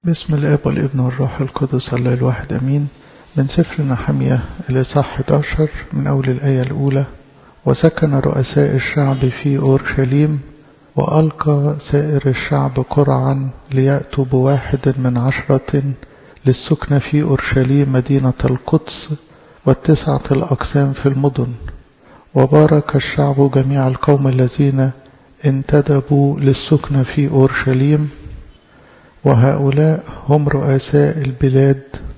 بسم الاب والابن والروح القدس الله الواحد امين من سفر نحمية الاصحاح 11 من اول الايه الاولى وسكن رؤساء الشعب في اورشليم والقى سائر الشعب قرعا لياتوا بواحد من عشره للسكن في اورشليم مدينه القدس والتسعه الاقسام في المدن وبارك الشعب جميع القوم الذين انتدبوا للسكن في اورشليم وهؤلاء هم رؤساء البلاد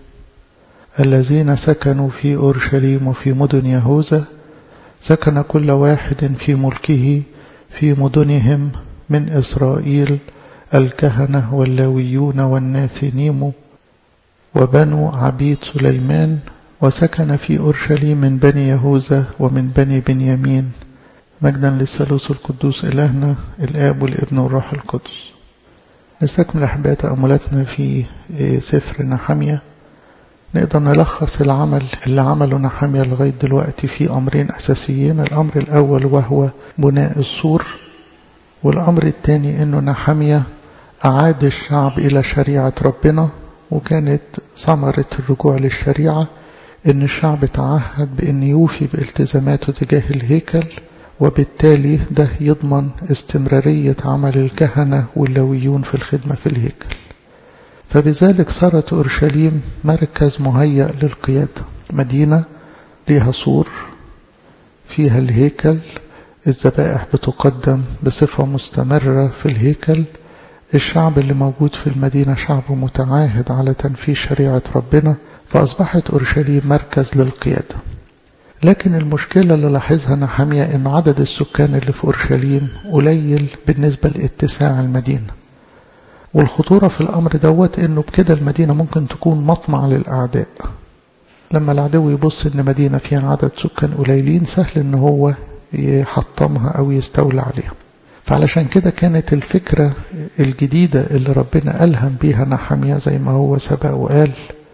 الذين سكنوا في أورشليم وفي مدن يهوذا سكن كل واحد في ملكه في مدنهم من إسرائيل الكهنة واللاويون والناثنيم وبنو عبيد سليمان وسكن في أورشليم من بني يهوذا ومن بني بنيامين مجدا للثالوث القدوس إلهنا الآب والابن والروح القدس نستكمل أحباء تأملاتنا في سفر نحمية نقدر نلخص العمل اللي عمله نحمية لغاية دلوقتي في أمرين أساسيين الأمر الأول وهو بناء السور والأمر الثاني أنه نحمية أعاد الشعب إلى شريعة ربنا وكانت ثمرة الرجوع للشريعة أن الشعب تعهد بأن يوفي بالتزاماته تجاه الهيكل وبالتالي ده يضمن استمرارية عمل الكهنة واللويون في الخدمة في الهيكل فبذلك صارت أورشليم مركز مهيأ للقيادة مدينة ليها سور فيها الهيكل الذبائح بتقدم بصفة مستمرة في الهيكل الشعب اللي موجود في المدينة شعب متعاهد على تنفيذ شريعة ربنا فأصبحت أورشليم مركز للقيادة لكن المشكلة اللي لاحظها نحمية أن عدد السكان اللي في أورشليم قليل بالنسبة لاتساع المدينة والخطورة في الأمر دوت أنه بكده المدينة ممكن تكون مطمع للأعداء لما العدو يبص أن مدينة فيها عدد سكان قليلين سهل أن هو يحطمها أو يستولى عليها فعلشان كده كانت الفكرة الجديدة اللي ربنا ألهم بيها نحمية زي ما هو سبق وقال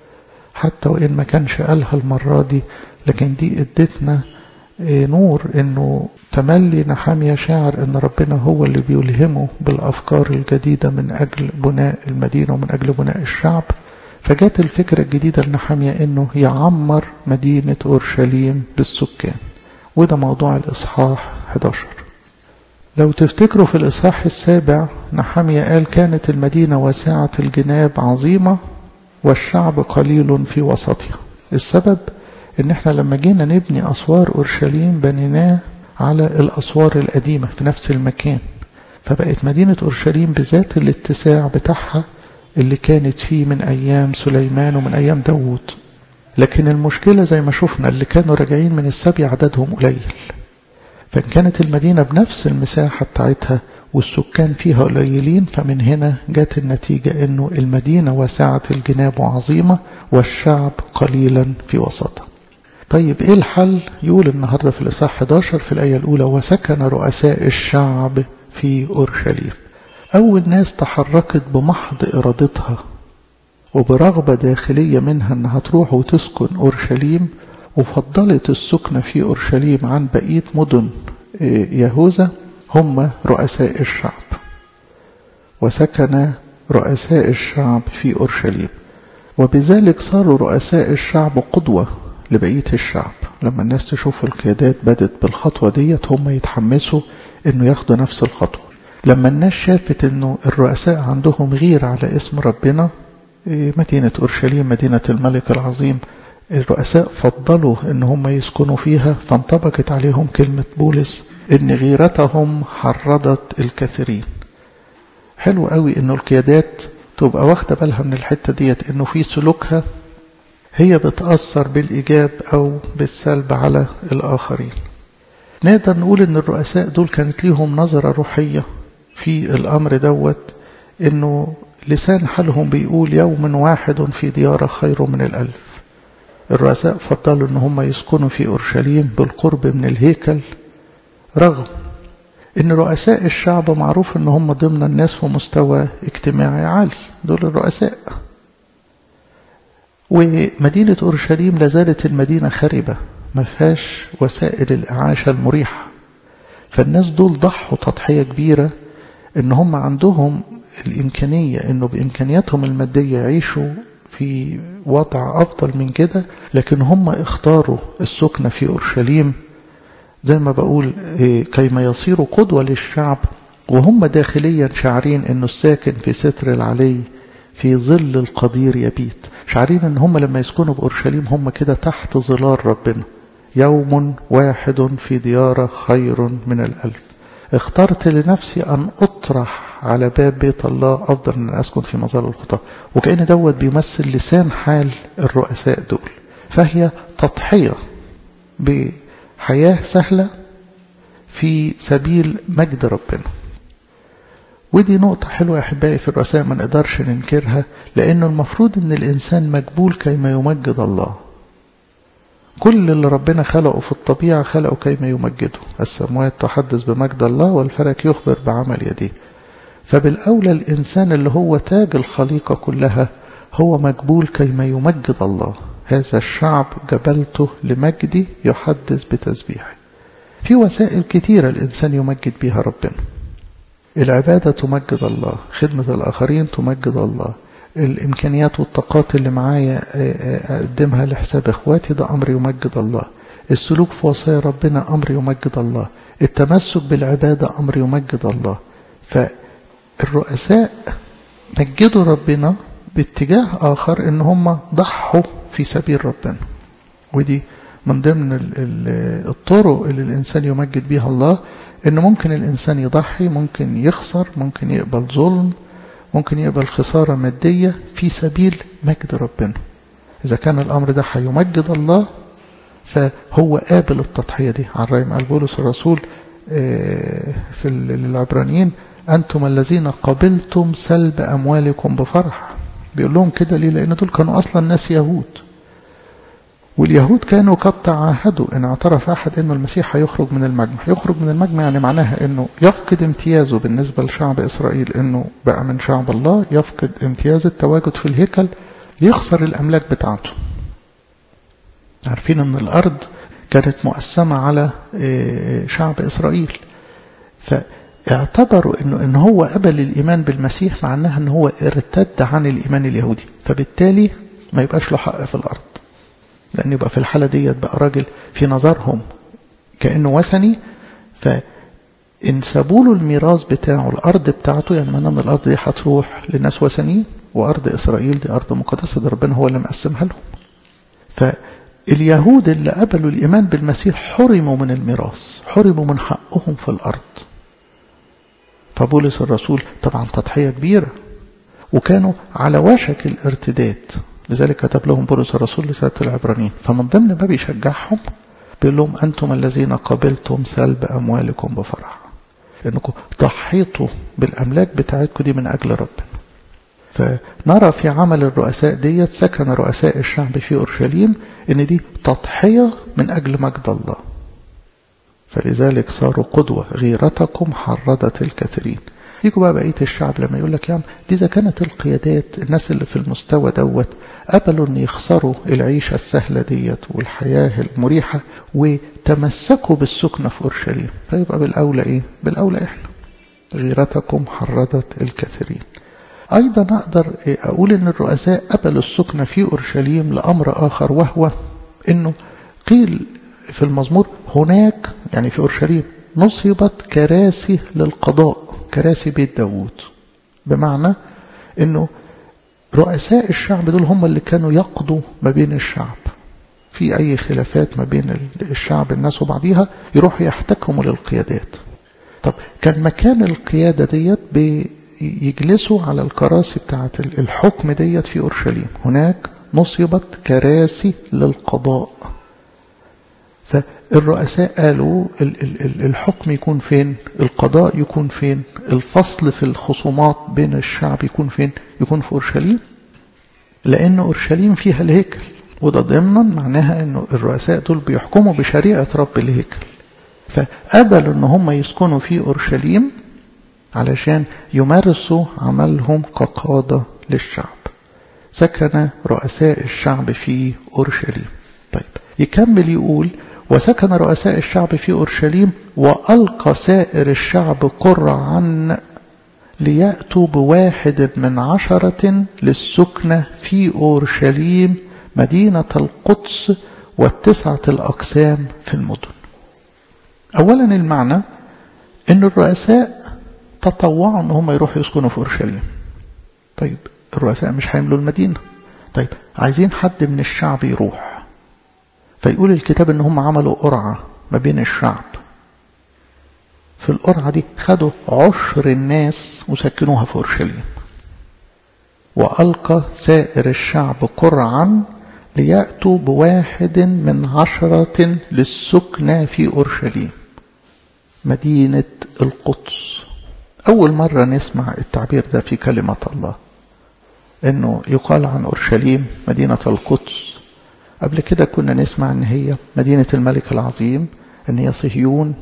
حتى وإن ما كانش قالها المرة دي لكن دي ادتنا نور انه تملي نحامية شاعر ان ربنا هو اللي بيلهمه بالافكار الجديدة من اجل بناء المدينة ومن اجل بناء الشعب فجات الفكرة الجديدة لنحامية انه يعمر مدينة اورشليم بالسكان وده موضوع الاصحاح 11 لو تفتكروا في الاصحاح السابع نحامية قال كانت المدينة واسعة الجناب عظيمة والشعب قليل في وسطها السبب ان احنا لما جينا نبني اسوار اورشليم بنيناه على الاسوار القديمه في نفس المكان فبقت مدينه اورشليم بذات الاتساع بتاعها اللي كانت فيه من ايام سليمان ومن ايام داوود لكن المشكله زي ما شفنا اللي كانوا راجعين من السبي عددهم قليل فان كانت المدينه بنفس المساحه بتاعتها والسكان فيها قليلين فمن هنا جت النتيجة انه المدينة واسعة الجناب وعظيمة والشعب قليلا في وسطها طيب ايه الحل يقول النهاردة في الإصحاح 11 في الآية الأولى وسكن رؤساء الشعب في أورشليم أول ناس تحركت بمحض إرادتها وبرغبة داخلية منها أنها تروح وتسكن أورشليم وفضلت السكن في أورشليم عن بقية مدن يهوذا هم رؤساء الشعب وسكن رؤساء الشعب في أورشليم وبذلك صاروا رؤساء الشعب قدوة لبقية الشعب لما الناس تشوف القيادات بدت بالخطوة ديت هم يتحمسوا انه ياخدوا نفس الخطوة لما الناس شافت انه الرؤساء عندهم غير على اسم ربنا مدينة أورشليم مدينة الملك العظيم الرؤساء فضلوا ان هم يسكنوا فيها فانطبقت عليهم كلمة بولس ان غيرتهم حرضت الكثيرين حلو قوي انه القيادات تبقى واخده بالها من الحتة ديت انه في سلوكها هي بتأثر بالإيجاب أو بالسلب على الآخرين نقدر نقول ان الرؤساء دول كانت ليهم نظرة روحية في الأمر دوت انه لسان حالهم بيقول يوم واحد في ديارة خير من الألف الرؤساء فضلوا ان هم يسكنوا في اورشليم بالقرب من الهيكل رغم ان رؤساء الشعب معروف ان هم ضمن الناس في مستوى اجتماعي عالي دول الرؤساء ومدينة اورشليم لازالت المدينة خربة ما فيهاش وسائل الاعاشة المريحة فالناس دول ضحوا تضحية كبيرة ان هم عندهم الإمكانية أنه بإمكانياتهم المادية يعيشوا في وضع أفضل من كده لكن هم اختاروا السكنة في أورشليم زي ما بقول كيما يصيروا قدوة للشعب وهم داخليا شعرين أنه الساكن في ستر العلي في ظل القدير يبيت شعرين أن هم لما يسكنوا بأورشليم هم كده تحت ظلال ربنا يوم واحد في ديارة خير من الألف اخترت لنفسي أن أطرح على باب بيت الله أفضل من أن أسكن في مظل الخطاة وكأن دوت بيمثل لسان حال الرؤساء دول فهي تضحية بحياة سهلة في سبيل مجد ربنا ودي نقطة حلوة يا أحبائي في الرؤساء ما نقدرش ننكرها لأنه المفروض أن الإنسان مجبول كيما يمجد الله كل اللي ربنا خلقه في الطبيعة خلقه كيما يمجده السموات تحدث بمجد الله والفلك يخبر بعمل يديه فبالأولى الإنسان اللي هو تاج الخليقة كلها هو مجبول كيما يمجد الله هذا الشعب جبلته لمجدي يحدث بتسبيحه في وسائل كتيرة الإنسان يمجد بها ربنا العبادة تمجد الله خدمة الآخرين تمجد الله الإمكانيات والطاقات اللي معايا أقدمها لحساب إخواتي ده أمر يمجد الله السلوك في وصايا ربنا أمر يمجد الله التمسك بالعبادة أمر يمجد الله فالرؤساء مجدوا ربنا باتجاه آخر إن هم ضحوا في سبيل ربنا ودي من ضمن الطرق اللي الإنسان يمجد بها الله إن ممكن الإنسان يضحي ممكن يخسر ممكن يقبل ظلم ممكن يقبل خسارة مادية في سبيل مجد ربنا إذا كان الأمر ده هيمجد الله فهو قابل التضحية دي عن رأي قال بولس الرسول في العبرانيين أنتم الذين قبلتم سلب أموالكم بفرح بيقول لهم كده ليه لأن دول كانوا أصلا ناس يهود واليهود كانوا قد تعاهدوا ان اعترف احد انه المسيح هيخرج من المجمع يخرج من المجمع يعني معناها انه يفقد امتيازه بالنسبة لشعب اسرائيل انه بقى من شعب الله يفقد امتياز التواجد في الهيكل يخسر الاملاك بتاعته عارفين ان الارض كانت مقسمة على شعب اسرائيل فاعتبروا انه ان هو قبل الايمان بالمسيح معناها ان هو ارتد عن الايمان اليهودي فبالتالي ما يبقاش له حق في الارض لأن يبقى في الحالة ديت بقى راجل في نظرهم كأنه وثني فإن سابوا له الميراث بتاعه الأرض بتاعته يعني معناه أن الأرض دي هتروح لناس وثنيين وأرض إسرائيل دي أرض مقدسة ده ربنا هو اللي مقسمها لهم فاليهود اللي قبلوا الإيمان بالمسيح حرموا من الميراث حرموا من حقهم في الأرض فبولس الرسول طبعا تضحية كبيرة وكانوا على وشك الارتداد لذلك كتب لهم بولس الرسول لسنة العبرانيين فمن ضمن ما بيشجعهم بيقول لهم أنتم الذين قبلتم سلب أموالكم بفرح لأنكم ضحيتوا بالأملاك بتاعتكم دي من أجل ربنا فنرى في عمل الرؤساء ديت سكن رؤساء الشعب في أورشليم إن دي تضحية من أجل مجد الله فلذلك صاروا قدوة غيرتكم حردت الكثيرين يجوا بقى بقية الشعب لما يقول لك يا عم دي إذا كانت القيادات الناس اللي في المستوى دوت قبلوا إن يخسروا العيشة السهلة ديت والحياة المريحة وتمسكوا بالسكنة في أورشليم فيبقى بالأولى إيه؟ بالأولى إحنا غيرتكم حردت الكثيرين أيضا أقدر أقول إن الرؤساء قبلوا السكنة في أورشليم لأمر آخر وهو إنه قيل في المزمور هناك يعني في أورشليم نصبت كراسي للقضاء كراسي بيت داوود بمعنى انه رؤساء الشعب دول هم اللي كانوا يقضوا ما بين الشعب في اي خلافات ما بين الشعب الناس وبعضيها يروحوا يحتكموا للقيادات طب كان مكان القيادة ديت بيجلسوا على الكراسي بتاعة الحكم ديت في أورشليم هناك نصبت كراسي للقضاء فالرؤساء قالوا الحكم يكون فين القضاء يكون فين الفصل في الخصومات بين الشعب يكون فين يكون في أورشليم لأن أورشليم فيها الهيكل وده ضمنا معناها أن الرؤساء دول بيحكموا بشريعة رب الهيكل فقبلوا أن هم يسكنوا في أورشليم علشان يمارسوا عملهم كقادة للشعب سكن رؤساء الشعب في أورشليم طيب يكمل يقول وسكن رؤساء الشعب في أورشليم وألقى سائر الشعب قرعا ليأتوا بواحد من عشرة للسكنة في أورشليم مدينة القدس والتسعة الأقسام في المدن أولا المعنى أن الرؤساء تطوعوا أن هم يروحوا يسكنوا في أورشليم طيب الرؤساء مش هيملوا المدينة طيب عايزين حد من الشعب يروح فيقول الكتاب ان هم عملوا قرعة ما بين الشعب في القرعة دي خدوا عشر الناس وسكنوها في أورشليم وألقى سائر الشعب قرعا ليأتوا بواحد من عشرة للسكنى في أورشليم مدينة القدس أول مرة نسمع التعبير ده في كلمة الله انه يقال عن اورشليم مدينة القدس قبل كده كنا نسمع ان هي مدينة الملك العظيم ان هي صهيون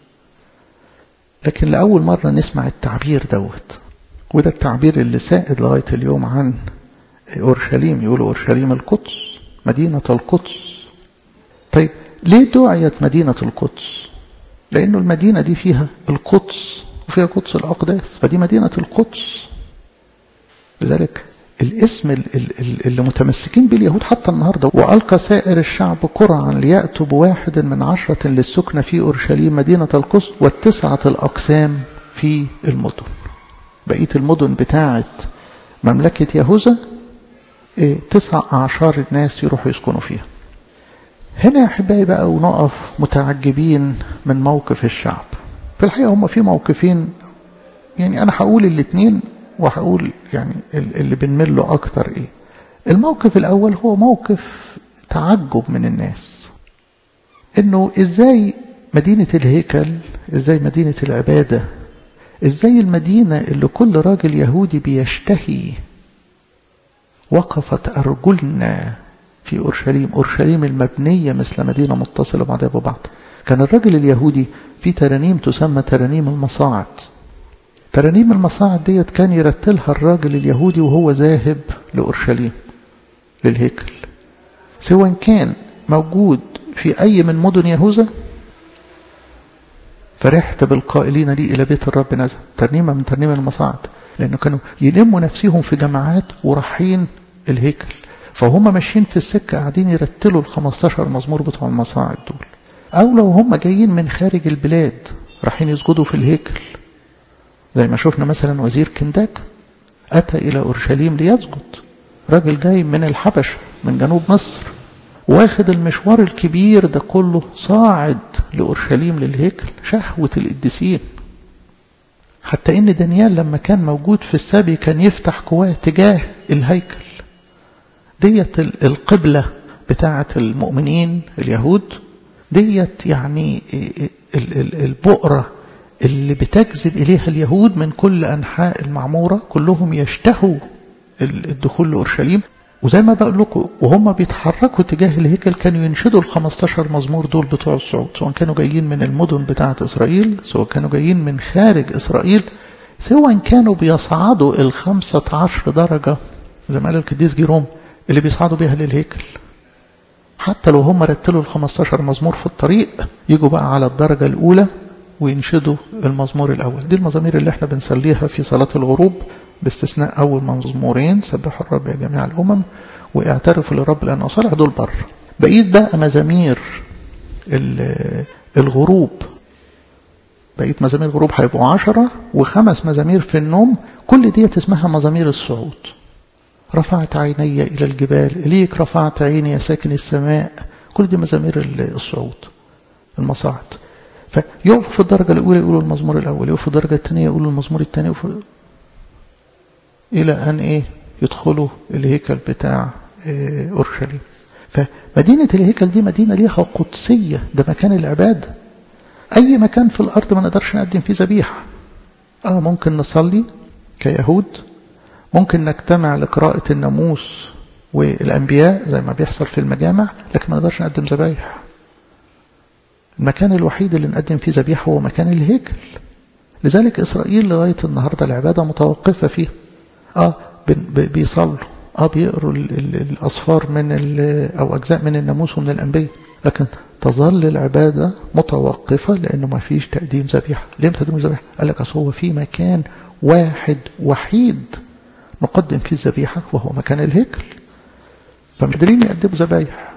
لكن لأول مرة نسمع التعبير دوت وده التعبير اللي سائد لغاية اليوم عن أورشليم يقولوا أورشليم القدس مدينة القدس طيب ليه دعيت مدينة القدس لأنه المدينة دي فيها القدس وفيها قدس الأقداس فدي مدينة القدس لذلك الاسم اللي متمسكين به اليهود حتى النهاردة وألقى سائر الشعب قرعا ليأتوا بواحد من عشرة للسكنة في أورشليم مدينة القدس والتسعة الأقسام في المدن بقية المدن بتاعة مملكة يهوذا تسع أعشار الناس يروحوا يسكنوا فيها هنا يا أحبائي بقى ونقف متعجبين من موقف الشعب في الحقيقة هم في موقفين يعني أنا هقول الاثنين وهقول يعني اللي بنمل له أكتر إيه الموقف الأول هو موقف تعجب من الناس إنه إزاي مدينة الهيكل إزاي مدينة العبادة إزاي المدينة اللي كل راجل يهودي بيشتهي وقفت أرجلنا في أورشليم أورشليم المبنية مثل مدينة متصلة بعضها ببعض كان الرجل اليهودي في ترانيم تسمى ترانيم المصاعد ترانيم المصاعد ديت كان يرتلها الراجل اليهودي وهو ذاهب لأورشليم للهيكل سواء كان موجود في أي من مدن يهوذا فرحت بالقائلين لي إلى بيت الرب نزل ترنيمة من ترنيم المصاعد لأنه كانوا يلموا نفسهم في جماعات ورايحين الهيكل فهم ماشيين في السكة قاعدين يرتلوا ال 15 مزمور بتوع المصاعد دول أو لو هم جايين من خارج البلاد رايحين يسجدوا في الهيكل زي ما شفنا مثلا وزير كنداك أتى إلى أورشليم ليسجد راجل جاي من الحبش من جنوب مصر واخد المشوار الكبير ده كله صاعد لأورشليم للهيكل شهوة القديسين حتى إن دانيال لما كان موجود في السبي كان يفتح قواه تجاه الهيكل ديت القبلة بتاعة المؤمنين اليهود ديت يعني البؤرة اللي بتجذب إليها اليهود من كل أنحاء المعمورة كلهم يشتهوا الدخول لأورشليم وزي ما بقول لكم وهم بيتحركوا تجاه الهيكل كانوا ينشدوا ال 15 مزمور دول بتوع الصعود سواء كانوا جايين من المدن بتاعة إسرائيل سواء كانوا جايين من خارج إسرائيل سواء كانوا بيصعدوا ال 15 درجة زي ما قال القديس جيروم اللي بيصعدوا بيها للهيكل حتى لو هم رتلوا ال 15 مزمور في الطريق يجوا بقى على الدرجة الأولى وينشدوا المزمور الأول دي المزامير اللي احنا بنصليها في صلاة الغروب باستثناء أول مزمورين سبحوا الرب يا جميع الأمم واعترفوا للرب لأنه صالح دول بر بقيت بقى مزامير الغروب بقيت مزامير الغروب هيبقوا عشرة وخمس مزامير في النوم كل ديت اسمها مزامير الصعود رفعت عيني إلى الجبال إليك رفعت عيني يا ساكن السماء كل دي مزامير الصعود المصاعد فيقفوا في الدرجة الأولى يقولوا المزمور الأول يقفوا في الدرجة الثانية يقولوا المزمور الثاني إلى أن إيه يدخلوا الهيكل بتاع إيه أورشليم فمدينة الهيكل دي مدينة ليها قدسية ده مكان العبادة أي مكان في الأرض ما نقدرش نقدم فيه ذبيحة آه ممكن نصلي كيهود ممكن نجتمع لقراءة الناموس والأنبياء زي ما بيحصل في المجامع لكن ما نقدرش نقدم ذبايح المكان الوحيد اللي نقدم فيه ذبيحة هو مكان الهيكل لذلك إسرائيل لغاية النهاردة العبادة متوقفة فيه آه بيصلوا آه بيقروا الأصفار من أو أجزاء من الناموس ومن الأنبياء لكن تظل العبادة متوقفة لأنه ما فيش تقديم ذبيحة ليه تقديم ذبيحة قال لك أصل هو في مكان واحد وحيد نقدم فيه الذبيحة وهو مكان الهيكل فمش قادرين يقدموا ذبايح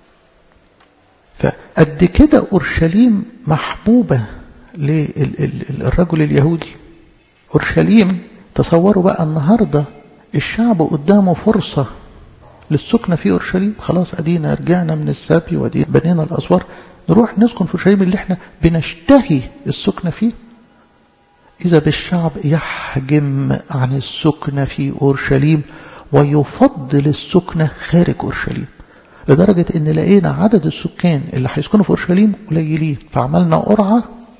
فقد كده أورشليم محبوبة للرجل اليهودي أورشليم تصوروا بقى النهاردة الشعب قدامه فرصة للسكنة في أورشليم خلاص أدينا رجعنا من السبي وأدينا بنينا الأسوار نروح نسكن في أورشليم اللي احنا بنشتهي السكنة فيه إذا بالشعب يحجم عن السكنة في أورشليم ويفضل السكنة خارج أورشليم لدرجة إن لقينا عدد السكان اللي هيسكنوا في أورشليم قليلين فعملنا قرعة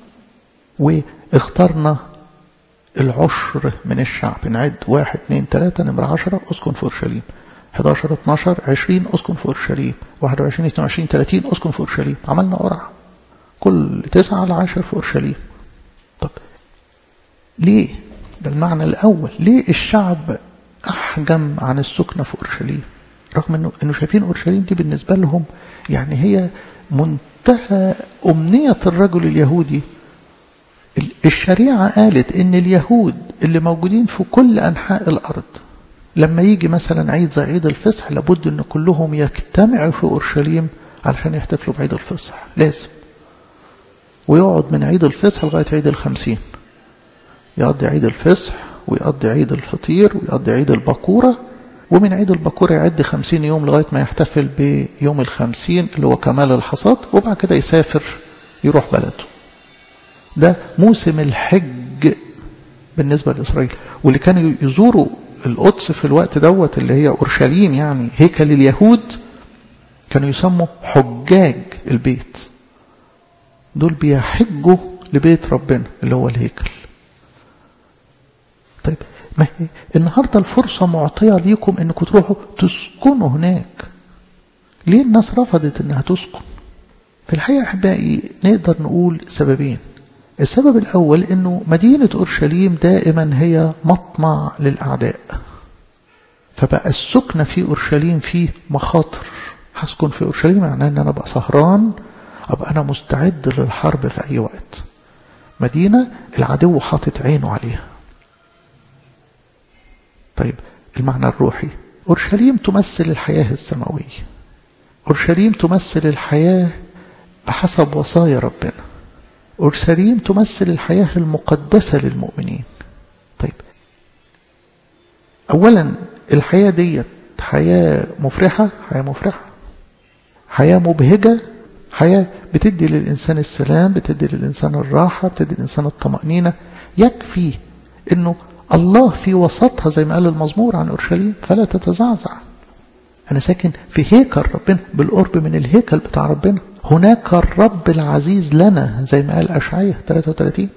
واخترنا العشر من الشعب نعد واحد اثنين ثلاثة نمرة عشرة أسكن في أورشليم 11 12 20 أسكن في أورشليم 21 22 30 أسكن في أورشليم عملنا قرعة كل تسعة لعشر في أورشليم طب ليه ده المعنى الأول ليه الشعب أحجم عن السكنة في أورشليم رغم أنه, إنه شايفين أورشليم دي بالنسبة لهم يعني هي منتهى أمنية الرجل اليهودي الشريعة قالت إن اليهود اللي موجودين في كل أنحاء الأرض لما يجي مثلا عيد زي عيد الفصح لابد أن كلهم يجتمعوا في أورشليم علشان يحتفلوا بعيد الفصح لازم ويقعد من عيد الفصح لغاية عيد الخمسين يقضي عيد الفصح ويقضي عيد الفطير ويقضي عيد البكورة ومن عيد البكورة يعد خمسين يوم لغاية ما يحتفل بيوم الخمسين اللي هو كمال الحصاد وبعد كده يسافر يروح بلده ده موسم الحج بالنسبة لإسرائيل واللي كانوا يزوروا القدس في الوقت دوت اللي هي أورشليم يعني هيكل اليهود كانوا يسموا حجاج البيت دول بيحجوا لبيت ربنا اللي هو الهيكل طيب ما هي النهاردة الفرصة معطية ليكم انكم تروحوا تسكنوا هناك ليه الناس رفضت انها تسكن في الحقيقة أحبائي نقدر نقول سببين السبب الأول أنه مدينة أورشليم دائما هي مطمع للأعداء فبقى السكنة في أورشليم فيه مخاطر هسكن في أورشليم معناه أن أنا أبقى سهران أبقى أنا مستعد للحرب في أي وقت مدينة العدو حاطط عينه عليها طيب المعنى الروحي أورشليم تمثل الحياة السماوية أورشليم تمثل الحياة بحسب وصايا ربنا أورشليم تمثل الحياة المقدسة للمؤمنين طيب أولا الحياة ديت حياة مفرحة حياة مفرحة حياة مبهجة حياة بتدي للإنسان السلام بتدي للإنسان الراحة بتدي للإنسان الطمأنينة يكفي أنه الله في وسطها زي ما قال المزمور عن أورشليم فلا تتزعزع أنا ساكن في هيكل ربنا بالقرب من الهيكل بتاع ربنا هناك الرب العزيز لنا زي ما قال أشعية 33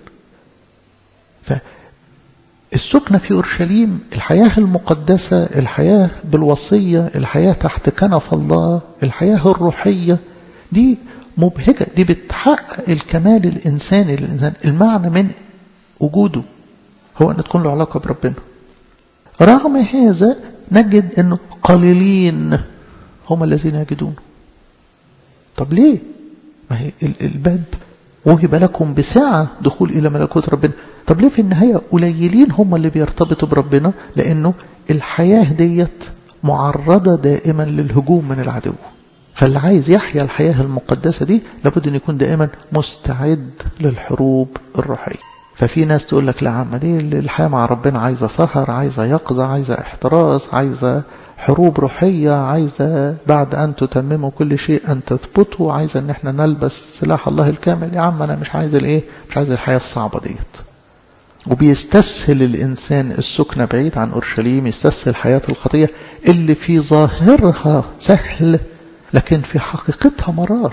فالسكنة في أورشليم الحياة المقدسة الحياة بالوصية الحياة تحت كنف الله الحياة الروحية دي مبهجة دي بتحقق الكمال الإنساني للإنسان المعنى من وجوده هو أن تكون له علاقة بربنا رغم هذا نجد أنه قليلين هم الذين يجدونه طب ليه ما هي الباب وهب لكم بساعة دخول إلى ملكوت ربنا طب ليه في النهاية قليلين هم اللي بيرتبطوا بربنا لأنه الحياة ديت معرضة دائما للهجوم من العدو فاللي عايز يحيا الحياة المقدسة دي لابد أن يكون دائما مستعد للحروب الروحية ففي ناس تقول لك لا عم دي الحياة مع ربنا عايزة سهر عايزة يقظة عايزة احتراس عايزة حروب روحية عايزة بعد أن تتمموا كل شيء أن تثبتوا عايزة أن احنا نلبس سلاح الله الكامل يا عم أنا مش عايز الإيه مش عايز الحياة الصعبة ديت وبيستسهل الإنسان السكنة بعيد عن أورشليم يستسهل حياة الخطية اللي في ظاهرها سهل لكن في حقيقتها مرار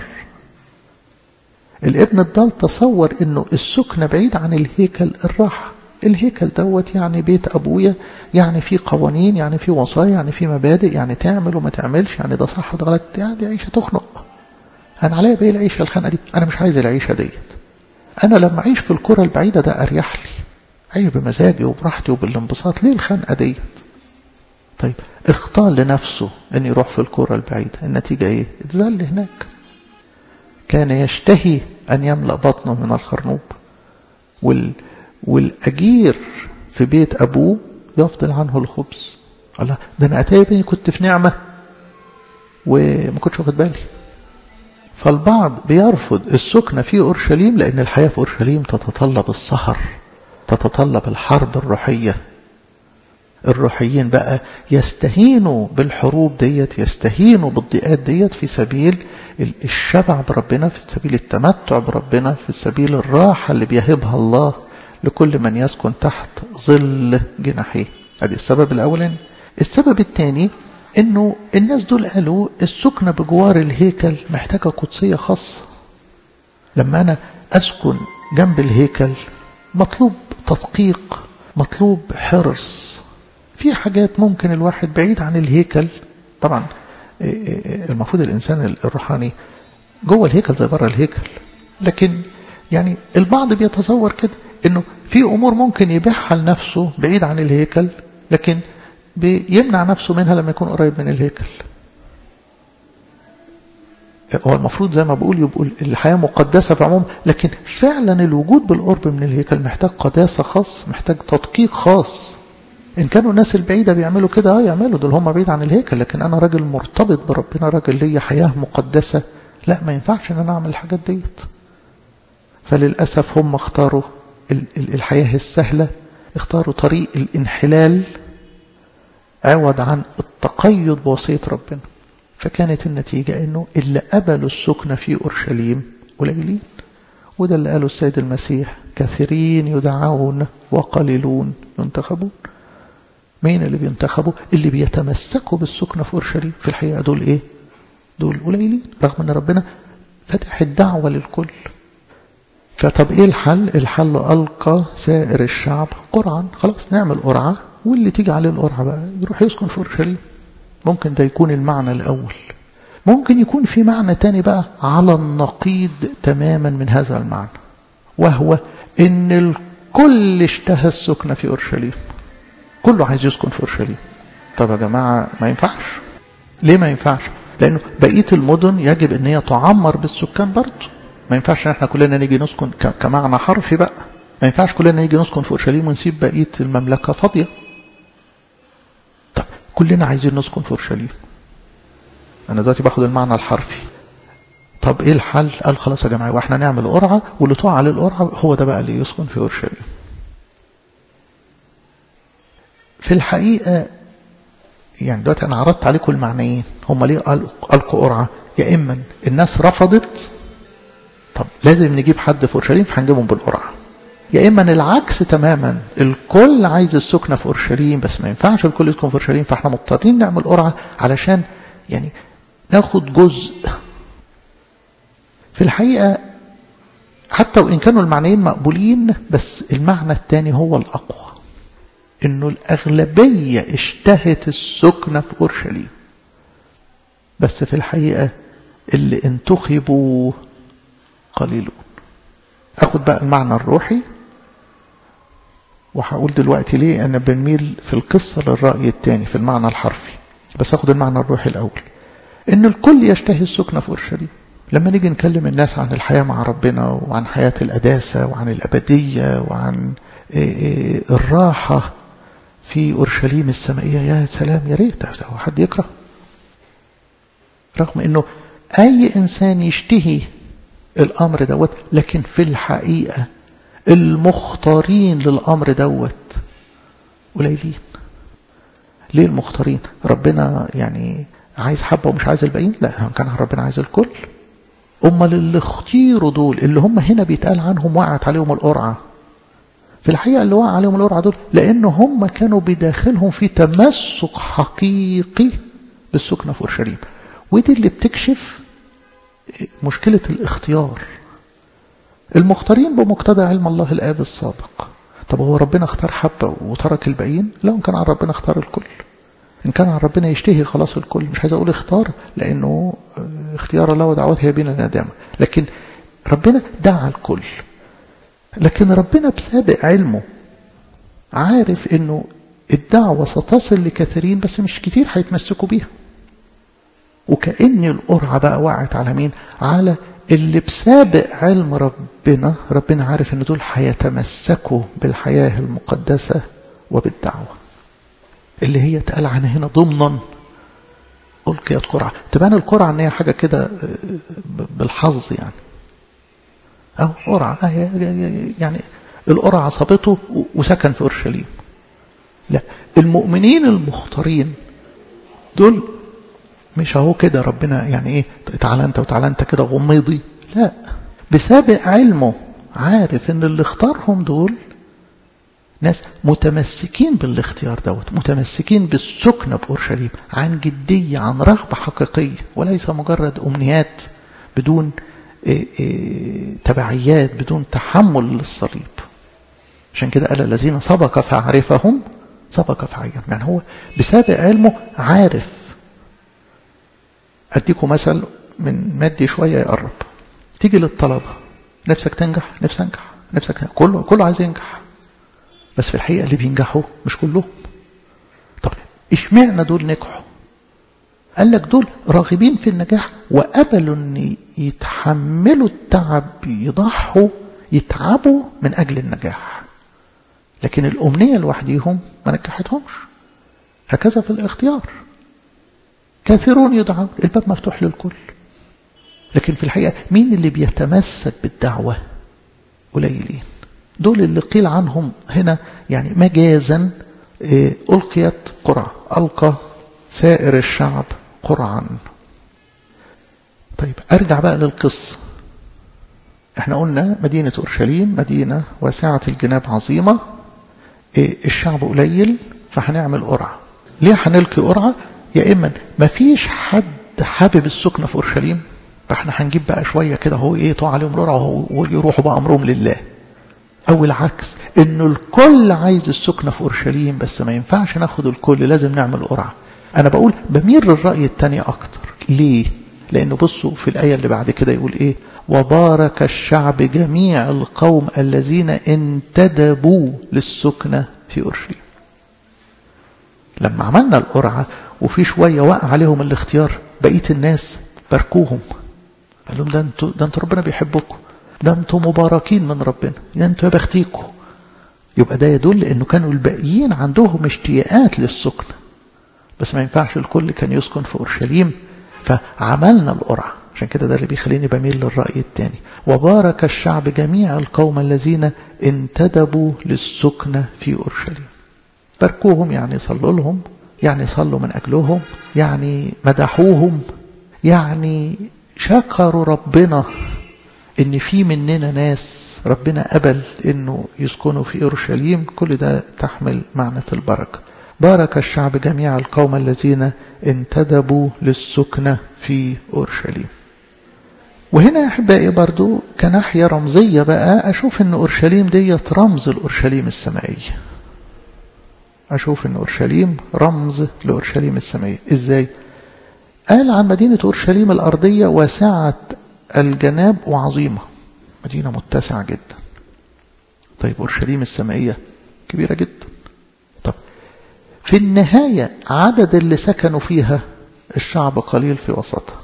الابن الضال تصور انه السكنة بعيد عن الهيكل الراحة الهيكل دوت يعني بيت ابويا يعني في قوانين يعني في وصايا يعني في مبادئ يعني تعمل وما تعملش يعني ده صح وده غلط يعني دي عيشة تخنق انا عليا بايه العيشة الخنقة دي انا مش عايز العيشة ديت انا لما اعيش في الكرة البعيدة ده اريح لي اعيش بمزاجي وبراحتي وبالانبساط ليه الخنقة ديت طيب اختار لنفسه ان يروح في الكرة البعيدة النتيجة ايه اتذل هناك كان يشتهي أن يملأ بطنه من الخرنوب وال والأجير في بيت أبوه يفضل عنه الخبز الله ده أنا أتابني كنت في نعمة وما كنتش واخد بالي فالبعض بيرفض السكنة في أورشليم لأن الحياة في أورشليم تتطلب السهر تتطلب الحرب الروحية الروحيين بقى يستهينوا بالحروب ديت يستهينوا بالضيقات ديت في سبيل الشبع بربنا في سبيل التمتع بربنا في سبيل الراحة اللي بيهبها الله لكل من يسكن تحت ظل جناحيه ادي السبب الاولاني السبب الثاني انه الناس دول قالوا السكنة بجوار الهيكل محتاجة قدسية خاصة لما انا اسكن جنب الهيكل مطلوب تدقيق مطلوب حرص في حاجات ممكن الواحد بعيد عن الهيكل طبعا المفروض الإنسان الروحاني جوه الهيكل زي بره الهيكل لكن يعني البعض بيتصور كده انه في امور ممكن يبيعها لنفسه بعيد عن الهيكل لكن بيمنع نفسه منها لما يكون قريب من الهيكل هو المفروض زي ما بقول يبقى الحياة مقدسة في عموم لكن فعلا الوجود بالقرب من الهيكل محتاج قداسة خاص محتاج تدقيق خاص إن كانوا الناس البعيدة بيعملوا كده اه يعملوا دول هم بعيد عن الهيكل لكن أنا راجل مرتبط بربنا راجل ليا حياة مقدسة لا ما ينفعش إن أنا أعمل الحاجات ديت فللأسف هم اختاروا الحياة السهلة اختاروا طريق الانحلال عوض عن التقيد بوصية ربنا فكانت النتيجة انه اللي قبلوا السكنة في اورشليم قليلين وده اللي قاله السيد المسيح كثيرين يدعون وقليلون ينتخبون مين اللي بينتخبوا اللي بيتمسكوا بالسكنة في اورشليم في الحقيقة دول ايه دول قليلين رغم ان ربنا فتح الدعوة للكل فطب ايه الحل الحل ألقى سائر الشعب قرعا خلاص نعمل قرعة واللي تيجي عليه القرعة بقى يروح يسكن في اورشليم ممكن ده يكون المعنى الأول ممكن يكون في معنى تاني بقى على النقيض تماما من هذا المعنى وهو ان الكل اشتهى السكنة في اورشليم كله عايز يسكن في اورشليم طب يا جماعة ما ينفعش ليه ما ينفعش لانه بقية المدن يجب ان هي تعمر بالسكان برضه ما ينفعش ان احنا كلنا نيجي نسكن كمعنى حرفي بقى ما ينفعش كلنا نيجي نسكن في اورشليم ونسيب بقية المملكة فاضية طب كلنا عايزين نسكن في اورشليم انا دلوقتي باخد المعنى الحرفي طب ايه الحل قال خلاص يا جماعه واحنا نعمل قرعه واللي تقع عليه القرعه هو ده بقى اللي يسكن في اورشليم في الحقيقه يعني دلوقتي انا عرضت عليكم المعنيين هم ليه القوا قرعه يا اما الناس رفضت طب لازم نجيب حد في اورشليم فهنجيبهم بالقرعه يا اما العكس تماما الكل عايز السكنه في اورشليم بس ما ينفعش الكل يسكن في اورشليم فاحنا مضطرين نعمل قرعه علشان يعني ناخد جزء في الحقيقة حتى وإن كانوا المعنيين مقبولين بس المعنى الثاني هو الأقوى إنه الأغلبية اشتهت السكنة في أورشليم بس في الحقيقة اللي انتخبوا قليلون أخد بقى المعنى الروحي وهقول دلوقتي ليه أنا بنميل في القصة للرأي الثاني في المعنى الحرفي بس أخد المعنى الروحي الأول إن الكل يشتهي السكنة في أورشليم لما نيجي نكلم الناس عن الحياة مع ربنا وعن حياة القداسة وعن الأبدية وعن الراحة في أورشليم السمائية يا سلام يا ريت هو حد يكره رغم أنه أي إنسان يشتهي الأمر دوت لكن في الحقيقة المختارين للأمر دوت قليلين ليه المختارين ربنا يعني عايز حبة ومش عايز الباقيين لا كان ربنا عايز الكل امال اللي اختيروا دول اللي هم هنا بيتقال عنهم وقعت عليهم القرعة في الحقيقة اللي وقع عليهم القرعة دول لأن هم كانوا بداخلهم في تمسك حقيقي بالسكنة في أورشليم ودي اللي بتكشف مشكلة الاختيار المختارين بمقتضى علم الله الآب السابق طب هو ربنا اختار حبة وترك الباقيين لا إن كان عن ربنا اختار الكل إن كان عن ربنا يشتهي خلاص الكل مش عايز أقول اختار لأنه اختيار الله ودعوته هي بين الندامة لكن ربنا دعا الكل لكن ربنا بسابق علمه عارف انه الدعوة ستصل لكثيرين بس مش كتير هيتمسكوا بيها وكأن القرعة بقى وقعت على مين على اللي بسابق علم ربنا ربنا عارف ان دول هيتمسكوا بالحياة المقدسة وبالدعوة اللي هي اتقال عنها هنا ضمنا ألقيت قرعة تبان القرعة ان هي حاجة كده بالحظ يعني أو قرعة يعني القرعة صابته وسكن في أورشليم لا المؤمنين المختارين دول مش اهو كده ربنا يعني ايه تعالى انت وتعالى انت كده غميضي لا بسابق علمه عارف ان اللي اختارهم دول ناس متمسكين بالاختيار دوت متمسكين بالسكنة بأورشليم عن جدية عن رغبة حقيقية وليس مجرد أمنيات بدون إيه إيه تبعيات بدون تحمل للصليب عشان كده قال الذين سبق فعرفهم سبق فعيهم يعني هو بسابق علمه عارف أديكم مثل من مادي شوية يقرب تيجي للطلبة نفسك تنجح نفسك أنجح نفسك تنجح. كله كله عايز ينجح بس في الحقيقة اللي بينجحوا مش كلهم طب اشمعنى دول نجحوا قال لك دول راغبين في النجاح وقبلوا ان يتحملوا التعب يضحوا يتعبوا من اجل النجاح لكن الامنيه لوحديهم ما نجحتهمش هكذا في الاختيار كثيرون يدعون الباب مفتوح للكل لكن في الحقيقه مين اللي بيتمسك بالدعوه قليلين دول اللي قيل عنهم هنا يعني مجازا ألقيت قرعة ألقى سائر الشعب قرعا طيب أرجع بقى للقصة احنا قلنا مدينة أورشليم مدينة واسعة الجناب عظيمة الشعب قليل فهنعمل قرعة ليه هنلقي قرعة يا إما مفيش حد حابب السكنة في أورشليم فاحنا هنجيب بقى شوية كده هو ايه طوع عليهم القرعة ويروحوا بقى أمرهم لله أو العكس إنه الكل عايز السكنة في أورشليم بس ما ينفعش ناخد الكل لازم نعمل قرعة أنا بقول بميل للرأي التاني أكتر ليه؟ لأنه بصوا في الآية اللي بعد كده يقول إيه وبارك الشعب جميع القوم الذين انتدبوا للسكنة في أورشليم لما عملنا القرعة وفي شوية وقع عليهم الاختيار بقية الناس باركوهم قال لهم ده انتوا ده انتوا ربنا بيحبكم ده انتوا مباركين من ربنا ده انتوا يا بختيكم يبقى ده يدل انه كانوا الباقيين عندهم اشتياقات للسكن بس ما ينفعش الكل كان يسكن في اورشليم فعملنا القرعه عشان كده ده اللي بيخليني بميل للراي الثاني وبارك الشعب جميع القوم الذين انتدبوا للسكنة في اورشليم باركوهم يعني صلوا لهم يعني صلوا من اجلهم يعني مدحوهم يعني شكروا ربنا ان في مننا ناس ربنا قبل انه يسكنوا في اورشليم كل ده تحمل معنى البركه بارك الشعب جميع القوم الذين انتدبوا للسكنه في اورشليم وهنا يا احبائي برضو كناحيه رمزيه بقى اشوف ان اورشليم ديت رمز الاورشليم السمائيه اشوف ان اورشليم رمز لاورشليم السمائيه ازاي قال عن مدينه اورشليم الارضيه واسعه الجناب وعظيمة مدينة متسعة جدا طيب أورشليم السمائية كبيرة جدا طب في النهاية عدد اللي سكنوا فيها الشعب قليل في وسطها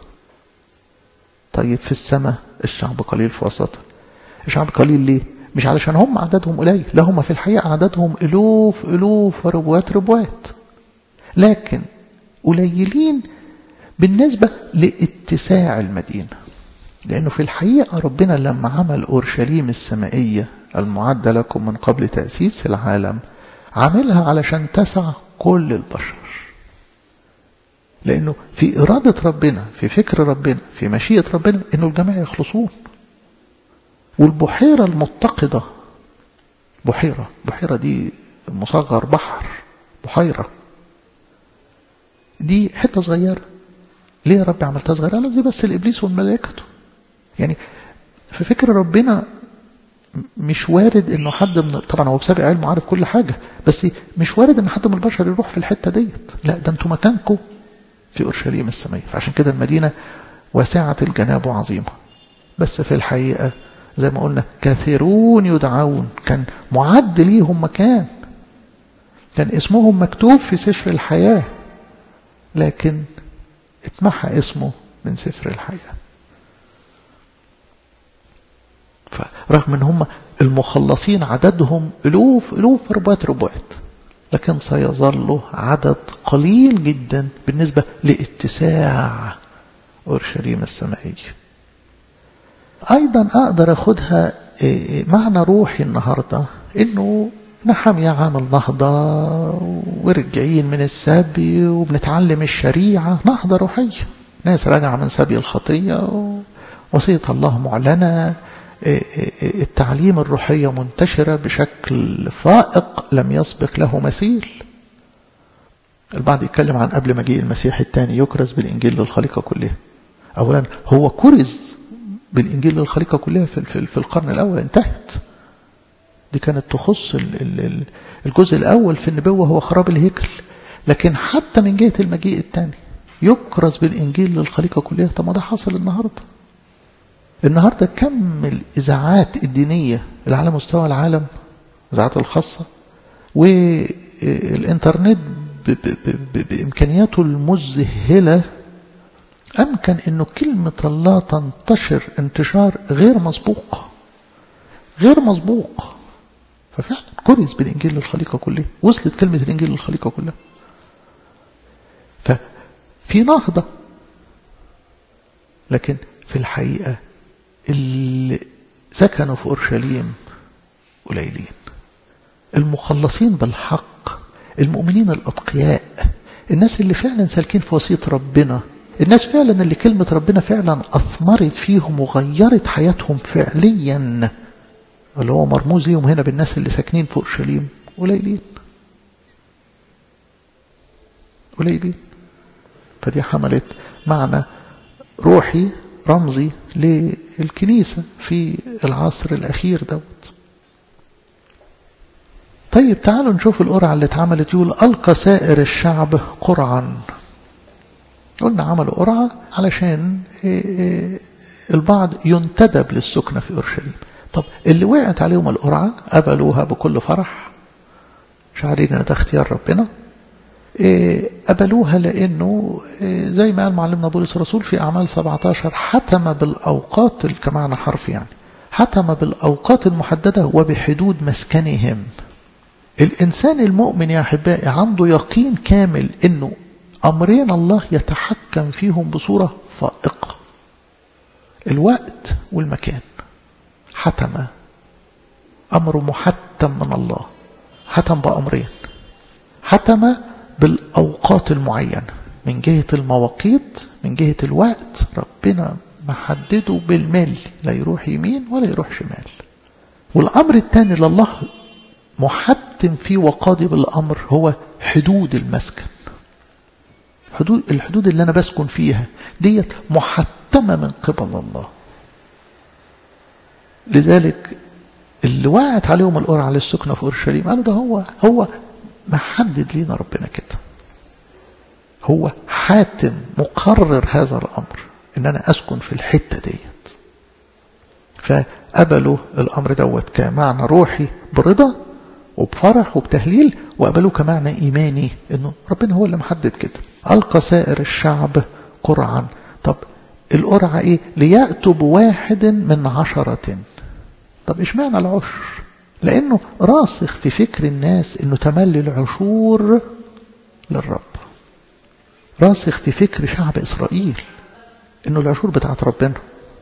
طيب في السماء الشعب قليل في وسطها الشعب قليل ليه مش علشان هم عددهم قليل لا هم في الحقيقة عددهم ألوف ألوف وربوات ربوات لكن قليلين بالنسبة لاتساع المدينة لأنه في الحقيقة ربنا لما عمل أورشليم السمائية المعدة لكم من قبل تأسيس العالم عاملها علشان تسع كل البشر لأنه في إرادة ربنا في فكر ربنا في مشيئة ربنا أنه الجميع يخلصون والبحيرة المتقدة بحيرة بحيرة دي مصغر بحر بحيرة دي حتة صغيرة ليه يا رب عملتها صغيرة؟ لا دي بس الإبليس والملائكته يعني في فكر ربنا مش وارد انه حد من طبعا هو بسابق علمه عارف كل حاجة بس مش وارد ان حد من البشر يروح في الحتة ديت لا ده انتوا مكانكم في اورشليم السمائية فعشان كده المدينة واسعة الجناب وعظيمة بس في الحقيقة زي ما قلنا كثيرون يدعون كان معد ليهم مكان كان اسمهم مكتوب في سفر الحياة لكن اتمحى اسمه من سفر الحياه فرغم ان هم المخلصين عددهم الوف الوف ربوات ربوات لكن سيظل عدد قليل جدا بالنسبة لاتساع أورشليم السمائية أيضا أقدر أخدها معنى روحي النهاردة إنه نحمية عامل نهضة ورجعين من السبي وبنتعلم الشريعة نهضة روحية ناس راجعة من سبي الخطية وصية الله معلنة التعليم الروحية منتشرة بشكل فائق لم يسبق له مثيل البعض يتكلم عن قبل مجيء المسيح الثاني يكرز بالإنجيل للخليقة كلها أولا هو كرز بالإنجيل للخليقة كلها في, في, في القرن الأول انتهت دي كانت تخص الجزء الأول في النبوة هو خراب الهيكل لكن حتى من جهة المجيء الثاني يكرز بالإنجيل للخليقة كلها طب ما ده حصل النهاردة النهاردة كم الإذاعات الدينية اللي على مستوى العالم الإذاعات الخاصة والإنترنت بإمكانياته المذهلة أمكن أنه كلمة الله تنتشر انتشار غير مسبوق غير مسبوق ففعلا كرز بالإنجيل للخليقة كلها وصلت كلمة الإنجيل للخليقة كلها ففي نهضة لكن في الحقيقة اللي سكنوا في أورشليم قليلين المخلصين بالحق المؤمنين الأتقياء الناس اللي فعلا سالكين في وصية ربنا الناس فعلا اللي كلمة ربنا فعلا أثمرت فيهم وغيرت حياتهم فعليا اللي هو مرموز ليهم هنا بالناس اللي ساكنين في أورشليم قليلين قليلين فدي حملت معنى روحي رمزي للكنيسة في العصر الأخير دوت طيب تعالوا نشوف القرعة اللي اتعملت يقول ألقى سائر الشعب قرعا قلنا عملوا قرعة علشان البعض ينتدب للسكنة في أورشليم طب اللي وقعت عليهم القرعة قبلوها بكل فرح شعرين ان ده اختيار ربنا قبلوها لأنه زي ما قال معلمنا بولس الرسول في أعمال 17 حتم بالأوقات كمعنى حرف يعني حتم بالأوقات المحددة وبحدود مسكنهم الإنسان المؤمن يا أحبائي عنده يقين كامل أنه أمرين الله يتحكم فيهم بصورة فائقة الوقت والمكان حتم أمر محتم من الله حتم بأمرين حتم بالأوقات المعينة من جهة المواقيت من جهة الوقت ربنا محدده بالملي لا يروح يمين ولا يروح شمال والأمر الثاني لله محتم فيه وقاضي بالأمر هو حدود المسكن حدود الحدود اللي أنا بسكن فيها ديت محتمة من قبل الله لذلك اللي وقعت عليهم القرعة للسكنة في أورشليم قالوا ده هو هو محدد لينا ربنا كده هو حاتم مقرر هذا الأمر إن أنا أسكن في الحتة ديت فقبلوا الأمر دوت كمعنى روحي برضا وبفرح وبتهليل وقبلوه كمعنى إيماني إنه ربنا هو اللي محدد كده ألقى سائر الشعب قرعا طب القرعة إيه ليأتوا بواحد من عشرة طب إيش معنى العشر لأنه راسخ في فكر الناس إنه تملي العشور للرب راسخ في فكر شعب إسرائيل إنه العشور بتاعت ربنا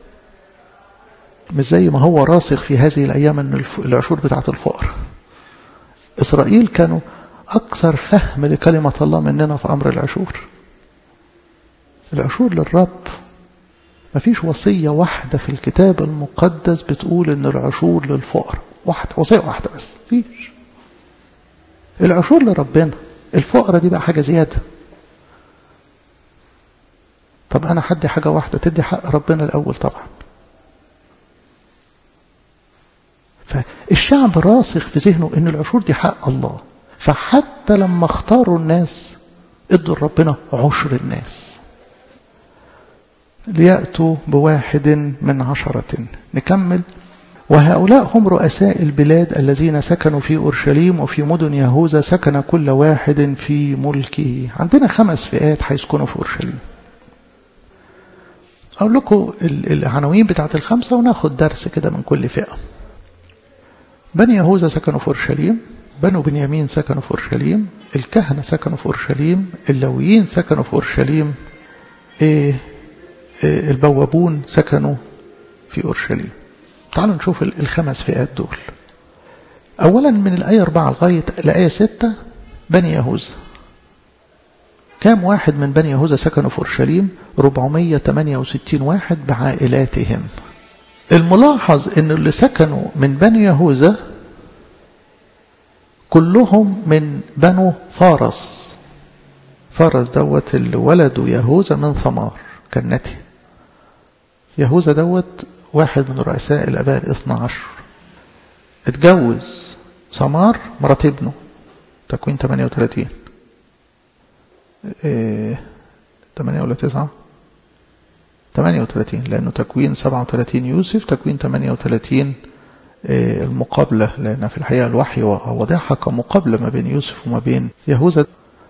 مش زي ما هو راسخ في هذه الأيام إن العشور بتاعت الفقر إسرائيل كانوا أكثر فهم لكلمة الله مننا في أمر العشور العشور للرب مفيش وصية واحدة في الكتاب المقدس بتقول إن العشور للفقر واحدة وصية واحدة بس فيش العشور لربنا الفقرة دي بقى حاجة زيادة طب أنا حدي حاجة واحدة تدي حق ربنا الأول طبعا فالشعب راسخ في ذهنه ان العشور دي حق الله فحتى لما اختاروا الناس ادوا ربنا عشر الناس ليأتوا بواحد من عشرة نكمل وهؤلاء هم رؤساء البلاد الذين سكنوا في أورشليم وفي مدن يهوذا سكن كل واحد في ملكه عندنا خمس فئات هيسكنوا في أورشليم أقول لكم العناوين بتاعت الخمسة وناخد درس كده من كل فئة بني يهوذا سكنوا في أورشليم بنو بنيامين سكنوا في أورشليم الكهنة سكنوا في أورشليم اللويين سكنوا في أورشليم إيه إيه البوابون سكنوا في أورشليم تعالوا نشوف الخمس فئات دول أولا من الآية 4 لغاية الآية 6 بني يهوذا كام واحد من بني يهوذا سكنوا في أورشليم 468 واحد بعائلاتهم الملاحظ أن اللي سكنوا من بني يهوذا كلهم من بنو فارس فارس دوت اللي ولده يهوذا من ثمار كنتي يهوذا دوت واحد من رؤساء الأباء الاثنى عشر اتجوز ثمار مرات ابنه تكوين 38 ايه 8 ولا 9 38 لأنه تكوين 37 يوسف تكوين 38 إيه المقابلة لأن في الحقيقة الوحي وضعها كمقابلة ما بين يوسف وما بين يهوذا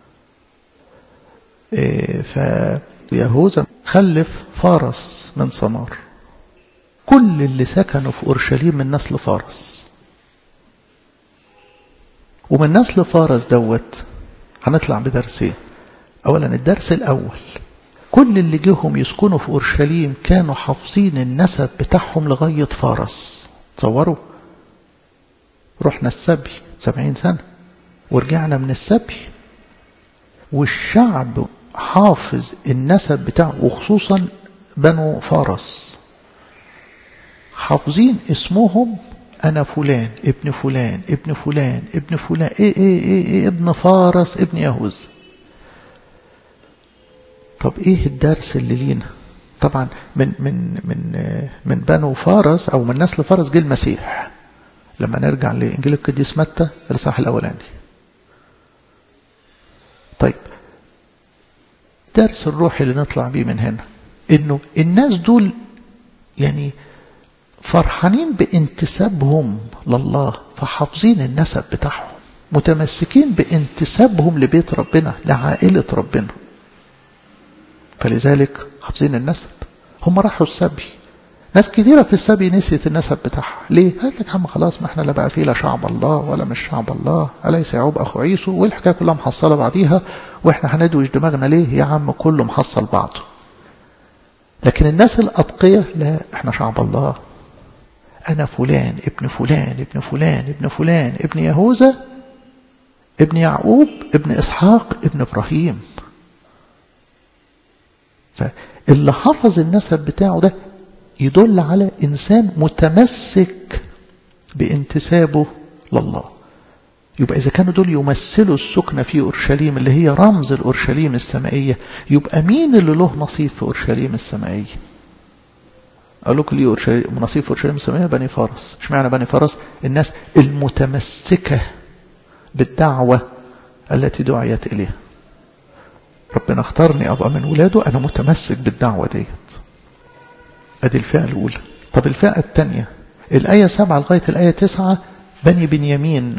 إيه فيهوذا خلف فارس من ثمار كل اللي سكنوا في أورشليم من نسل فارس ومن نسل فارس دوت هنطلع بدرسين أولا الدرس الأول كل اللي جيهم يسكنوا في أورشليم كانوا حافظين النسب بتاعهم لغاية فارس تصوروا رحنا السبي سبعين سنة ورجعنا من السبي والشعب حافظ النسب بتاعه وخصوصا بنو فارس حافظين اسمهم أنا فلان ابن فلان ابن فلان ابن فلان إيه إيه إيه, إيه ابن فارس ابن يهوذا طب إيه الدرس اللي لينا طبعا من من من من بنو فارس أو من نسل فارس جه المسيح لما نرجع لإنجيل القديس متى الإصحاح الأولاني طيب درس الروح اللي نطلع بيه من هنا إنه الناس دول يعني فرحانين بانتسابهم لله فحافظين النسب بتاعهم متمسكين بانتسابهم لبيت ربنا لعائلة ربنا فلذلك حافظين النسب هم راحوا السبي ناس كثيرة في السبي نسيت النسب بتاعها ليه؟ قالت لك يا عم خلاص ما احنا لا بقى فيه لا شعب الله ولا مش شعب الله أليس يعوب أخو عيسو والحكاية كلها محصلة بعضيها واحنا هندوش دماغنا ليه يا عم كله محصل بعضه لكن الناس الأتقية لا احنا شعب الله أنا فلان ابن فلان ابن فلان ابن فلان ابن يهوذا ابن يعقوب ابن إسحاق ابن إبراهيم فاللي حفظ النسب بتاعه ده يدل على إنسان متمسك بانتسابه لله يبقى إذا كانوا دول يمثلوا السكنة في أورشليم اللي هي رمز الأورشليم السمائية يبقى مين اللي له نصيب في أورشليم السمائية قال لكم ليه أورشليم نصيب في أورشليم السمائية بني فارس اشمعنى بني فارس الناس المتمسكة بالدعوة التي دعيت إليها ربنا اختارني أبقى من ولاده أنا متمسك بالدعوة ديت أدي الفئة الأولى طب الفئة الثانية الآية سبعة لغاية الآية تسعة بني بنيامين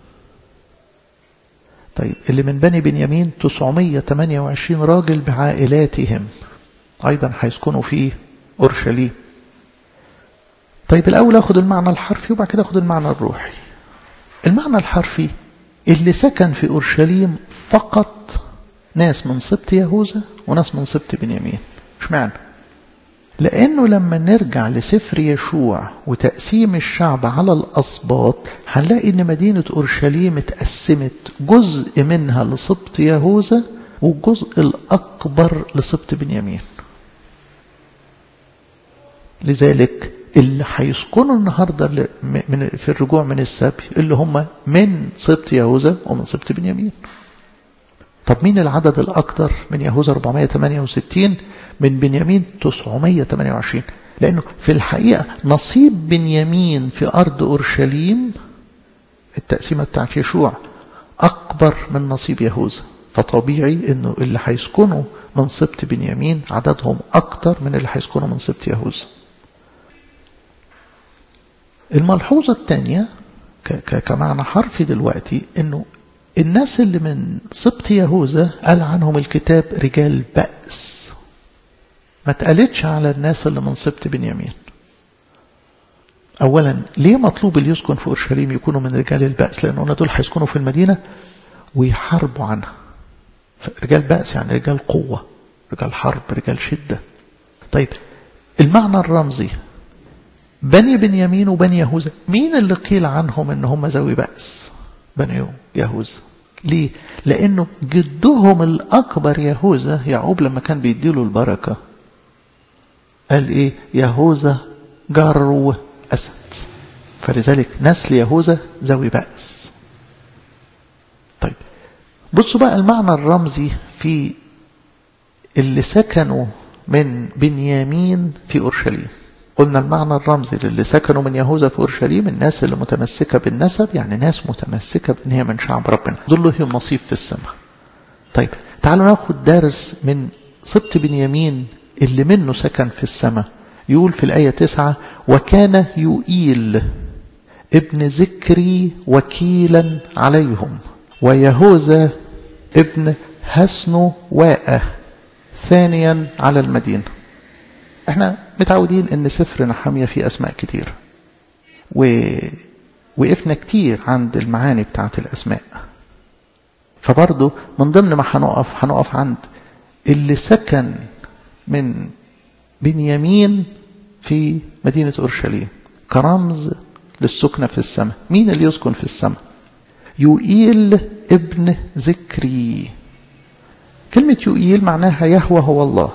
طيب اللي من بني بنيامين 928 راجل بعائلاتهم أيضا هيسكنوا في أورشليم طيب الأول أخذ المعنى الحرفي وبعد كده أخذ المعنى الروحي المعنى الحرفي اللي سكن في أورشليم فقط ناس من سبط يهوذا وناس من سبط بنيامين مش معنى لأنه لما نرجع لسفر يشوع وتقسيم الشعب على الأسباط هنلاقي أن مدينة أورشليم اتقسمت جزء منها لسبط يهوذا والجزء الأكبر لسبط بنيامين لذلك اللي هيسكنوا النهاردة من في الرجوع من السبي اللي هم من سبط يهوذا ومن سبط بنيامين طب مين العدد الأكثر من يهوذا 468 من بنيامين 928 لأنه في الحقيقة نصيب بنيامين في أرض أورشليم التقسيمة بتاعت يشوع أكبر من نصيب يهوذا فطبيعي أنه اللي هيسكنوا من سبط بنيامين عددهم أكتر من اللي هيسكنوا من سبط يهوذا الملحوظة الثانية كمعنى حرفي دلوقتي أنه الناس اللي من سبط يهوذا قال عنهم الكتاب رجال بأس ما اتقالتش على الناس اللي من سبط بنيامين أولا ليه مطلوب اللي يسكن في أورشليم يكونوا من رجال البأس لأن دول هيسكنوا في المدينة ويحاربوا عنها رجال بأس يعني رجال قوة رجال حرب رجال شدة طيب المعنى الرمزي بني بنيامين وبني يهوذا مين اللي قيل عنهم ان هم ذوي بأس بني يهوذا ليه لانه جدهم الاكبر يهوذا يعقوب لما كان بيديله البركة قال ايه يهوذا جرو اسد فلذلك نسل يهوذا ذوي بأس طيب بصوا بقى المعنى الرمزي في اللي سكنوا من بنيامين في أورشليم قلنا المعنى الرمزي للي سكنوا من يهوذا في أورشليم الناس اللي متمسكة بالنسب يعني ناس متمسكة بأن هي من شعب ربنا دول لهم نصيب في السماء طيب تعالوا ناخد دارس من سبط بنيامين اللي منه سكن في السماء يقول في الآية تسعة وكان يؤيل ابن ذكري وكيلا عليهم ويهوذا ابن حسن واء ثانيا على المدينة احنا متعودين ان سفر نحمية فيه اسماء كتير ووقفنا كتير عند المعاني بتاعت الاسماء فبرضه من ضمن ما هنقف هنقف عند اللي سكن من بنيامين في مدينة أورشليم كرمز للسكنة في السماء مين اللي يسكن في السماء يؤيل ابن ذكري كلمة يؤيل معناها يهوى هو الله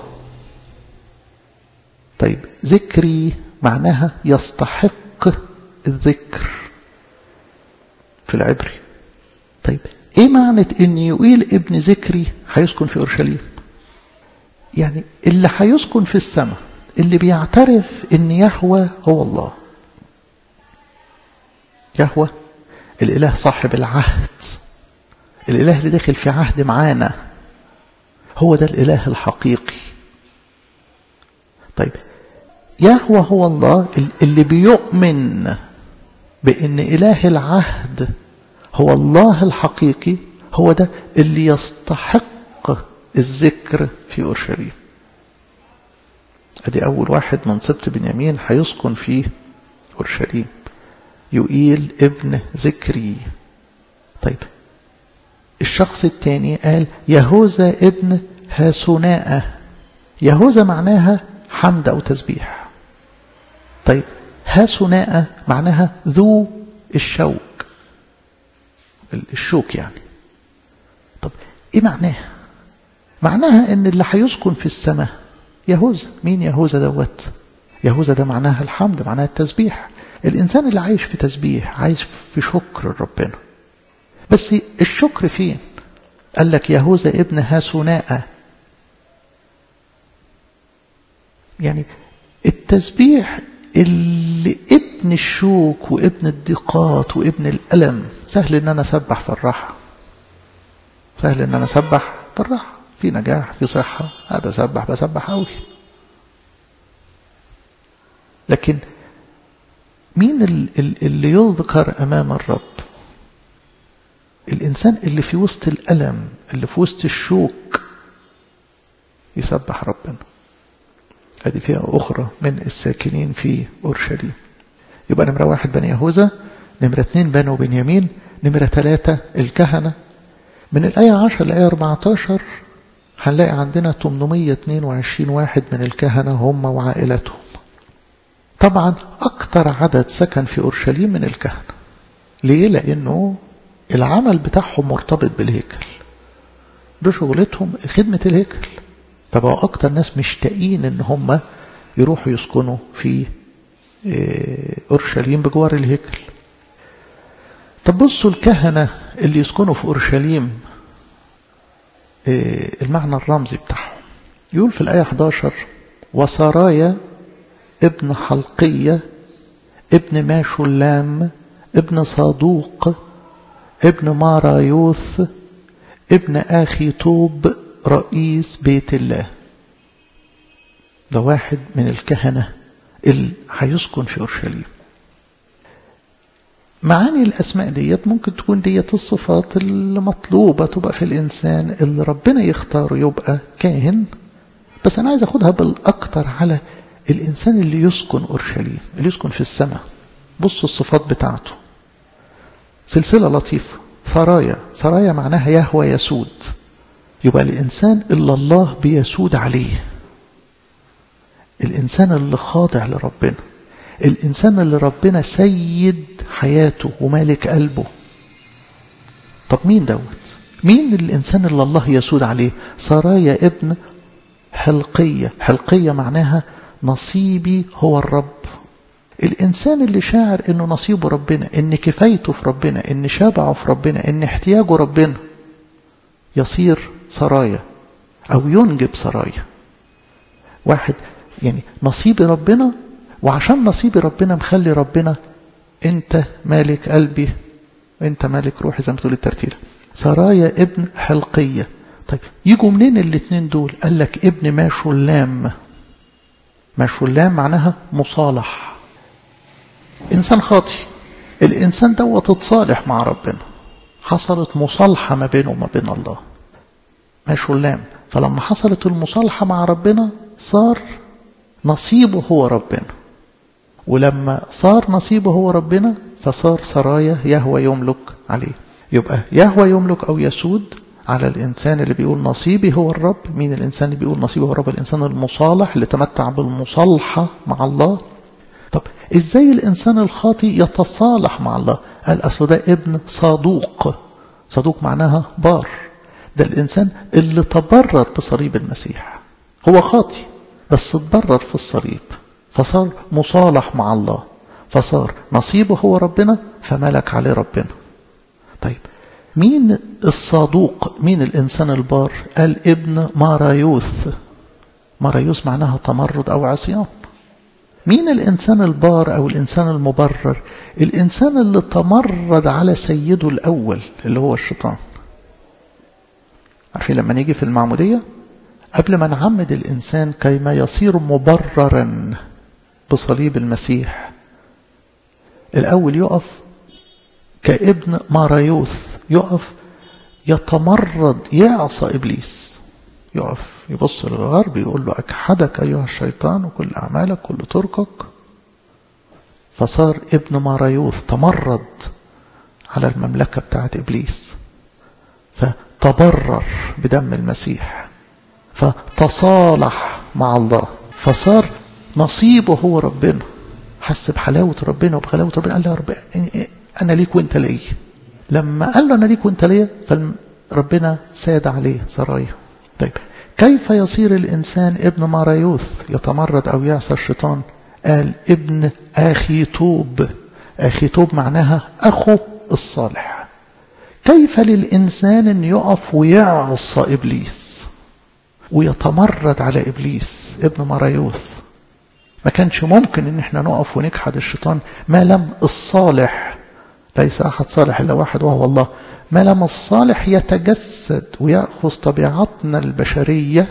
طيب ذكري معناها يستحق الذكر في العبري طيب ايه معنى ان يؤيل ابن ذكري هيسكن في اورشليم يعني اللي هيسكن في السماء اللي بيعترف ان يهوى هو الله يهوى الاله صاحب العهد الاله اللي داخل في عهد معانا هو ده الاله الحقيقي طيب يهوى هو الله اللي بيؤمن بان اله العهد هو الله الحقيقي هو ده اللي يستحق الذكر في اورشليم ادي اول واحد من سبط بنيامين هيسكن في اورشليم يؤيل ابن ذكري طيب الشخص الثاني قال يهوذا ابن هاسوناء يهوذا معناها حمد أو تسبيح طيب هاسوناء معناها ذو الشوك الشوك يعني طب ايه معناها معناها ان اللي هيسكن في السماء يهوذا مين يهوذا دوت يهوذا ده معناها الحمد معناها التسبيح الانسان اللي عايش في تسبيح عايش في شكر ربنا بس الشكر فين قال لك يهوذا ابن هاسوناء يعني التسبيح اللي ابن الشوك وابن الضيقات وابن الألم سهل ان انا اسبح في الراحة سهل ان انا اسبح في الراحة في نجاح في صحة أنا بسبح بسبح قوي لكن مين اللي يذكر أمام الرب الإنسان اللي في وسط الألم اللي في وسط الشوك يسبح ربنا هذه فئة أخرى من الساكنين في أورشليم يبقى نمرة واحد بني يهوذا نمرة اثنين بنو بنيامين نمرة ثلاثة الكهنة من الآية 10 للآية 14 هنلاقي عندنا 822 واحد من الكهنة هم وعائلتهم طبعا أكتر عدد سكن في أورشليم من الكهنة ليه؟ لأنه العمل بتاعهم مرتبط بالهيكل ده شغلتهم خدمة الهيكل فبقوا أكتر ناس مشتاقين إن هم يروحوا يسكنوا في أورشليم بجوار الهيكل طب بصوا الكهنة اللي يسكنوا في أورشليم المعنى الرمزي بتاعهم يقول في الآية 11 وسرايا ابن حلقية ابن ماشولام ابن صادوق ابن مارايوث ابن آخي طوب رئيس بيت الله ده واحد من الكهنة اللي هيسكن في أورشليم معاني الأسماء ديت ممكن تكون ديت الصفات المطلوبة تبقى في الإنسان اللي ربنا يختاره يبقى كاهن بس أنا عايز أخدها بالأكتر على الإنسان اللي يسكن أورشليم اللي يسكن في السماء بصوا الصفات بتاعته سلسلة لطيفة سرايا سرايا معناها يهوى يسود يبقى الإنسان اللي الله بيسود عليه الإنسان اللي خاضع لربنا الإنسان اللي ربنا سيد حياته ومالك قلبه طب مين دوت مين الإنسان اللي الله يسود عليه سرايا ابن حلقية حلقية معناها نصيبي هو الرب الإنسان اللي شاعر إنه نصيبه ربنا إن كفايته في ربنا إن شبعه في ربنا إن احتياجه ربنا يصير سرايا أو ينجب سرايا واحد يعني نصيب ربنا وعشان نصيب ربنا مخلي ربنا انت مالك قلبي انت مالك روحي زي ما تقول الترتيله سرايا ابن حلقية طيب يجوا منين الاثنين دول قال لك ابن ماشولام ماشولام معناها مصالح انسان خاطي الانسان دوت اتصالح مع ربنا حصلت مصالحة ما بينه وما بين الله ماشولام فلما حصلت المصالحة مع ربنا صار نصيبه هو ربنا ولما صار نصيبه هو ربنا فصار سرايا يهوى يملك عليه يبقى يهوى يملك أو يسود على الإنسان اللي بيقول نصيبي هو الرب مين الإنسان اللي بيقول نصيبي هو الرب الإنسان المصالح اللي تمتع بالمصالحة مع الله طب إزاي الإنسان الخاطي يتصالح مع الله قال أصل ده ابن صادوق صادوق معناها بار ده الإنسان اللي تبرر بصليب المسيح هو خاطي بس تبرر في الصليب فصار مصالح مع الله فصار نصيبه هو ربنا فملك عليه ربنا طيب مين الصادوق مين الإنسان البار قال ابن مارايوث مارايوث معناها تمرد أو عصيان مين الإنسان البار أو الإنسان المبرر الإنسان اللي تمرد على سيده الأول اللي هو الشيطان عارفين لما نيجي في المعمودية قبل ما نعمد الإنسان كيما يصير مبررا بصليب المسيح الأول يقف كابن مارايوث يقف يتمرد يعصى إبليس يقف يبص للغرب يقول له أكحدك أيها الشيطان وكل أعمالك كل طرقك فصار ابن مارايوث تمرد على المملكة بتاعت إبليس فتبرر بدم المسيح فتصالح مع الله فصار نصيبه هو ربنا حس بحلاوة ربنا وبغلاوة ربنا قال له يا رب أنا ليك وأنت لي لما قال له أنا ليك وأنت لي فربنا ساد عليه سرايا طيب كيف يصير الإنسان ابن مارايوث يتمرد أو يعصى الشيطان قال ابن أخي توب أخي توب معناها أخو الصالح كيف للإنسان أن يقف ويعصى إبليس ويتمرد على إبليس ابن مارايوث ما كانش ممكن ان احنا نقف ونجحد الشيطان ما لم الصالح ليس احد صالح الا واحد وهو الله ما لم الصالح يتجسد ويأخذ طبيعتنا البشرية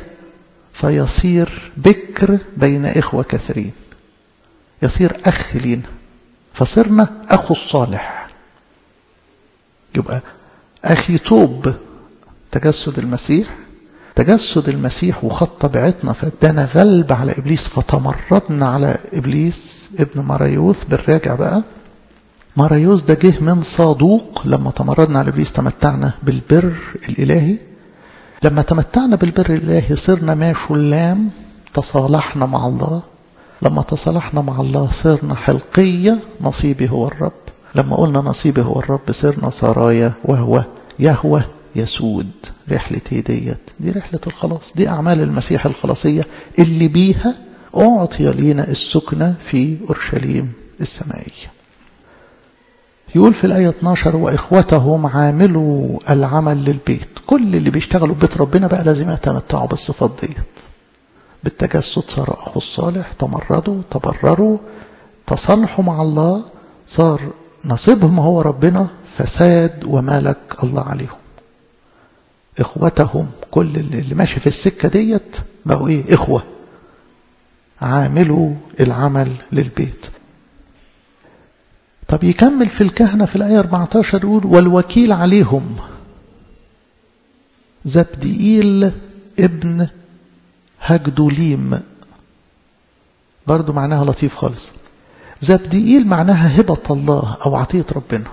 فيصير بكر بين إخوة كثيرين يصير أخ لينا فصرنا أخو الصالح يبقى أخي توب تجسد المسيح تجسد المسيح وخد طبيعتنا فادانا غلب على إبليس فتمردنا على إبليس ابن مرايوث بالراجع بقى مرايوث ده جه من صادوق لما تمردنا على إبليس تمتعنا بالبر الإلهي لما تمتعنا بالبر الإلهي صرنا ماشولام تصالحنا مع الله لما تصالحنا مع الله صرنا حلقية نصيبي هو الرب لما قلنا نصيبي هو الرب صرنا سرايا وهو يهوى يسود رحلة ديت دي رحلة الخلاص دي أعمال المسيح الخلاصية اللي بيها أعطي لينا السكنة في أورشليم السمائية يقول في الآية 12 وإخوتهم عاملوا العمل للبيت كل اللي بيشتغلوا بيت ربنا بقى لازم يتمتعوا بالصفات ديت بالتجسد صار أخو الصالح تمردوا تبرروا تصالحوا مع الله صار نصيبهم هو ربنا فساد وملك الله عليهم إخوتهم كل اللي ماشي في السكة ديت بقوا إيه إخوة عاملوا العمل للبيت طب يكمل في الكهنة في الآية 14 يقول والوكيل عليهم زبدئيل ابن هجدوليم برضو معناها لطيف خالص زبديئيل معناها هبة الله أو عطية ربنا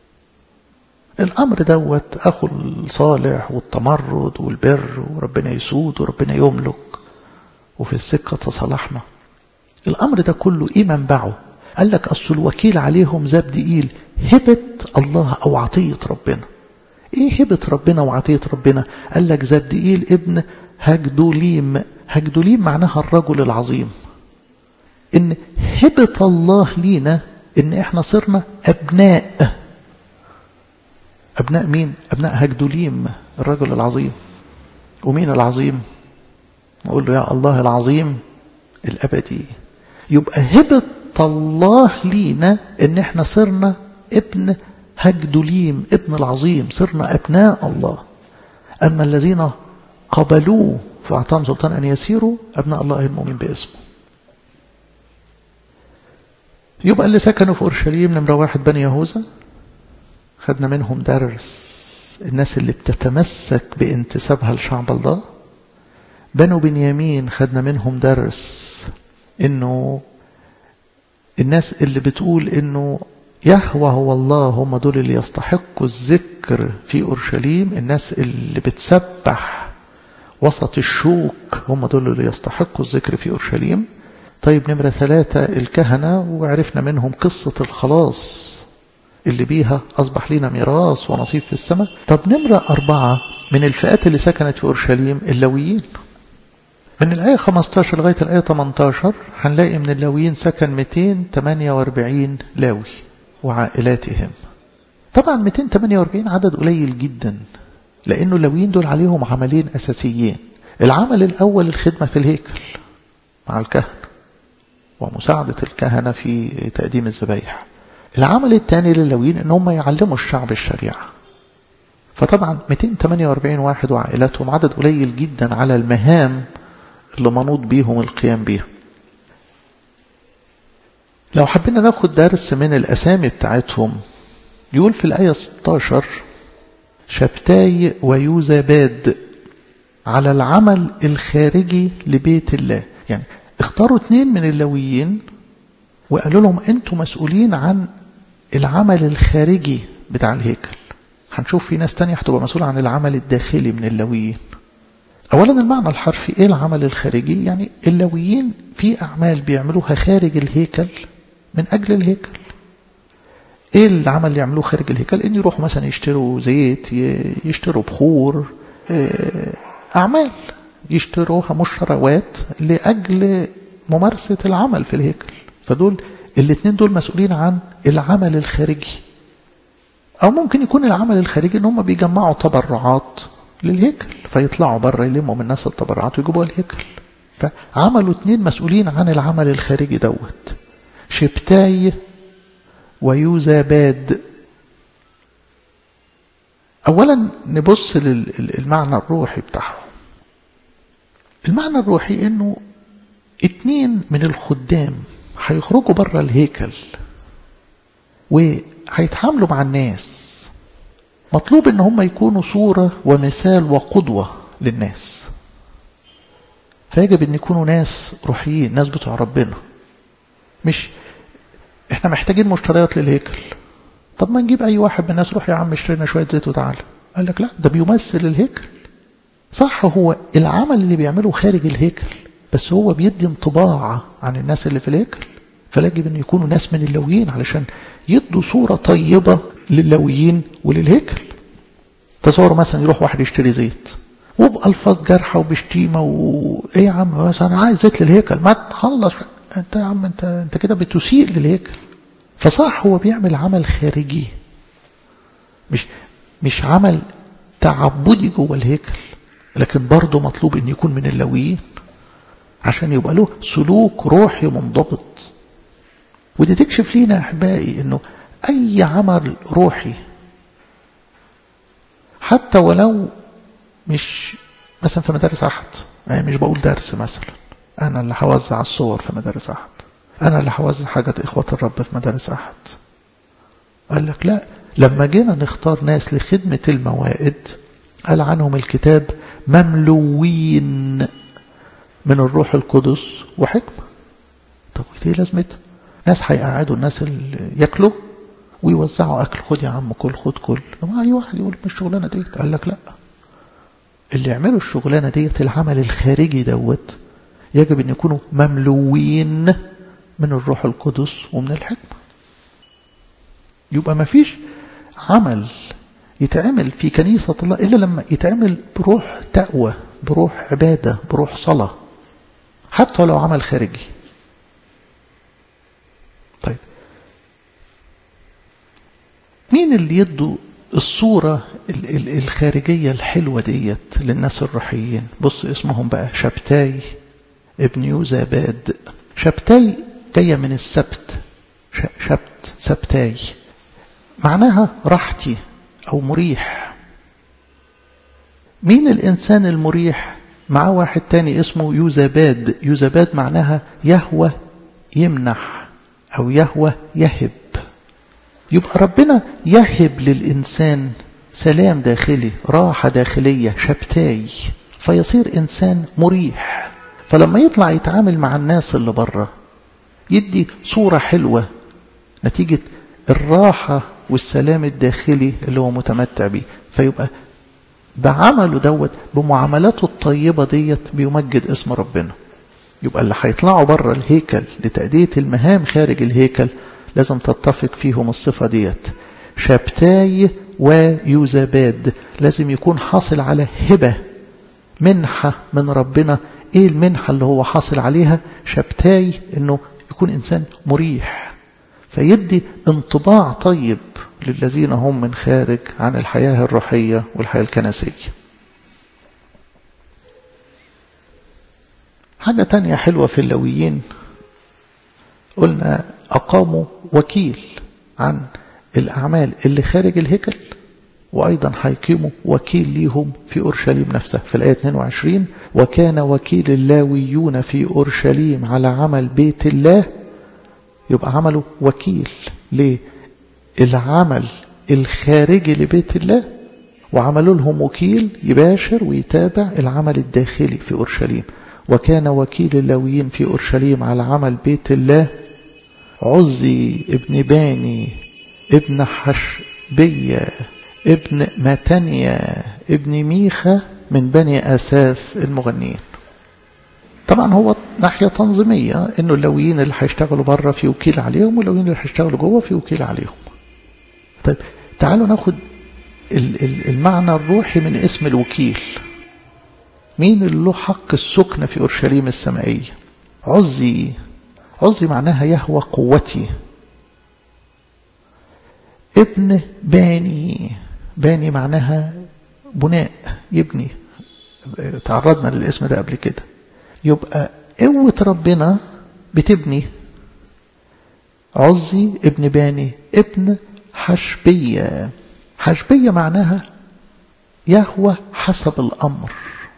الأمر دوت أخو الصالح والتمرد والبر وربنا يسود وربنا يملك وفي السكة تصالحنا الأمر ده كله إيه منبعه قال لك أصل الوكيل عليهم زبديئيل هبة الله أو عطية ربنا إيه هبة ربنا وعطية ربنا قال لك زبديئيل ابن هجدوليم هجدوليم معناها الرجل العظيم إن هبة الله لينا إن إحنا صرنا أبناء أبناء مين؟ أبناء هجدوليم الرجل العظيم ومين العظيم؟ نقول له يا الله العظيم الأبدي يبقى هبة الله لينا إن إحنا صرنا ابن هجدوليم ابن العظيم صرنا أبناء الله أما الذين قبلوه فأعطاهم سلطان أن يسيروا أبناء الله المؤمن باسمه يبقى اللي سكنوا في أورشليم نمرة واحد بني يهوذا خدنا منهم درس الناس اللي بتتمسك بانتسابها لشعب الله بنو بنيامين خدنا منهم درس انه الناس اللي بتقول انه يهوى هو الله هم دول اللي يستحقوا الذكر في أورشليم الناس اللي بتسبح وسط الشوك هم دول اللي يستحقوا الذكر في أورشليم طيب نمرة ثلاثة الكهنة وعرفنا منهم قصة الخلاص اللي بيها أصبح لنا ميراث ونصيب في السماء طب نمرة أربعة من الفئات اللي سكنت في أورشليم اللويين من الآية 15 لغاية الآية 18 هنلاقي من اللويين سكن 248 لاوي وعائلاتهم طبعا 248 عدد قليل جدا لأنه اللويين دول عليهم عملين أساسيين العمل الأول الخدمة في الهيكل مع الكهنة ومساعدة الكهنة في تقديم الذبايح العمل الثاني للويين ان هم يعلموا الشعب الشريعة فطبعا 248 واحد وعائلاتهم عدد قليل جدا على المهام اللي منوط بيهم القيام بيها لو حبينا ناخد درس من الأسامي بتاعتهم يقول في الآية 16 شبتاي ويوزاباد على العمل الخارجي لبيت الله يعني اختاروا اثنين من اللويين وقالوا لهم انتوا مسؤولين عن العمل الخارجي بتاع الهيكل هنشوف في ناس تانية هتبقى مسؤولة عن العمل الداخلي من اللويين أولا المعنى الحرفي إيه العمل الخارجي يعني اللويين في أعمال بيعملوها خارج الهيكل من أجل الهيكل إيه العمل اللي يعملوه خارج الهيكل إن يروحوا مثلا يشتروا زيت يشتروا بخور أعمال يشتروها مشتروات لأجل ممارسة العمل في الهيكل فدول الاثنين دول مسؤولين عن العمل الخارجي أو ممكن يكون العمل الخارجي إن هم بيجمعوا تبرعات للهيكل فيطلعوا بره يلموا من الناس التبرعات ويجيبوها الهيكل فعملوا اثنين مسؤولين عن العمل الخارجي دوت شبتاي ويوزاباد أولا نبص للمعنى الروحي بتاعهم المعنى الروحي انه اتنين من الخدام هيخرجوا بره الهيكل وهيتعاملوا مع الناس مطلوب ان هم يكونوا صورة ومثال وقدوة للناس فيجب ان يكونوا ناس روحيين ناس بتوع ربنا مش احنا محتاجين مشتريات للهيكل طب ما نجيب اي واحد من الناس روح يا عم اشترينا شوية زيت وتعالى قال لك لا ده بيمثل الهيكل صح هو العمل اللي بيعمله خارج الهيكل بس هو بيدي انطباع عن الناس اللي في الهيكل فيجب ان يكونوا ناس من اللويين علشان يدوا صورة طيبة للويين وللهيكل تصور مثلا يروح واحد يشتري زيت وبألفاظ جارحة وبشتيمة وإيه يا عم بس أنا عايز زيت للهيكل ما تخلص أنت يا عم أنت أنت كده بتسيء للهيكل فصح هو بيعمل عمل خارجي مش مش عمل تعبدي جوه الهيكل لكن برضه مطلوب ان يكون من اللويين عشان يبقى له سلوك روحي منضبط ودي تكشف لينا احبائي انه اي عمل روحي حتى ولو مش مثلا في مدارس احد يعني مش بقول درس مثلا انا اللي هوزع الصور في مدارس احد انا اللي هوزع حاجة اخوة الرب في مدارس احد قال لك لا لما جينا نختار ناس لخدمة الموائد قال عنهم الكتاب مملوين من الروح القدس وحكمة طب ايه لازمتها ناس هيقعدوا الناس اللي ياكلوا ويوزعوا اكل خد يا عم كل خد كل لما اي واحد يقول مش الشغلانه ديت قال لك لا اللي يعملوا الشغلانه ديت العمل الخارجي دوت يجب ان يكونوا مملوين من الروح القدس ومن الحكمه يبقى ما فيش عمل يتعمل في كنيسة الله إلا لما يتعمل بروح تقوى بروح عبادة بروح صلاة حتى لو عمل خارجي طيب مين اللي يدوا الصورة الخارجية الحلوة ديت للناس الروحيين بص اسمهم بقى شبتاي ابن يوزاباد شبتاي جاية من السبت شبت سبتاي معناها راحتي أو مريح مين الإنسان المريح معاه واحد تاني اسمه يوزاباد يوزاباد معناها يهوى يمنح أو يهوى يهب يبقى ربنا يهب للإنسان سلام داخلي راحة داخلية شبتاي فيصير إنسان مريح فلما يطلع يتعامل مع الناس اللي بره يدي صورة حلوة نتيجة الراحة والسلام الداخلي اللي هو متمتع بيه فيبقى بعمله دوت بمعاملاته الطيبة ديت بيمجد اسم ربنا يبقى اللي هيطلعوا بره الهيكل لتأدية المهام خارج الهيكل لازم تتفق فيهم الصفة ديت شبتاي ويوزاباد لازم يكون حاصل على هبة منحة من ربنا ايه المنحة اللي هو حاصل عليها شبتاي انه يكون انسان مريح فيدي انطباع طيب للذين هم من خارج عن الحياة الروحية والحياة الكنسية حاجة تانية حلوة في اللويين قلنا أقاموا وكيل عن الأعمال اللي خارج الهيكل وأيضا هيقيموا وكيل ليهم في أورشليم نفسها في الآية 22 وكان وكيل اللاويون في أورشليم على عمل بيت الله يبقى عملوا وكيل للعمل الخارجي لبيت الله وعملوا لهم وكيل يباشر ويتابع العمل الداخلي في أورشليم وكان وكيل اللاويين في أورشليم على عمل بيت الله عزي ابن باني ابن حشبية ابن متانيا ابن ميخا من بني أساف المغنيين طبعا هو ناحية تنظيمية انه اللويين اللي هيشتغلوا بره في وكيل عليهم واللويين اللي هيشتغلوا جوه في وكيل عليهم طيب تعالوا ناخد المعنى الروحي من اسم الوكيل مين اللي له حق السكن في أورشليم السمائية عزي عزي معناها يهوى قوتي ابن باني باني معناها بناء يبني تعرضنا للاسم ده قبل كده يبقى قوة ربنا بتبني عزي ابن باني ابن حشبية حشبية معناها يهوى حسب الأمر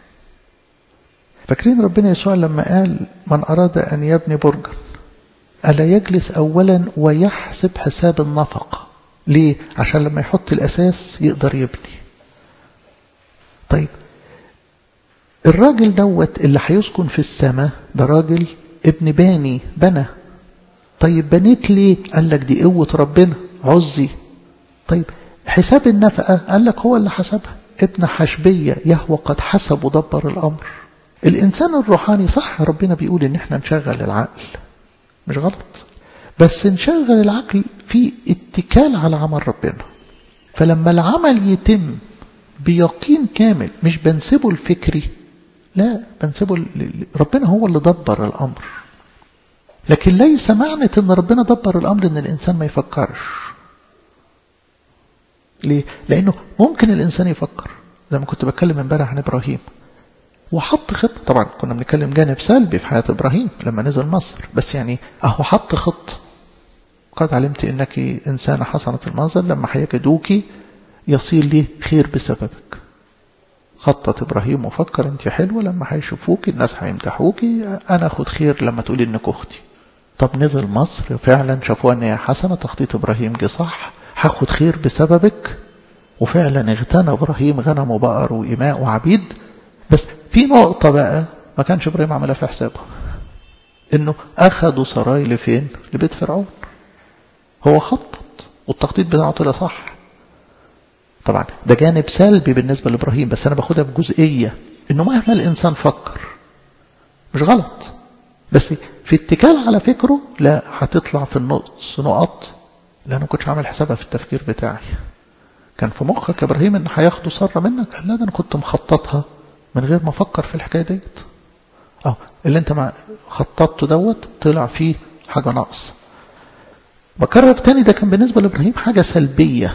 فاكرين ربنا يسوع لما قال من أراد أن يبني برجا ألا يجلس أولا ويحسب حساب النفقة ليه؟ عشان لما يحط الأساس يقدر يبني طيب الراجل دوت اللي هيسكن في السماء ده راجل ابن باني بنى طيب بنيت ليه قال لك دي قوة ربنا عزي طيب حساب النفقة قال لك هو اللي حسبها ابن حشبية يهوى قد حسب ودبر الأمر الإنسان الروحاني صح ربنا بيقول إن احنا نشغل العقل مش غلط بس نشغل العقل في اتكال على عمل ربنا فلما العمل يتم بيقين كامل مش بنسبه الفكري لا بنسبه ربنا هو اللي دبر الأمر لكن ليس معنى ان ربنا دبر الأمر ان الإنسان ما يفكرش ليه؟ لأنه ممكن الإنسان يفكر زي ما كنت بتكلم امبارح عن إبراهيم وحط خطة طبعا كنا بنتكلم جانب سلبي في حياة إبراهيم لما نزل مصر بس يعني أهو حط خطة قد علمت إنك إنسانة حسنة المنظر لما هيجدوك يصير لي خير بسببك خطط إبراهيم وفكر أنت حلوة لما هيشوفوك الناس هيمدحوك أنا أخد خير لما تقولي إنك أختي طب نزل مصر فعلا شافوها إن هي حسنة تخطيط إبراهيم جه صح هاخد خير بسببك وفعلا اغتنى إبراهيم غنم وبقر وإماء وعبيد بس في نقطة بقى ما كانش إبراهيم عملها في حسابه انه اخذوا سراي لفين لبيت فرعون هو خطط والتخطيط بتاعه طلع صح طبعا ده جانب سلبي بالنسبة لإبراهيم بس أنا باخدها بجزئية إنه مهما الإنسان فكر مش غلط بس في اتكال على فكره لا هتطلع في النقص نقط لأن ما كنتش عامل حسابها في التفكير بتاعي كان في مخك يا إبراهيم إن هياخدوا سرة منك قال لا ده أنا كنت مخططها من غير ما أفكر في الحكاية ديت أه اللي أنت مع خططته دوت طلع فيه حاجة ناقص بكرر تاني ده كان بالنسبة لإبراهيم حاجة سلبية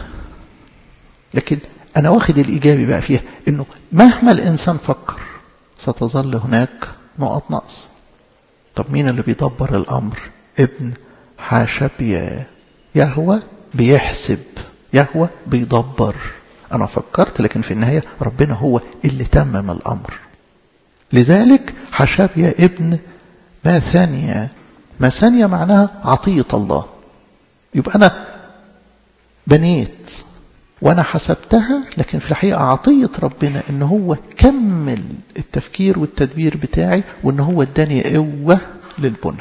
لكن أنا واخد الإيجابي بقى فيها إنه مهما الإنسان فكر ستظل هناك نقط نقص طب مين اللي بيدبر الأمر ابن حاشبيا يهوى بيحسب يهوى بيدبر أنا فكرت لكن في النهاية ربنا هو اللي تمم الأمر لذلك حشبيا ابن ماثانيا ماثانيا معناها عطية الله يبقى أنا بنيت وأنا حسبتها لكن في الحقيقة عطية ربنا إن هو كمل التفكير والتدبير بتاعي وإن هو اداني قوة للبنى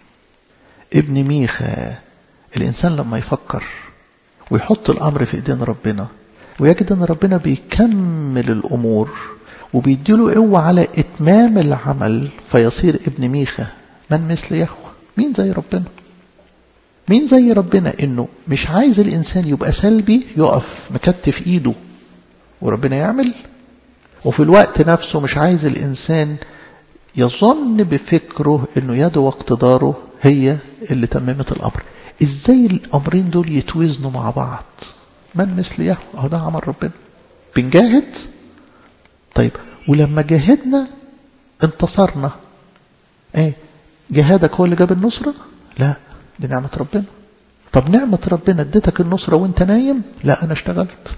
ابن ميخا الإنسان لما يفكر ويحط الأمر في إيدين ربنا ويجد أن ربنا بيكمل الأمور وبيديله قوة على إتمام العمل فيصير ابن ميخا من مثل يهوه مين زي ربنا مين زي ربنا انه مش عايز الانسان يبقى سلبي يقف مكتف ايده وربنا يعمل وفي الوقت نفسه مش عايز الانسان يظن بفكره انه يده واقتداره هي اللي تممت الامر ازاي الامرين دول يتوزنوا مع بعض من مثل يهوه اهو ده عمل ربنا بنجاهد طيب ولما جاهدنا انتصرنا ايه جهادك هو اللي جاب النصرة لا دي نعمة ربنا طب نعمة ربنا اديتك النصرة وانت نايم لا انا اشتغلت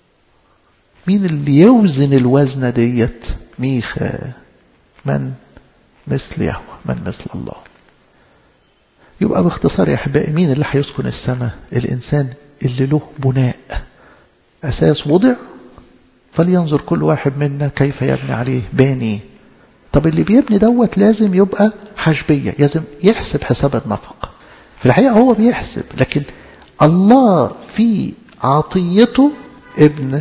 مين اللي يوزن الوزنة ديت ميخا من مثل يهوه من مثل الله يبقى باختصار يا احبائي مين اللي هيسكن السماء الانسان اللي له بناء اساس وضع فلينظر كل واحد منا كيف يبني عليه باني طب اللي بيبني دوت لازم يبقى حشبية لازم يحسب حساب النفقه في الحقيقة هو بيحسب لكن الله في عطيته ابن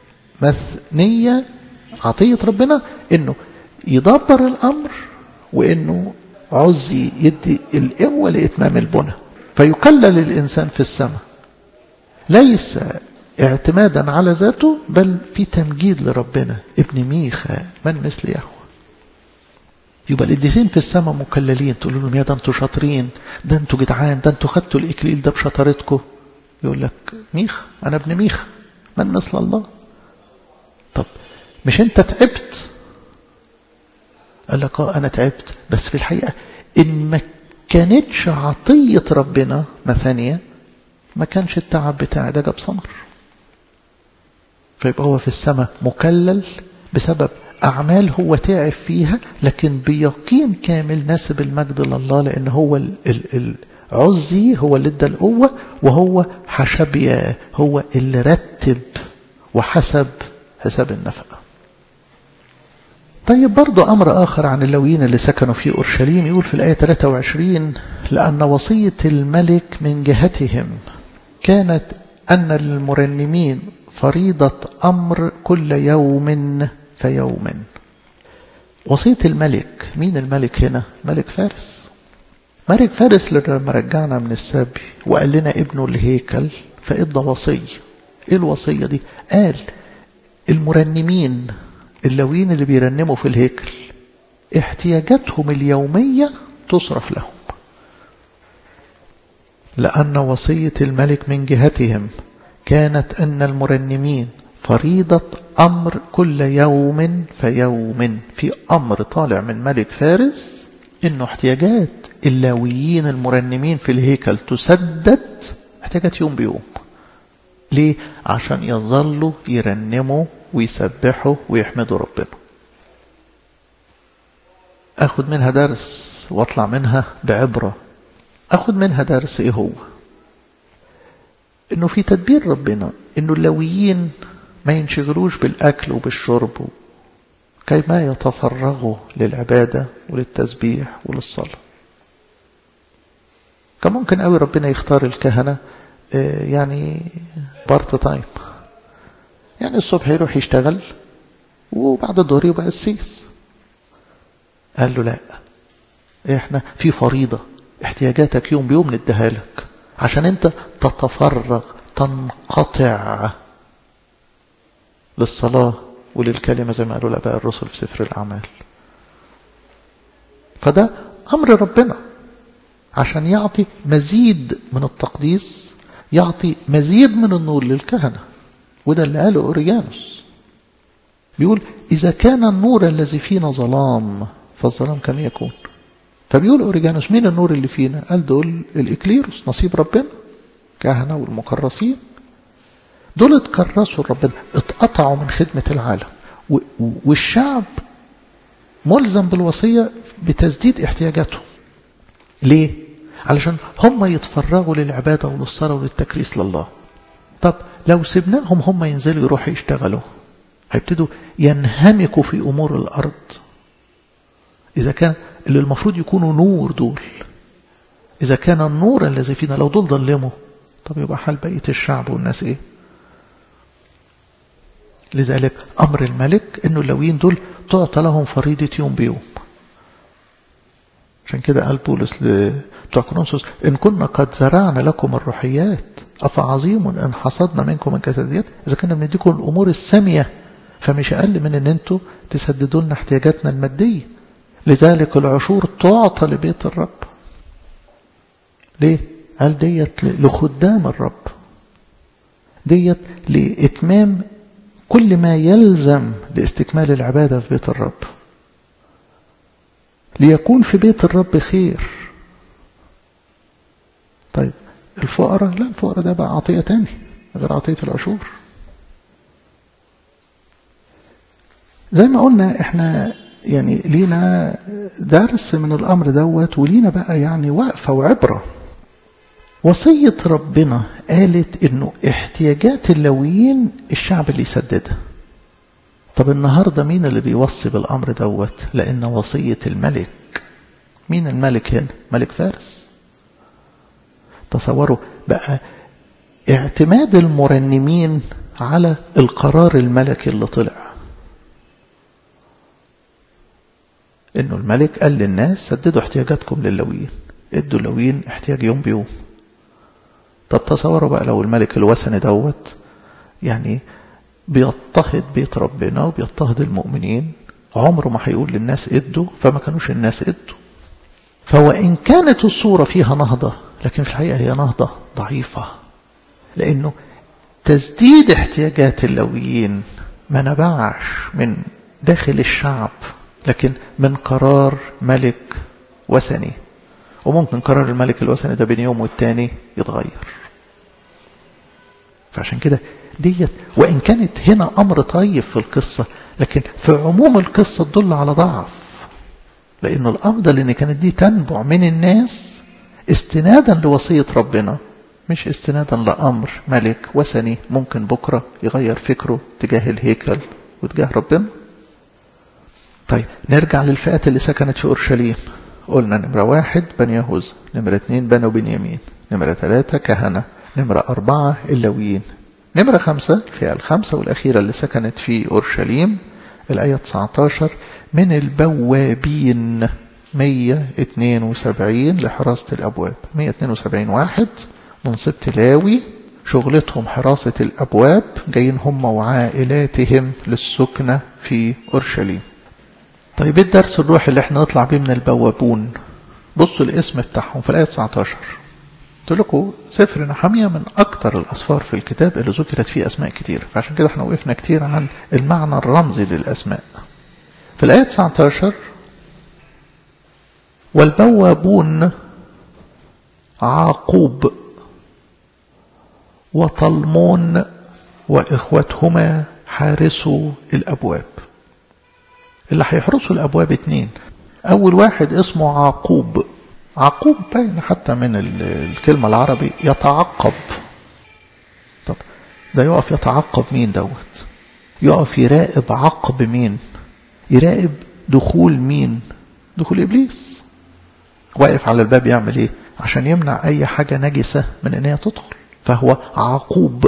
مثنية عطية ربنا انه يدبر الامر وانه عزي يدي القوة لاتمام البنى فيكلل الانسان في السماء ليس اعتمادا على ذاته بل في تمجيد لربنا ابن ميخا من مثل يهوه يبقى القديسين في السماء مكللين تقولوا لهم يا ده انتوا شاطرين ده انتوا جدعان ده انتوا خدتوا الاكليل ده بشطارتكم يقول لك ميخ انا ابن ميخ من مثل الله طب مش انت تعبت قال لك اه انا تعبت بس في الحقيقه ان ما كانتش عطيه ربنا مثانيه ما كانش التعب بتاعي ده جاب ثمر فيبقى هو في السماء مكلل بسبب أعمال هو تعب فيها لكن بيقين كامل ناسب المجد لله لأن هو العزي هو اللي ادى القوة وهو حشبيا هو اللي رتب وحسب حساب النفقة طيب برضو أمر آخر عن اللويين اللي سكنوا في أورشليم يقول في الآية 23 لأن وصية الملك من جهتهم كانت أن للمرنمين فريضة أمر كل يوم فيوم وصية الملك مين الملك هنا ملك فارس ملك فارس لما رجعنا من السبي وقال لنا ابنه الهيكل فإدى وصية ايه الوصية دي قال المرنمين اللوين اللي بيرنموا في الهيكل احتياجاتهم اليومية تصرف لهم لأن وصية الملك من جهتهم كانت أن المرنمين فريضة أمر كل يوم فيوم في أمر طالع من ملك فارس إنه احتياجات اللاويين المرنمين في الهيكل تسدد احتياجات يوم بيوم ليه؟ عشان يظلوا يرنموا ويسبحوا ويحمدوا ربنا أخذ منها درس واطلع منها بعبرة أخذ منها درس إيه هو إنه في تدبير ربنا إنه اللاويين ما ينشغلوش بالأكل وبالشرب كي ما يتفرغوا للعبادة وللتسبيح وللصلاة كان ممكن قوي ربنا يختار الكهنة يعني بارت تايم يعني الصبح يروح يشتغل وبعد الظهر يبقى قسيس قال له لا احنا في فريضة احتياجاتك يوم بيوم نديها لك عشان انت تتفرغ تنقطع للصلاة وللكلمة زي ما قالوا الآباء الرسل في سفر الأعمال فده أمر ربنا عشان يعطي مزيد من التقديس يعطي مزيد من النور للكهنة وده اللي قاله أوريانوس بيقول إذا كان النور الذي فينا ظلام فالظلام كم يكون فبيقول أوريجانوس مين النور اللي فينا قال دول الإكليروس نصيب ربنا كهنة والمكرسين دول اتكرسوا ربنا اتقطعوا من خدمة العالم والشعب ملزم بالوصية بتسديد احتياجاتهم ليه؟ علشان هم يتفرغوا للعبادة وللصلاة وللتكريس لله طب لو سيبناهم هم ينزلوا يروحوا يشتغلوا هيبتدوا ينهمكوا في أمور الأرض إذا كان اللي المفروض يكونوا نور دول إذا كان النور الذي فينا لو دول ظلموا طب يبقى حال بقية الشعب والناس إيه لذلك أمر الملك إنه اللويين دول تعطى لهم فريضة يوم بيوم عشان كده قال بولس بتوع كورنثوس إن كنا قد زرعنا لكم الروحيات أفعظيم إن حصدنا منكم الجسديات إذا كنا بنديكم الأمور السامية فمش أقل من إن أنتوا تسددوا لنا احتياجاتنا المادية لذلك العشور تعطى لبيت الرب ليه؟ قال ديت لخدام الرب ديت لإتمام كل ما يلزم لاستكمال العبادة في بيت الرب ليكون في بيت الرب خير طيب الفقراء لا الفقراء ده بقى عطية تاني غير عطية العشور زي ما قلنا احنا يعني لينا درس من الأمر دوت ولينا بقى يعني وقفة وعبرة وصية ربنا قالت انه احتياجات اللويين الشعب اللي يسددها طب النهاردة مين اللي بيوصي بالأمر دوت لأن وصية الملك مين الملك هنا ملك فارس تصوروا بقى اعتماد المرنمين على القرار الملكي اللي طلع انه الملك قال للناس سددوا احتياجاتكم للويين ادوا اللويين احتياج يوم بيوم طب تصوروا بقى لو الملك الوثني دوت يعني بيضطهد بيت ربنا وبيضطهد المؤمنين عمره ما هيقول للناس ادوا فما كانوش الناس ادوا فوإن كانت الصورة فيها نهضة لكن في الحقيقة هي نهضة ضعيفة لأنه تسديد احتياجات اللويين ما نبعش من داخل الشعب لكن من قرار ملك وثني وممكن قرار الملك الوثني ده بين يوم والتاني يتغير فعشان كده ديت وإن كانت هنا أمر طيب في القصة لكن في عموم القصة تدل على ضعف لأنه الأفضل إن كانت دي تنبع من الناس استنادا لوصية ربنا مش استنادا لأمر ملك وثني ممكن بكرة يغير فكره تجاه الهيكل وتجاه ربنا طيب نرجع للفئات اللي سكنت في أورشليم قلنا نمرة واحد بني يهوذا نمرة اتنين بنو بنيامين نمرة ثلاثة كهنة نمرة أربعة اللويين نمرة خمسة الفئة الخمسة والأخيرة اللي سكنت في أورشليم الآية 19 من البوابين 172 لحراسة الأبواب 172 واحد من سبت لاوي شغلتهم حراسة الأبواب جايين هم وعائلاتهم للسكنة في أورشليم طيب الدرس الروحي اللي احنا نطلع بيه من البوابون بصوا الاسم بتاعهم في الآية 19 قلت لكم سفر نحمية من أكثر الأسفار في الكتاب اللي ذكرت فيه أسماء كتير فعشان كده احنا وقفنا كتير عن المعنى الرمزي للأسماء في الآية 19 والبوابون عاقوب وطلمون وإخوتهما حارسوا الأبواب اللي هيحرسوا الأبواب اتنين أول واحد اسمه عاقوب عقوب باين حتى من الكلمة العربي يتعقب طب ده يقف يتعقب مين دوت يقف يراقب عقب مين يراقب دخول مين دخول إبليس واقف على الباب يعمل ايه عشان يمنع اي حاجة نجسة من ان هي تدخل فهو عقوب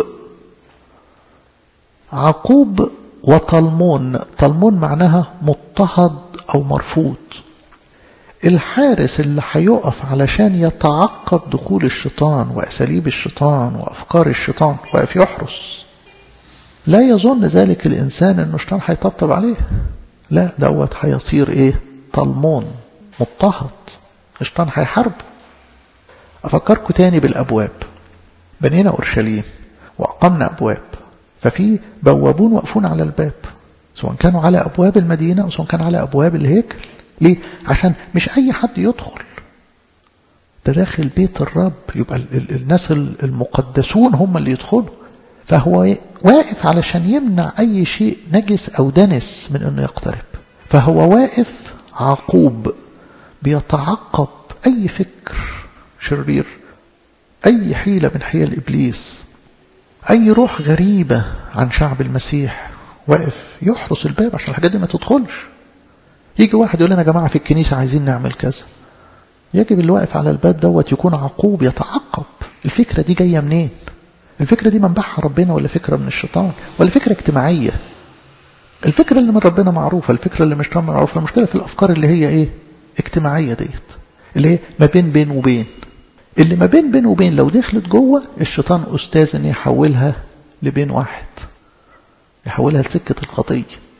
عقوب وطلمون طلمون معناها مضطهد او مرفوض الحارس اللي هيقف علشان يتعقب دخول الشيطان واساليب الشيطان وافكار الشيطان واقف يحرس لا يظن ذلك الانسان انه الشيطان هيطبطب عليه لا دوت هيصير ايه طلمون مضطهد الشيطان هيحاربه افكركم تاني بالابواب بنينا اورشليم واقمنا ابواب ففي بوابون واقفون على الباب سواء كانوا على ابواب المدينه او سواء كان على ابواب الهيكل ليه عشان مش اي حد يدخل ده داخل بيت الرب يبقى ال ال الناس المقدسون هم اللي يدخلوا فهو واقف علشان يمنع اي شيء نجس او دنس من انه يقترب فهو واقف عقوب بيتعقب اي فكر شرير اي حيله من حيل ابليس اي روح غريبه عن شعب المسيح واقف يحرس الباب عشان الحاجات دي ما تدخلش يجي واحد يقول لنا يا جماعه في الكنيسه عايزين نعمل كذا يجب اللي واقف على الباب دوت يكون عقوب يتعقب الفكره دي جايه منين الفكره دي منبعها ربنا ولا فكره من الشيطان ولا فكره اجتماعيه الفكره اللي من ربنا معروفه الفكره اللي مش معروفه المشكله في الافكار اللي هي ايه اجتماعيه ديت اللي هي ما بين بين وبين اللي ما بين بين وبين لو دخلت جوه الشيطان استاذ ان يحولها لبين واحد يحولها لسكه الخطيه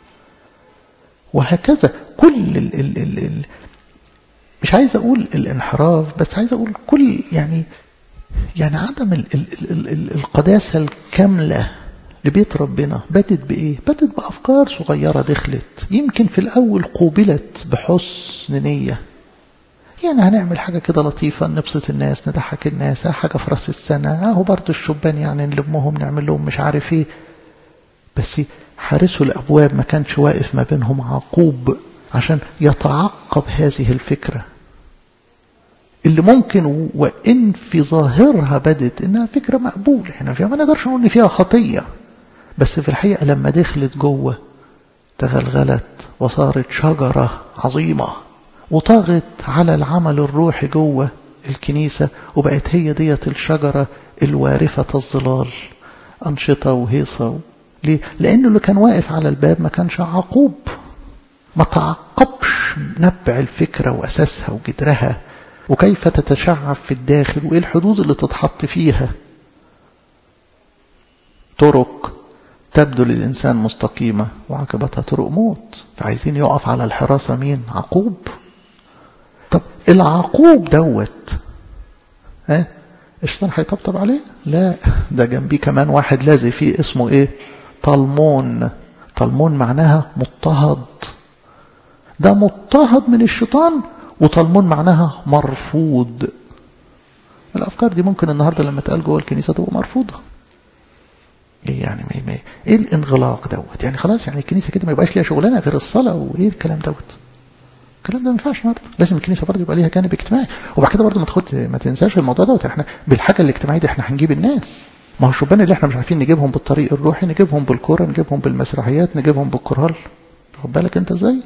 وهكذا كل ال ال ال ال مش عايز اقول الانحراف بس عايز اقول كل يعني يعني عدم ال ال ال ال القداسه الكامله لبيت ربنا بدت بايه بدت بافكار صغيره دخلت يمكن في الاول قوبلت بحسن نيه يعني هنعمل حاجة كده لطيفة نبسط الناس نضحك الناس حاجة في راس السنة اهو برضو الشبان يعني نلمهم نعمل لهم مش عارف ايه بس حارسوا الأبواب ما كانش واقف ما بينهم عقوب عشان يتعقب هذه الفكرة اللي ممكن وإن في ظاهرها بدت إنها فكرة مقبولة احنا فيها ما نقدرش نقول إن فيها خطية بس في الحقيقة لما دخلت جوه تغلغلت وصارت شجرة عظيمة وطاغت على العمل الروحي جوه الكنيسة وبقت هي ديت الشجرة الوارفة الظلال أنشطة وهيصة ليه؟ لأنه اللي كان واقف على الباب ما كانش عقوب ما تعقبش نبع الفكرة وأساسها وجدرها وكيف تتشعب في الداخل وإيه الحدود اللي تتحط فيها طرق تبدو للإنسان مستقيمة وعاقبتها طرق موت فعايزين يقف على الحراسة مين عقوب طب العقوب دوت ها الشيطان هيطبطب عليه لا ده جنبيه كمان واحد لازق فيه اسمه ايه طلمون طلمون معناها مضطهد ده مضطهد من الشيطان وطلمون معناها مرفوض الافكار دي ممكن النهارده لما تقال جوه الكنيسه تبقى مرفوضه ايه يعني ما ما ايه الانغلاق دوت يعني خلاص يعني الكنيسه كده ما يبقاش ليها شغلانه غير الصلاه وايه الكلام دوت الكلام ده ما ينفعش النهارده لازم الكنيسه برضه يبقى ليها جانب اجتماعي وبعد كده برضه ما تاخد ما تنساش الموضوع دوت احنا بالحاجه الاجتماعيه دي احنا هنجيب الناس ما هو الشبان اللي احنا مش عارفين نجيبهم بالطريق الروحي نجيبهم بالكوره نجيبهم بالمسرحيات نجيبهم بالكورال خد بالك انت ازاي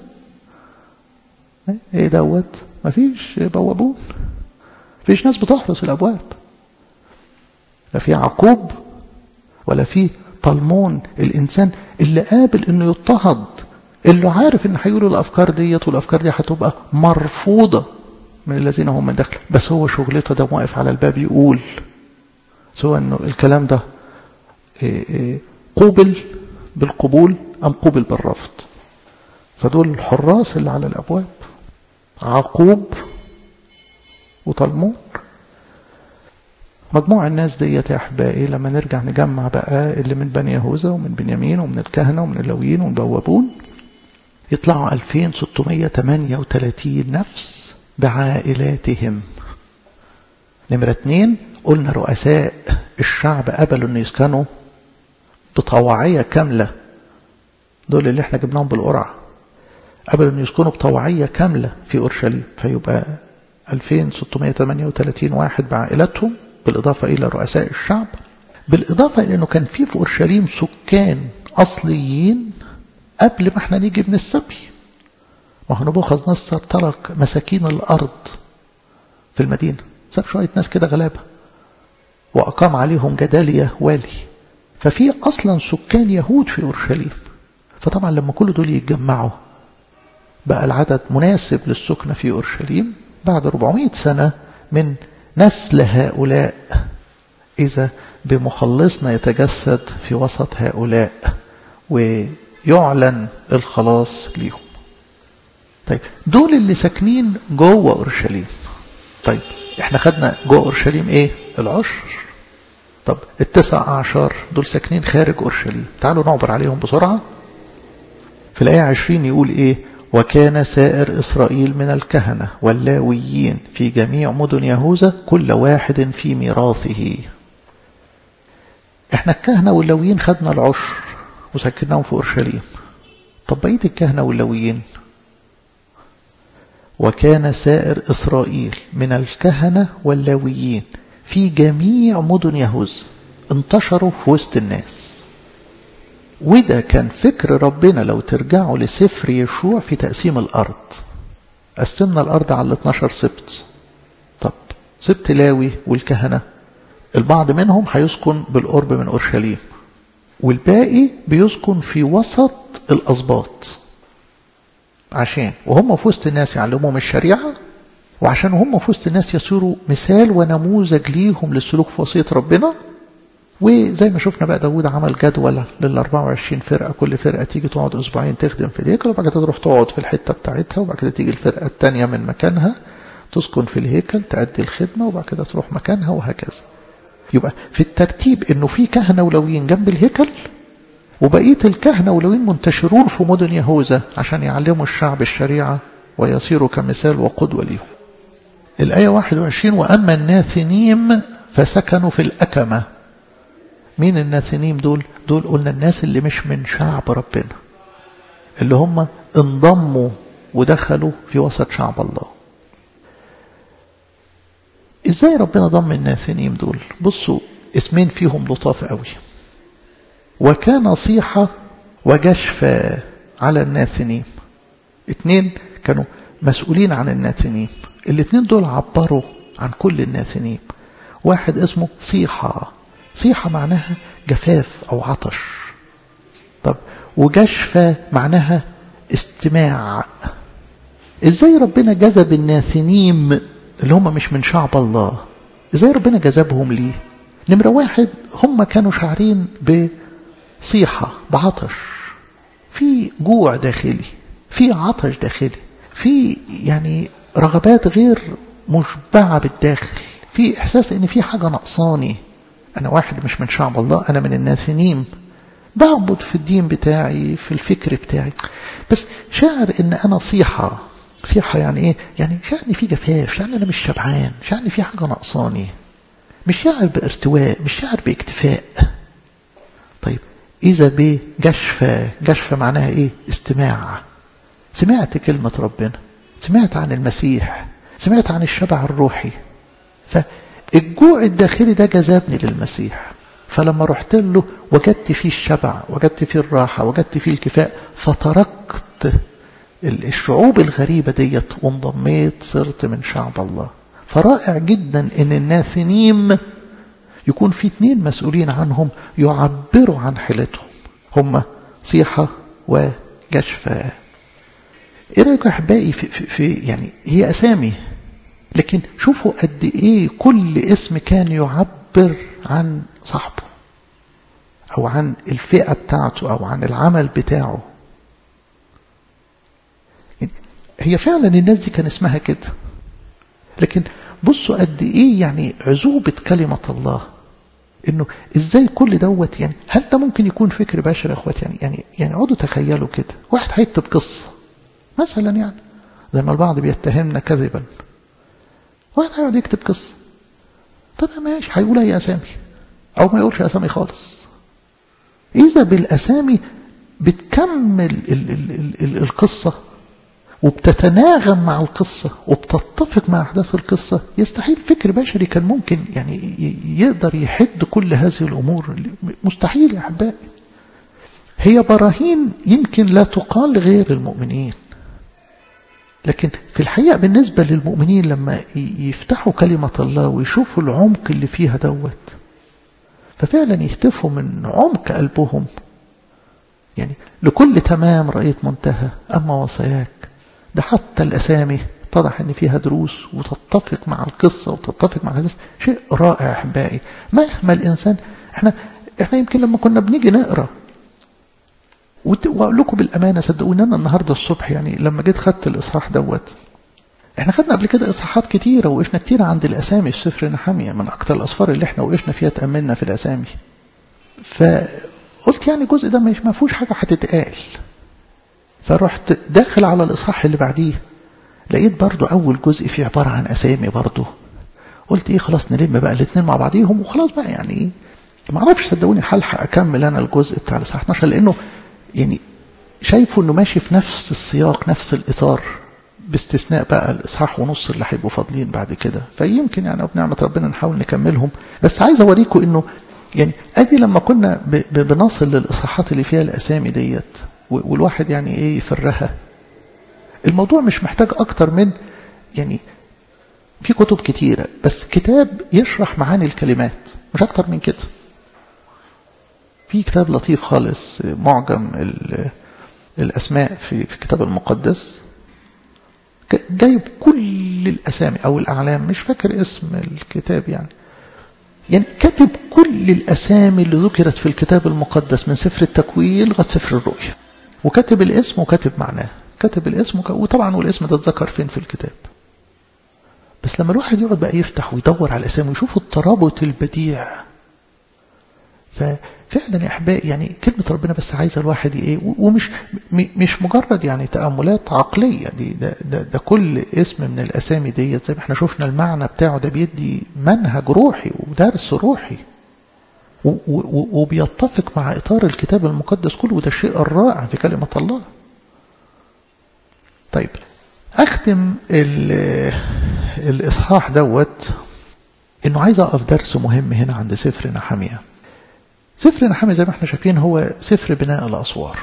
ايه دوت مفيش بوابون مفيش ناس بتحرس الابواب لا في عقوب ولا في طلمون الانسان اللي قابل انه يضطهد اللي عارف ان هيقولوا الافكار ديت والافكار دي هتبقى مرفوضه من الذين هم من داخل بس هو شغلته ده واقف على الباب يقول سواء انه الكلام ده قوبل بالقبول ام قوبل بالرفض فدول الحراس اللي على الابواب عقوب وطلمون مجموع الناس ديت يا احبائي لما نرجع نجمع بقى اللي من بني يهوذا ومن بنيامين ومن الكهنه ومن اللويين ومبوابون يطلعوا 2638 نفس بعائلاتهم نمرة اتنين قلنا رؤساء الشعب قبلوا ان يسكنوا بطوعية كاملة دول اللي احنا جبناهم بالقرعة قبلوا ان يسكنوا بطوعية كاملة في اورشليم فيبقى 2638 واحد بعائلاتهم بالإضافة إلى رؤساء الشعب بالإضافة إلى أنه كان في في أورشليم سكان أصليين قبل ما احنا نيجي من السبي ما هو نبوخذ نصر ترك مساكين الأرض في المدينة ساب شوية ناس كده غلابة وأقام عليهم جدالية والي ففي أصلا سكان يهود في أورشليم فطبعا لما كل دول يتجمعوا بقى العدد مناسب للسكنة في أورشليم بعد 400 سنة من نسل هؤلاء إذا بمخلصنا يتجسد في وسط هؤلاء ويعلن الخلاص ليهم طيب دول اللي ساكنين جوه أورشليم طيب احنا خدنا جوه أورشليم ايه العشر طب التسع أعشار دول ساكنين خارج أورشليم تعالوا نعبر عليهم بسرعة في الآية عشرين يقول ايه وكان سائر إسرائيل من الكهنة واللاويين في جميع مدن يهوذا كل واحد في ميراثه احنا الكهنة واللاويين خدنا العشر وسكناهم في أورشليم طب بقية الكهنة واللاويين وكان سائر إسرائيل من الكهنة واللاويين في جميع مدن يهوذا انتشروا في وسط الناس وده كان فكر ربنا لو ترجعوا لسفر يشوع في تقسيم الأرض قسمنا الأرض على 12 سبت طب سبت لاوي والكهنة البعض منهم هيسكن بالقرب من أورشليم والباقي بيسكن في وسط الأسباط عشان وهم في وسط الناس يعلموهم الشريعة وعشان هم في وسط الناس يصيروا مثال ونموذج ليهم للسلوك في وصية ربنا وزي ما شفنا بقى داود عمل جدول لل 24 فرقة كل فرقة تيجي تقعد أسبوعين تخدم في الهيكل وبعد كده تروح تقعد في الحتة بتاعتها وبعد كده تيجي الفرقة التانية من مكانها تسكن في الهيكل تأدي الخدمة وبعد كده تروح مكانها وهكذا يبقى في الترتيب انه في كهنة ولويين جنب الهيكل وبقية الكهنة ولويين منتشرون في مدن يهوذا عشان يعلموا الشعب الشريعة ويصيروا كمثال وقدوة ليهم الآية 21 وأما الناثنيم فسكنوا في الأكمة مين الناثنيم دول دول قلنا الناس اللي مش من شعب ربنا اللي هم انضموا ودخلوا في وسط شعب الله ازاي ربنا ضم الناثنيم دول بصوا اسمين فيهم لطاف قوي وكان صيحة وجشفة على الناثنيم اتنين كانوا مسؤولين عن الناثنيم الاتنين دول عبروا عن كل الناثنيم واحد اسمه صيحة صيحة معناها جفاف أو عطش طب وجشفة معناها استماع ازاي ربنا جذب الناثنيم اللي هم مش من شعب الله ازاي ربنا جذبهم ليه نمرة واحد هم كانوا شعرين بصيحة بعطش في جوع داخلي في عطش داخلي في يعني رغبات غير مشبعة بالداخل في إحساس إن في حاجة نقصاني أنا واحد مش من شعب الله أنا من الناثنين بعبد في الدين بتاعي في الفكر بتاعي بس شاعر إن أنا صيحة صيحة يعني إيه يعني شعني في جفاف شعني أنا مش شبعان شعني في حاجة نقصاني مش شاعر بارتواء مش شاعر باكتفاء طيب إذا بجشفة جشفة معناها إيه استماع سمعت كلمة ربنا سمعت عن المسيح سمعت عن الشبع الروحي فالجوع الداخلي ده جذبني للمسيح فلما رحت له وجدت فيه الشبع وجدت فيه الراحة وجدت فيه الكفاء فتركت الشعوب الغريبة ديت وانضميت صرت من شعب الله فرائع جدا ان الناثنيم يكون في اثنين مسؤولين عنهم يعبروا عن حالتهم هم صيحة وجشفة ايه رايكم يا احبائي في, في, في يعني هي اسامي لكن شوفوا قد ايه كل اسم كان يعبر عن صاحبه او عن الفئه بتاعته او عن العمل بتاعه هي فعلا الناس دي كان اسمها كده لكن بصوا قد ايه يعني عذوبة كلمة الله انه ازاي كل دوت يعني هل ده ممكن يكون فكر بشري يا اخوات يعني يعني يعني اقعدوا تخيلوا كده واحد هيكتب قصه مثلا يعني زي ما البعض بيتهمنا كذبا واحد هيقعد يكتب قصة طب ماشي هيقول اي اسامي او ما يقولش اسامي خالص اذا بالاسامي بتكمل ال ال ال ال القصة وبتتناغم مع القصة وبتتفق مع أحداث القصة يستحيل فكر بشري كان ممكن يعني يقدر يحد كل هذه الأمور مستحيل يا أحبائي هي براهين يمكن لا تقال غير المؤمنين لكن في الحقيقة بالنسبة للمؤمنين لما يفتحوا كلمة الله ويشوفوا العمق اللي فيها دوت ففعلا يهتفوا من عمق قلبهم يعني لكل تمام رأيت منتهى أما وصاياك ده حتى الأسامي اتضح ان فيها دروس وتتفق مع القصة وتتفق مع الحدث شيء رائع احبائي مهما الانسان احنا احنا يمكن لما كنا بنيجي نقرا واقول لكم بالامانه صدقوني انا النهارده الصبح يعني لما جيت خدت الاصحاح دوت احنا خدنا قبل كده اصحاحات كتيره وقفنا كتير عند الاسامي في سفر نحميه من اكتر الاسفار اللي احنا وقفنا فيها تاملنا في الاسامي فقلت يعني الجزء ده مش ما فيهوش حاجه هتتقال فرحت داخل على الاصحاح اللي بعديه لقيت برضو أول جزء فيه عبارة عن أسامي برضو قلت إيه خلاص نلم بقى الاثنين مع بعضيهم وخلاص بقى يعني إيه ما أعرفش صدقوني هلحق أكمل أنا الجزء بتاع الإصحاح 12 لأنه يعني شايفه إنه ماشي في نفس السياق نفس الإطار باستثناء بقى الإصحاح ونص اللي هيبقوا فاضلين بعد كده فيمكن يعني بنعمة ربنا نحاول نكملهم بس عايز أوريكم إنه يعني أدي لما كنا بنصل للإصحاحات اللي فيها الأسامي ديت والواحد يعني إيه يفرها الموضوع مش محتاج أكتر من يعني في كتب كتيرة بس كتاب يشرح معاني الكلمات مش أكتر من كده في كتاب لطيف خالص معجم الأسماء في في الكتاب المقدس جايب كل الأسامي أو الأعلام مش فاكر اسم الكتاب يعني يعني كاتب كل الأسامي اللي ذكرت في الكتاب المقدس من سفر التكوين لغاية سفر الرؤيا وكاتب الاسم وكاتب معناه كاتب الاسم وك... وطبعا والاسم ده اتذكر فين في الكتاب بس لما الواحد يقعد بقى يفتح ويدور على الاسامي ويشوف الترابط البديع ففعلا يا احبائي يعني كلمه ربنا بس عايزه الواحد ايه ومش مش مجرد يعني تاملات عقليه دي ده, ده, ده كل اسم من الاسامي ديت زي ما احنا شفنا المعنى بتاعه ده بيدي منهج روحي ودرس روحي وبيتفق مع اطار الكتاب المقدس كله وده الشيء الرائع في كلمه الله طيب أختم الإصحاح دوت إنه عايز أقف درس مهم هنا عند سفر نحمية سفر نحمية زي ما احنا شايفين هو سفر بناء الأسوار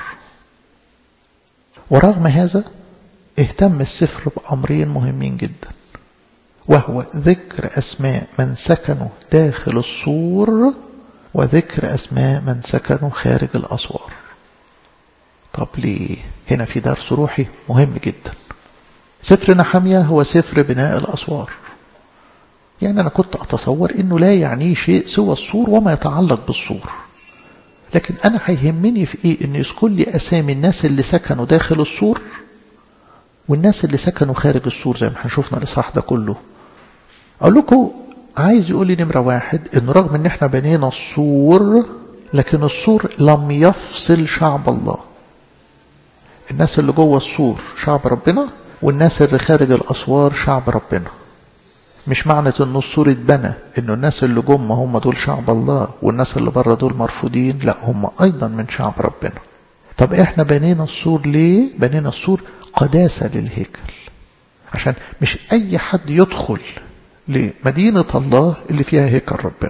ورغم هذا اهتم السفر بأمرين مهمين جدا وهو ذكر أسماء من سكنوا داخل السور وذكر أسماء من سكنوا خارج الأسوار طب ليه هنا في درس روحي مهم جدا سفر نحمية هو سفر بناء الأسوار يعني أنا كنت أتصور أنه لا يعني شيء سوى السور وما يتعلق بالسور لكن أنا هيهمني في إيه أن يذكر لي أسامي الناس اللي سكنوا داخل السور والناس اللي سكنوا خارج السور زي ما احنا شفنا الإصحاح ده كله أقول لكم عايز يقول لي نمرة واحد أنه رغم أن احنا بنينا السور لكن السور لم يفصل شعب الله الناس اللي جوه السور شعب ربنا والناس اللي خارج الأسوار شعب ربنا مش معنى ان السور اتبنى انه الناس اللي جم هم دول شعب الله والناس اللي بره دول مرفوضين لا هم ايضا من شعب ربنا طب احنا بنينا السور ليه بنينا السور قداسة للهيكل عشان مش اي حد يدخل لمدينة الله اللي فيها هيكل ربنا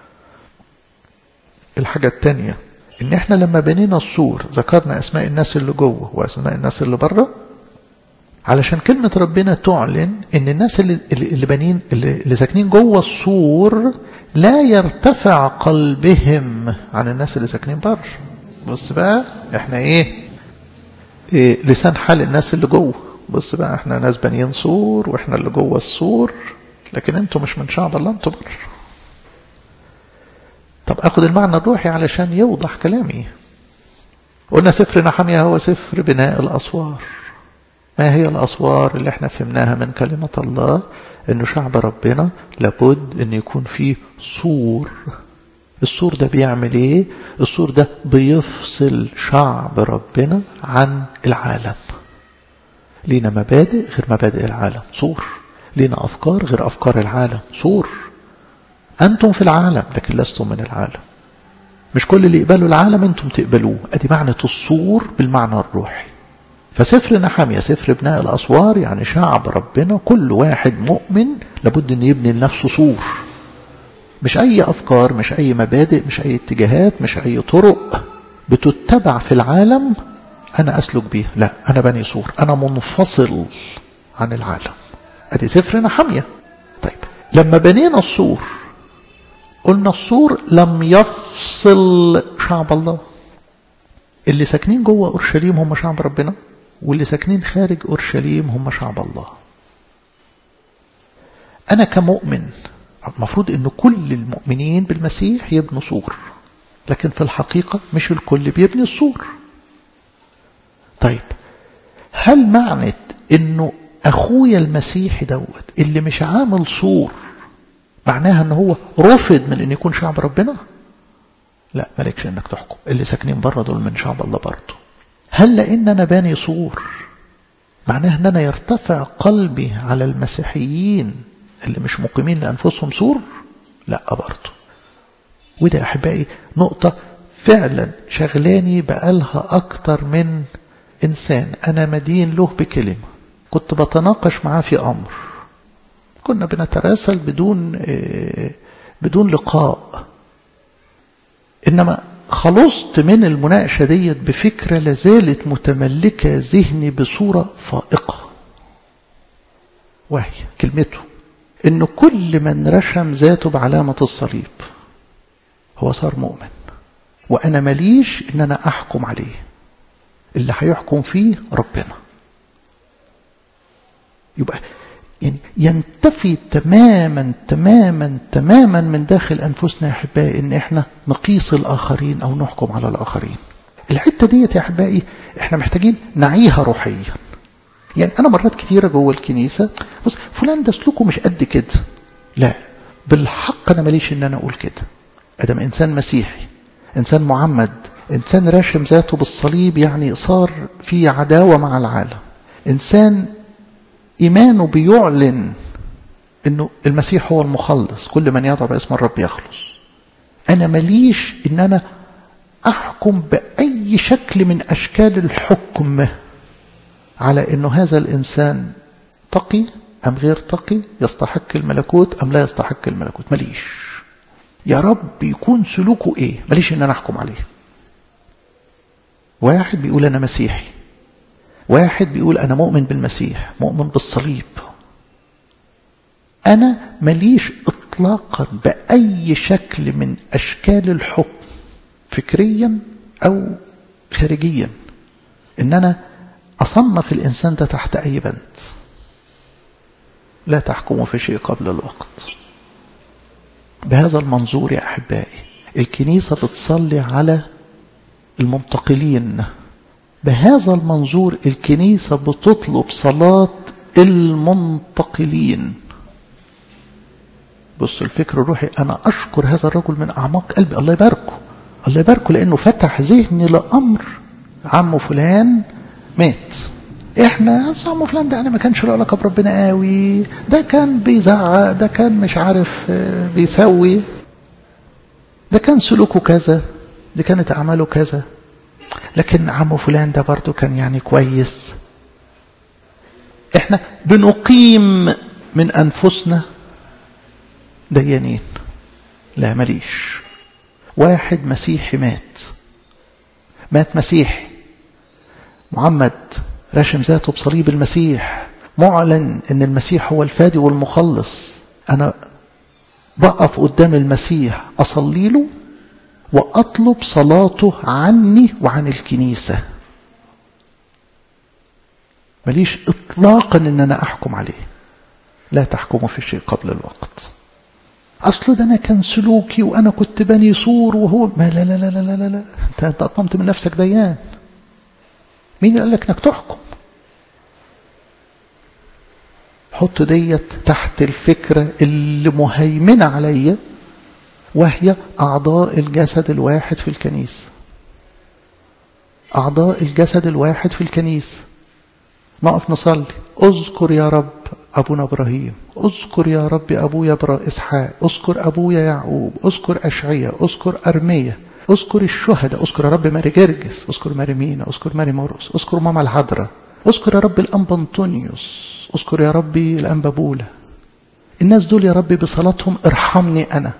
الحاجة التانية ان احنا لما بنينا السور ذكرنا اسماء الناس اللي جوه واسماء الناس اللي بره علشان كلمة ربنا تعلن ان الناس اللي, اللي بانين اللي, اللي ساكنين جوه السور لا يرتفع قلبهم عن الناس اللي ساكنين بره بص بقى احنا ايه, إيه لسان حال الناس اللي جوه بص بقى احنا ناس بانيين سور واحنا اللي جوه السور لكن انتوا مش من شعب الله انتوا بره طب اخد المعنى الروحي علشان يوضح كلامي قلنا سفر نحمية هو سفر بناء الأسوار ما هي الأسوار اللي احنا فهمناها من كلمة الله انه شعب ربنا لابد ان يكون فيه سور السور ده بيعمل ايه السور ده بيفصل شعب ربنا عن العالم لينا مبادئ غير مبادئ العالم سور لينا أفكار غير أفكار العالم سور أنتم في العالم لكن لستم من العالم مش كل اللي يقبلوا العالم أنتم تقبلوه أدي معنى السور بالمعنى الروحي فسفر نحمية سفر بناء الأسوار يعني شعب ربنا كل واحد مؤمن لابد أن يبني لنفسه سور مش أي أفكار مش أي مبادئ مش أي اتجاهات مش أي طرق بتتبع في العالم أنا أسلك بيها لا أنا بني سور أنا منفصل عن العالم ادي سفر نحمية طيب لما بنينا السور قلنا السور لم يفصل شعب الله اللي ساكنين جوه اورشليم هم شعب ربنا واللي ساكنين خارج اورشليم هم شعب الله انا كمؤمن المفروض ان كل المؤمنين بالمسيح يبنوا سور لكن في الحقيقة مش الكل بيبني السور طيب هل معنى انه اخويا المسيحي دوت اللي مش عامل سور معناها ان هو رفض من ان يكون شعب ربنا لا مالكش انك تحكم اللي ساكنين بره دول من شعب الله برضه هل لان انا باني سور معناها ان انا يرتفع قلبي على المسيحيين اللي مش مقيمين لانفسهم سور لا برضه وده يا احبائي نقطه فعلا شغلاني بقالها اكتر من انسان انا مدين له بكلمه كنت بتناقش معاه في امر كنا بنتراسل بدون بدون لقاء انما خلصت من المناقشه ديت بفكره لازالت متملكه ذهني بصوره فائقه وهي كلمته انه كل من رشم ذاته بعلامه الصليب هو صار مؤمن وانا ماليش ان انا احكم عليه اللي هيحكم فيه ربنا يبقى يعني ينتفي تماما تماما تماما من داخل انفسنا يا احبائي ان احنا نقيس الاخرين او نحكم على الاخرين الحته ديت يا احبائي احنا محتاجين نعيها روحيا يعني انا مرات كتيره جوه الكنيسه بص فلان ده سلوكه مش قد كده لا بالحق انا ماليش ان انا اقول كده ادم انسان مسيحي انسان معمد انسان راشم ذاته بالصليب يعني صار في عداوه مع العالم انسان إيمانه بيعلن أنه المسيح هو المخلص كل من يدعو باسم الرب يخلص أنا مليش أن أنا أحكم بأي شكل من أشكال الحكم على أنه هذا الإنسان تقي أم غير تقي يستحق الملكوت أم لا يستحق الملكوت مليش يا رب يكون سلوكه إيه مليش أن أنا أحكم عليه واحد بيقول أنا مسيحي واحد بيقول أنا مؤمن بالمسيح مؤمن بالصليب أنا مليش إطلاقا بأي شكل من أشكال الحكم فكريا أو خارجيا إن أنا أصنف الإنسان ده تحت أي بند لا تحكموا في شيء قبل الوقت بهذا المنظور يا أحبائي الكنيسة بتصلي على المنتقلين بهذا المنظور الكنيسة بتطلب صلاة المنتقلين بص الفكر الروحي أنا أشكر هذا الرجل من أعماق قلبي الله يباركه الله يباركه لأنه فتح ذهني لأمر عمه فلان مات احنا عمه فلان ده انا ما كانش له علاقه بربنا قوي ده كان بيزعق ده كان مش عارف بيسوي ده كان سلوكه كذا دي كانت اعماله كذا لكن عمو فلان ده برضه كان يعني كويس احنا بنقيم من انفسنا ديانين لا ماليش واحد مسيحي مات مات مسيحي معمد راشم ذاته بصليب المسيح معلن ان المسيح هو الفادي والمخلص انا بقف قدام المسيح اصلي له وأطلب صلاته عني وعن الكنيسة ماليش إطلاقا أن أنا أحكم عليه لا تحكموا في شيء قبل الوقت أصل ده أنا كان سلوكي وأنا كنت بني سور وهو ما لا لا لا لا لا لا أنت أطمت من نفسك ديان مين قال لك أنك تحكم حط ديت تحت الفكرة اللي مهيمنة عليا وهي أعضاء الجسد الواحد في الكنيسة أعضاء الجسد الواحد في الكنيسة نقف نصلي اذكر يا رب أبونا إبراهيم اذكر يا رب أبويا إسحاق اذكر أبويا يعقوب اذكر أشعية اذكر أرمية اذكر الشهداء اذكر يا رب ماري جرجس اذكر ماري مينا اذكر ماري مرقس اذكر ماما العذراء اذكر يا رب الأنبا أنطونيوس اذكر يا ربي الأنبا بولا الناس دول يا رب بصلاتهم ارحمني أنا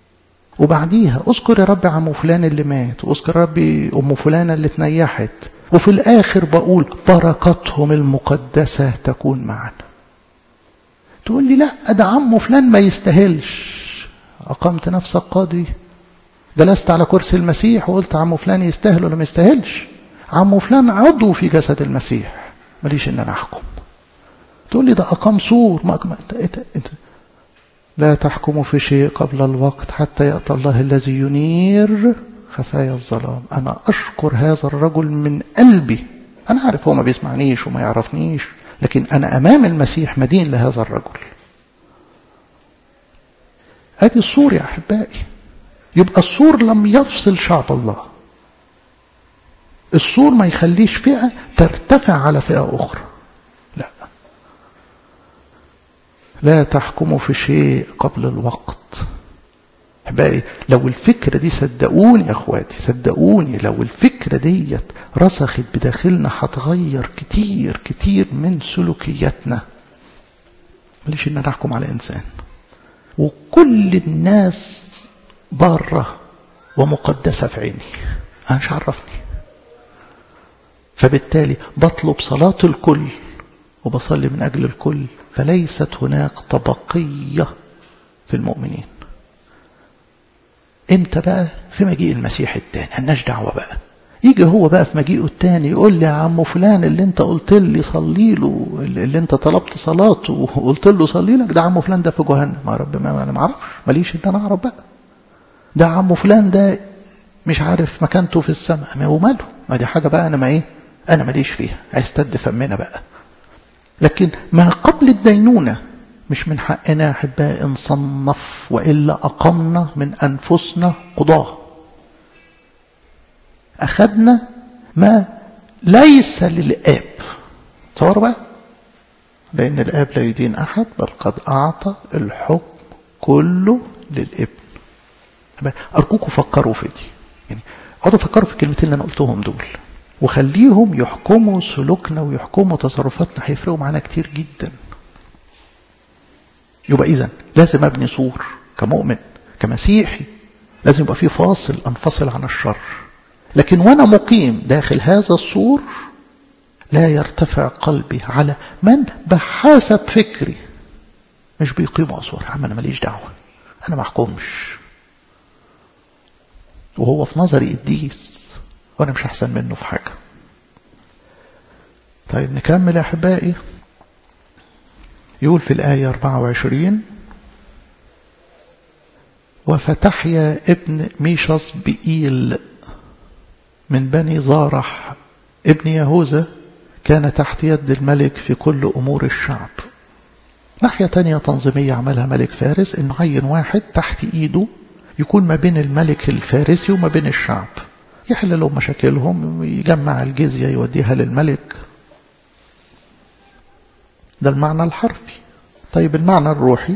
وبعديها اذكر يا رب عمو فلان اللي مات واذكر يا ربي ام فلانة اللي تنيحت وفي الآخر بقول بركتهم المقدسة تكون معنا تقول لي لا ده عمه فلان ما يستاهلش أقمت نفسك قاضي جلست على كرسي المسيح وقلت عمه فلان يستاهل ولا ما يستاهلش عمه فلان عضو في جسد المسيح ماليش ان انا احكم تقول لي ده اقام سور ما انت انت انت لا تحكموا في شيء قبل الوقت حتى ياتي الله الذي ينير خفايا الظلام انا اشكر هذا الرجل من قلبي انا عارف هو ما بيسمعنيش وما يعرفنيش لكن انا امام المسيح مدين لهذا الرجل ادي السور يا احبائي يبقى السور لم يفصل شعب الله السور ما يخليش فئة ترتفع على فئة أخرى لا لا تحكموا في شيء قبل الوقت احبائي لو الفكرة دي صدقوني يا اخواتي صدقوني لو الفكرة ديت رسخت بداخلنا هتغير كتير كتير من سلوكياتنا ماليش ان انا احكم على انسان وكل الناس بارة ومقدسة في عيني أنا مش عرفني فبالتالي بطلب صلاة الكل وبصلي من أجل الكل فليست هناك طبقية في المؤمنين امتى بقى في مجيء المسيح التاني هناش دعوة بقى يجي هو بقى في مجيئه التاني يقول لي يا عم فلان اللي انت قلت لي صلي له اللي انت طلبت صلاته وقلت له صلي لك ده عم فلان ده في جهنم ما رب ما انا ما اعرفش ماليش ان انا اعرف بقى ده عم فلان ده مش عارف مكانته في السماء ما هو ماله ما دي حاجه بقى انا ما ايه انا ماليش فيها هيستد فمنا بقى لكن ما قبل الدينونه مش من حقنا احبائي نصنف والا اقمنا من انفسنا قضاه أخذنا ما ليس للآب تصور بقى لأن الآب لا يدين أحد بل قد أعطى الحكم كله للابن أرجوكم فكروا في دي يعني اقعدوا فكروا في الكلمتين اللي أنا قلتهم دول وخليهم يحكموا سلوكنا ويحكموا تصرفاتنا هيفرقوا معانا كتير جدا يبقى إذا لازم أبني سور كمؤمن كمسيحي لازم يبقى في فاصل أنفصل عن الشر لكن وانا مقيم داخل هذا السور لا يرتفع قلبي على من بحسب فكري مش بيقيموا اسوار عم انا ماليش دعوه انا ما احكمش وهو في نظري قديس وانا مش احسن منه في حاجه طيب نكمل يا احبائي يقول في الايه 24 وفتحيا ابن ميشص بإيل من بني زارح ابن يهوذا كان تحت يد الملك في كل أمور الشعب ناحية تانية تنظيمية عملها ملك فارس إنه عين واحد تحت إيده يكون ما بين الملك الفارسي وما بين الشعب يحل لهم مشاكلهم يجمع الجزية يوديها للملك ده المعنى الحرفي طيب المعنى الروحي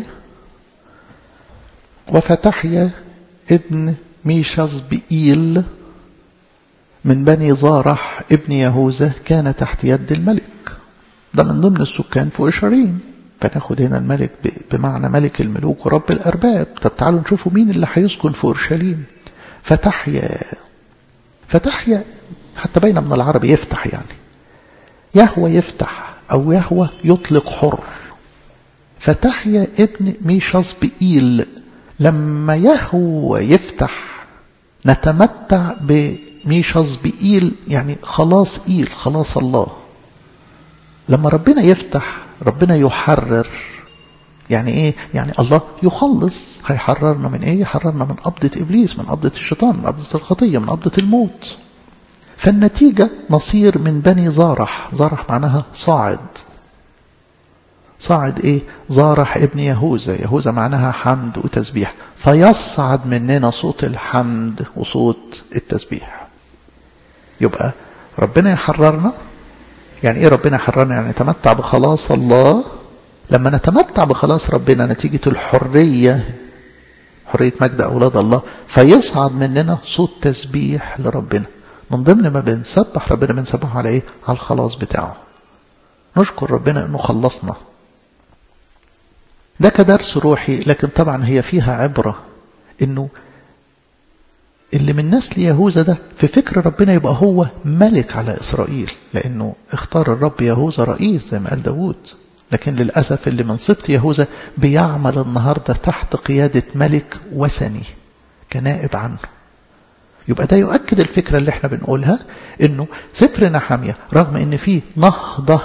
وفتحيا ابن ميشاز بإيل من بني زارح ابن يهوذا كان تحت يد الملك ده من ضمن السكان في أشرين فناخد هنا الملك بمعنى ملك الملوك ورب الأرباب طب تعالوا نشوفوا مين اللي هيسكن في أورشليم فتحيا فتحيا حتى بين من العربي يفتح يعني يهوى يفتح أو يهوى يطلق حر فتحيا ابن ميشاس بإيل لما يهوى يفتح نتمتع بميشاس بإيل يعني خلاص إيل خلاص الله لما ربنا يفتح ربنا يحرر يعني ايه يعني الله يخلص هيحررنا من ايه يحررنا من قبضة ابليس من قبضة الشيطان من قبضة الخطية من قبضة الموت فالنتيجة نصير من بني زارح زارح معناها صاعد صاعد ايه زارح ابن يهوذا يهوذا معناها حمد وتسبيح فيصعد مننا صوت الحمد وصوت التسبيح يبقى ربنا يحررنا يعني ايه ربنا يحررنا يعني نتمتع بخلاص الله لما نتمتع بخلاص ربنا نتيجة الحرية حرية مجد أولاد الله فيصعد مننا صوت تسبيح لربنا من ضمن ما بنسبح ربنا بنسبحه على ايه على الخلاص بتاعه نشكر ربنا انه خلصنا ده كدرس روحي لكن طبعا هي فيها عبرة انه اللي من نسل يهوذا ده في فكر ربنا يبقى هو ملك على إسرائيل لأنه اختار الرب يهوذا رئيس زي ما قال داود لكن للأسف اللي من سبط يهوذا بيعمل النهاردة تحت قيادة ملك وثني كنائب عنه يبقى ده يؤكد الفكرة اللي احنا بنقولها انه سفر نحامية رغم ان فيه نهضة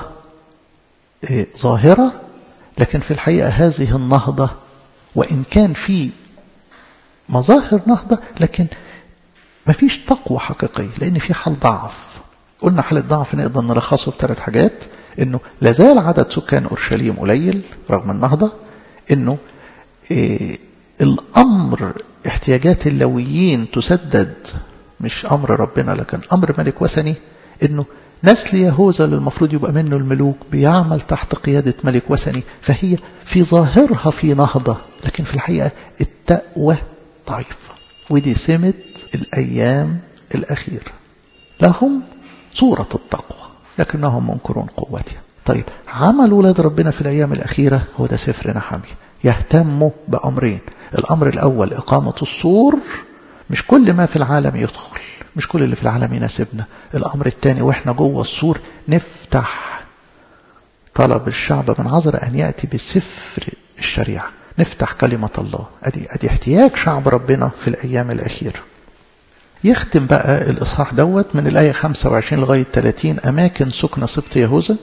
اه ظاهرة لكن في الحقيقة هذه النهضة وإن كان في مظاهر نهضة لكن ما فيش تقوى حقيقية لأن في حال ضعف قلنا حالة ضعف نقدر نلخصه في ثلاث حاجات انه لازال عدد سكان اورشليم قليل رغم النهضه انه إيه الامر احتياجات اللويين تسدد مش امر ربنا لكن امر ملك وثني انه نسل يهوذا اللي المفروض يبقى منه الملوك بيعمل تحت قيادة ملك وثني فهي في ظاهرها في نهضة لكن في الحقيقة التقوى ضعيفة ودي سمة الأيام الأخيرة لهم صورة التقوى لكنهم منكرون قوتها طيب عمل ولاد ربنا في الأيام الأخيرة هو ده سفر نحمية يهتموا بأمرين الأمر الأول إقامة السور مش كل ما في العالم يدخل مش كل اللي في العالم يناسبنا الأمر الثاني وإحنا جوه السور نفتح طلب الشعب من عذر أن يأتي بسفر الشريعة نفتح كلمة الله أدي, أدي احتياج شعب ربنا في الأيام الأخيرة يختم بقى الإصحاح دوت من الآية 25 لغاية 30 أماكن سكنة سبط يهوذا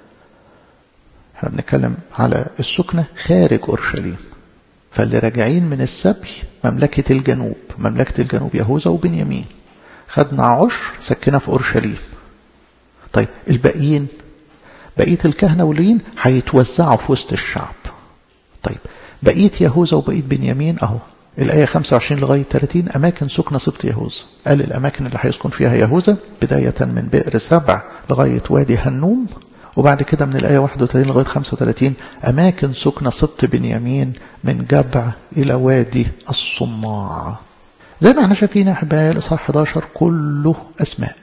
احنا بنتكلم على السكنة خارج أورشليم فاللي راجعين من السبي مملكة الجنوب مملكة الجنوب يهوذا وبنيامين خدنا عشر سكنة في أورشليم طيب الباقيين بقية الكهنة والليين هيتوزعوا في وسط الشعب طيب بقية يهوذا وبقية بنيامين أهو الآية 25 لغاية 30 أماكن سكنة سبط يهوذا قال الأماكن اللي هيسكن فيها يهوذا بداية من بئر سبع لغاية وادي هنوم وبعد كده من الآية 31 لغاية 35 أماكن سكنة سبط بنيامين من جبع إلى وادي الصماع زي ما احنا شايفين يا أحبائي الإصحاح 11 كله أسماء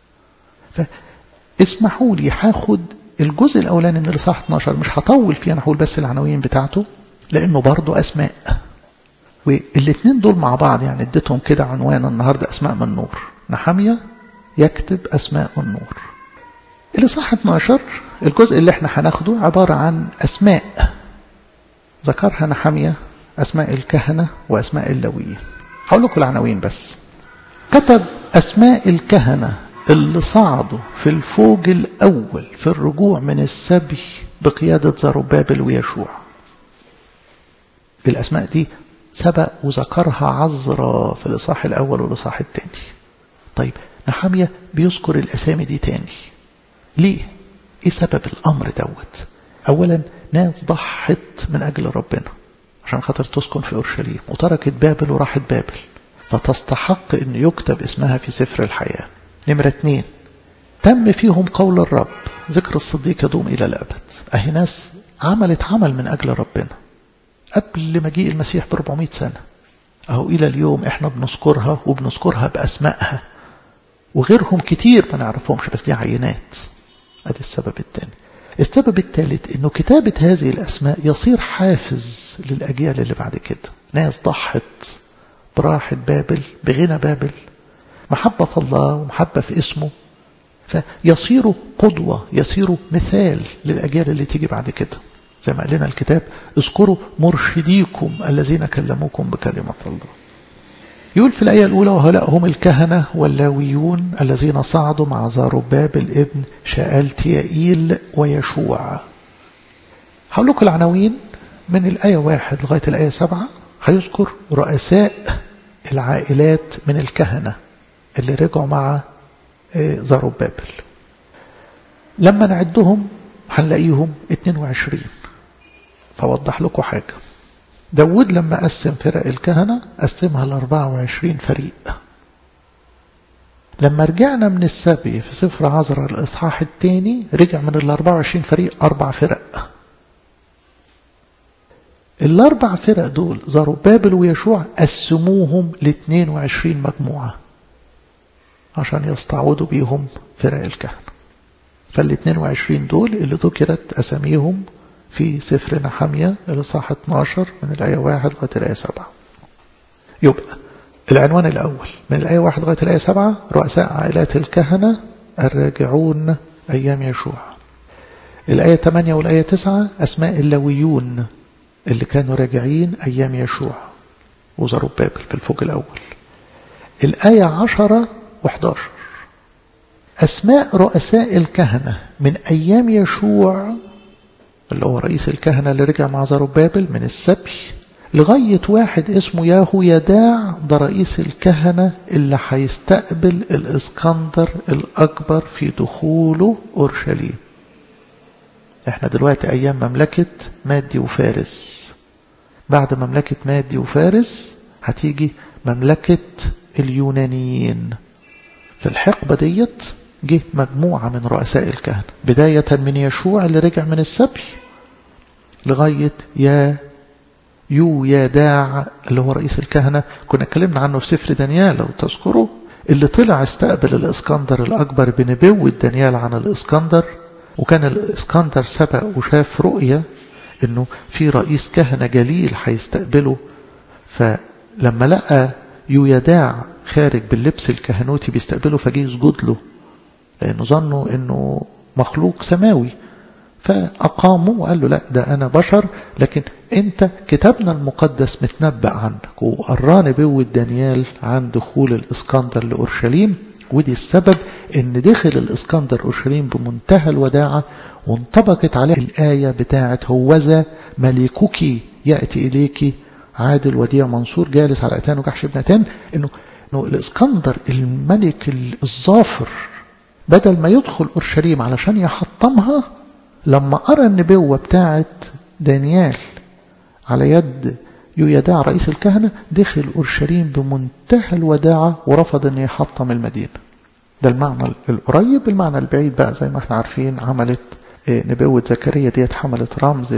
فاسمحوا لي هاخد الجزء الأولاني من الإصحاح 12 مش هطول فيه أنا هقول بس العناوين بتاعته لأنه برضه أسماء والاثنين دول مع بعض يعني اديتهم كده عنوان النهارده اسماء من نور نحمية يكتب اسماء من نور الاصحاح 12 الجزء اللي احنا هناخده عبارة عن اسماء ذكرها نحمية اسماء الكهنة واسماء اللويين هقول لكم العناوين بس كتب اسماء الكهنة اللي صعدوا في الفوج الاول في الرجوع من السبي بقيادة زربابل ويشوع الاسماء دي سبق وذكرها عذرا في الإصحاح الأول والإصحاح الثاني طيب نحامية بيذكر الأسامي دي تاني ليه؟ إيه سبب الأمر دوت؟ أولا ناس ضحت من أجل ربنا عشان خاطر تسكن في أورشليم وتركت بابل وراحت بابل فتستحق أن يكتب اسمها في سفر الحياة نمرة اتنين تم فيهم قول الرب ذكر الصديق يدوم إلى الأبد أهي ناس عملت عمل من أجل ربنا قبل مجيء المسيح ب 400 سنة أهو إلى اليوم إحنا بنذكرها وبنذكرها بأسمائها وغيرهم كتير ما نعرفهمش بس دي عينات أدي السبب الثاني السبب الثالث إنه كتابة هذه الأسماء يصير حافز للأجيال اللي بعد كده ناس ضحت براحة بابل بغنى بابل محبة الله ومحبة في اسمه فيصيروا قدوة يصيروا مثال للأجيال اللي تيجي بعد كده زي ما قال لنا الكتاب اذكروا مرشديكم الذين كلموكم بكلمة الله يقول في الآية الأولى وهؤلاء هم الكهنة واللاويون الذين صعدوا مع زاروبابل ابن شآلتيائيل ويشوع هقول لكم العناوين من الآية واحد لغاية الآية سبعة هيذكر رؤساء العائلات من الكهنة اللي رجعوا مع زاروبابل لما نعدهم هنلاقيهم 22 فوضح لكم حاجة داود لما قسم فرق الكهنة قسمها ل 24 فريق لما رجعنا من السبي في سفر عذرا الإصحاح الثاني رجع من ال 24 فريق أربع فرق الأربع فرق دول زربابل ويشوع قسموهم ل 22 مجموعة عشان يستعوضوا بيهم فرق الكهنة فال 22 دول اللي ذكرت أساميهم في سفر نحمية الإصحاح 12 من الآية 1 لغاية الآية 7 يبقى العنوان الأول من الآية واحد لغاية الآية سبعة رؤساء عائلات الكهنة الراجعون أيام يشوع الآية 8 والآية 9 أسماء اللويون اللي كانوا راجعين أيام يشوع وزربابل في الفوق الأول الآية 10 و11 أسماء رؤساء الكهنة من أيام يشوع اللي هو رئيس الكهنة اللي رجع مع زربابل من السبي لغاية واحد اسمه ياهو يداع ده رئيس الكهنة اللي هيستقبل الإسكندر الأكبر في دخوله أورشليم احنا دلوقتي أيام مملكة مادي وفارس بعد مملكة مادي وفارس هتيجي مملكة اليونانيين في الحقبة ديت جه مجموعة من رؤساء الكهنة بداية من يشوع اللي رجع من السبي لغاية يا يو يا داع اللي هو رئيس الكهنة كنا اتكلمنا عنه في سفر دانيال لو تذكروا اللي طلع استقبل الإسكندر الأكبر بنبوة دانيال عن الإسكندر وكان الإسكندر سبق وشاف رؤية انه في رئيس كهنة جليل هيستقبله فلما لقى يويداع خارج باللبس الكهنوتي بيستقبله فجه يسجد له لأنه ظنوا أنه مخلوق سماوي فأقاموا وقال له لا ده أنا بشر لكن أنت كتابنا المقدس متنبأ عنك وقراني بوة دانيال عن دخول الإسكندر لأورشليم ودي السبب أن دخل الإسكندر أورشليم بمنتهى الوداعة وانطبقت عليه الآية بتاعت هوذا ملكك يأتي إليك عادل وديع منصور جالس على أتان وجحش ابنتان إنه, إنه الإسكندر الملك الظافر بدل ما يدخل أورشليم علشان يحطمها لما قرأ النبوة بتاعت دانيال على يد يويداع رئيس الكهنة دخل أورشليم بمنتهى الوداعة ورفض أن يحطم المدينة ده المعنى القريب المعنى البعيد بقى زي ما احنا عارفين عملت نبوة زكريا ديت حملت رمز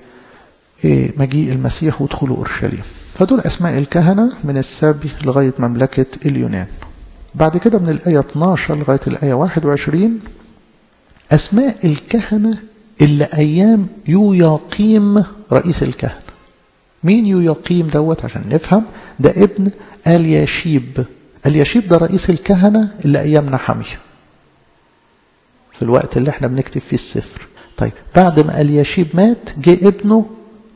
لمجيء المسيح ودخوله أورشليم فدول أسماء الكهنة من السبي لغاية مملكة اليونان بعد كده من الآية 12 لغاية الآية 21 أسماء الكهنة اللي أيام يوياقيم رئيس الكهنة مين يوياقيم دوت عشان نفهم ده ابن الياشيب الياشيب ده رئيس الكهنة اللي أيام نحمية في الوقت اللي احنا بنكتب فيه السفر طيب بعد ما الياشيب مات جه ابنه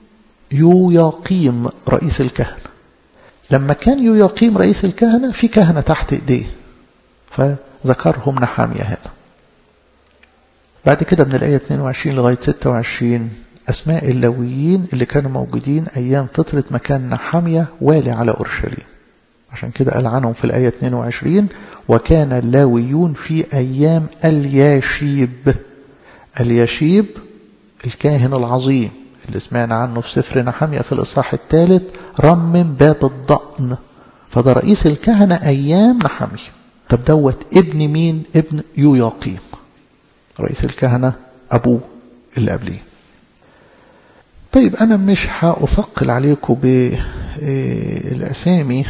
يوياقيم رئيس الكهنة لما كان يوياقيم رئيس الكهنة في كهنة تحت ايديه فذكرهم نحامية هنا بعد كده من الآية 22 لغاية 26 أسماء اللويين اللي كانوا موجودين أيام فترة مكان نحامية والي على أورشليم عشان كده قال عنهم في الآية 22 وكان اللاويون في أيام الياشيب الياشيب الكاهن العظيم اللي سمعنا عنه في سفر نحمية في الإصحاح الثالث رمم باب الضأن فده رئيس الكهنة أيام نحمية طب دوت ابن مين ابن يوياقيم رئيس الكهنة أبوه اللي قبليه طيب أنا مش هأثقل عليكم بالأسامي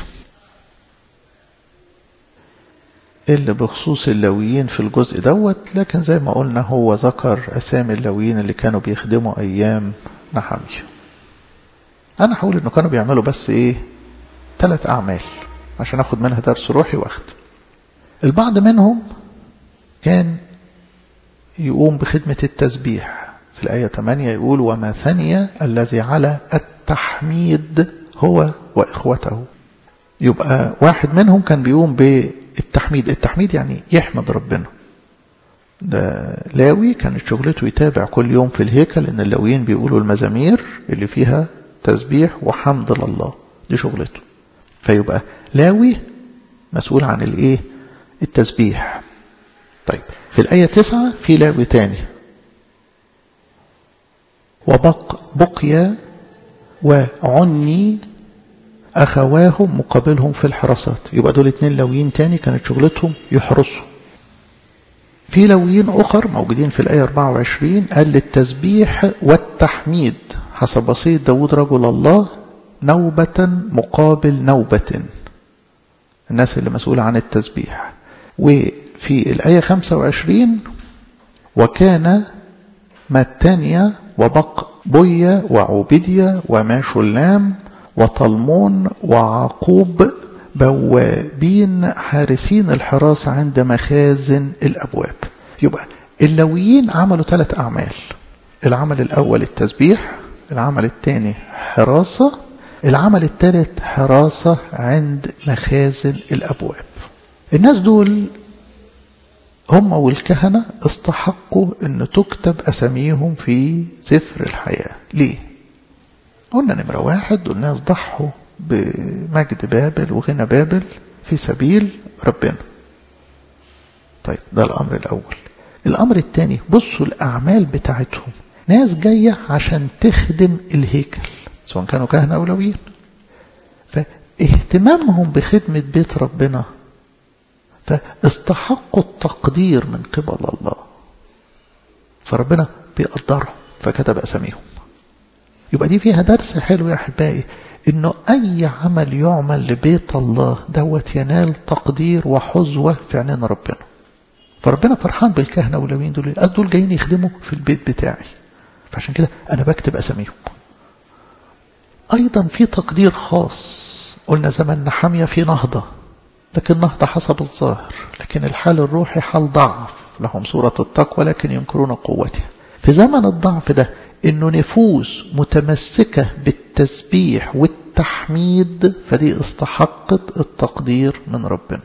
اللي بخصوص اللويين في الجزء دوت لكن زي ما قلنا هو ذكر أسامي اللويين اللي كانوا بيخدموا أيام نحمية أنا هقول إنه كانوا بيعملوا بس إيه ثلاث أعمال عشان أخد منها درس روحي وأختم البعض منهم كان يقوم بخدمة التسبيح في الآية 8 يقول وما ثني الذي على التحميد هو وإخوته يبقى واحد منهم كان بيقوم بالتحميد التحميد يعني يحمد ربنا ده لاوي كانت شغلته يتابع كل يوم في الهيكل ان اللاويين بيقولوا المزامير اللي فيها تسبيح وحمد لله دي شغلته فيبقى لاوي مسؤول عن الايه التسبيح طيب في الآية تسعة في لاوي تاني وبق بقيا وعني أخواهم مقابلهم في الحراسات يبقى دول اتنين لويين تاني كانت شغلتهم يحرسوا في لويين أخر موجودين في الآية 24 قال للتسبيح والتحميد حسب وصية داود رجل الله نوبة مقابل نوبة الناس اللي مسؤولة عن التسبيح وفي الآية 25 وكان متانيا وبق بويا وعوبديا وماشلام وطلمون وعقوب بوابين حارسين الحراسة عند مخازن الأبواب يبقى اللويين عملوا ثلاث أعمال العمل الأول التسبيح العمل الثاني حراسة العمل الثالث حراسة عند مخازن الأبواب الناس دول هم والكهنة استحقوا أن تكتب أساميهم في سفر الحياة ليه؟ قلنا نمرة واحد دول ناس ضحوا بمجد بابل وغنى بابل في سبيل ربنا طيب ده الأمر الأول الأمر الثاني بصوا الأعمال بتاعتهم ناس جاية عشان تخدم الهيكل سواء كانوا كهنة أو لويين فاهتمامهم بخدمة بيت ربنا فاستحقوا التقدير من قبل الله فربنا بيقدرهم فكتب أساميهم يبقى دي فيها درس حلو يا أحبائي إنه أي عمل يعمل لبيت الله دوت ينال تقدير وحظوة في عينين ربنا فربنا فرحان بالكهنة واللويين دول دول جايين يخدموا في البيت بتاعي فعشان كده أنا بكتب أساميهم أيضا في تقدير خاص قلنا زمن نحامية في نهضة لكن نهضة حسب الظاهر لكن الحال الروحي حال ضعف لهم صورة التقوى لكن ينكرون قوتها في زمن الضعف ده انه نفوس متمسكة بالتسبيح والتحميد فدي استحقت التقدير من ربنا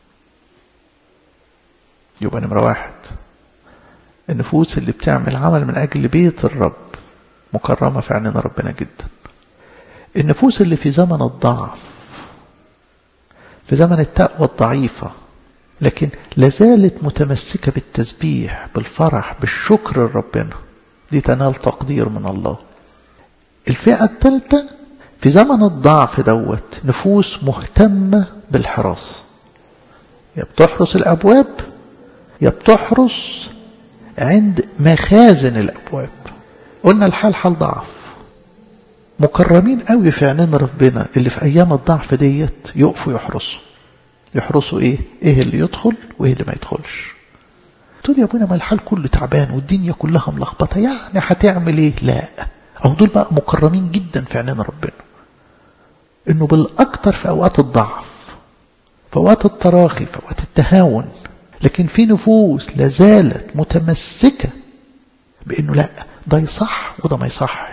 يبقى نمرة واحد النفوس اللي بتعمل عمل من أجل بيت الرب مكرمة في عيننا ربنا جدا النفوس اللي في زمن الضعف في زمن التقوى الضعيفة لكن لازالت متمسكة بالتسبيح بالفرح بالشكر لربنا دي تنال تقدير من الله الفئة الثالثة في زمن الضعف دوت نفوس مهتمة بالحراسة يا بتحرس الأبواب يا بتحرس عند مخازن الأبواب قلنا الحال حال ضعف مكرمين قوي في عينين ربنا اللي في أيام الضعف ديت يقفوا يحرسوا يحرسوا إيه؟ إيه اللي يدخل وإيه اللي ما يدخلش تقول يا ابونا ما الحال كله تعبان والدنيا كلها ملخبطة يعني هتعمل إيه؟ لا أو دول بقى مكرمين جدا في عينين ربنا إنه بالأكثر في أوقات الضعف في أوقات التراخي في أوقات التهاون لكن في نفوس لازالت متمسكة بأنه لا ده يصح وده ما يصحش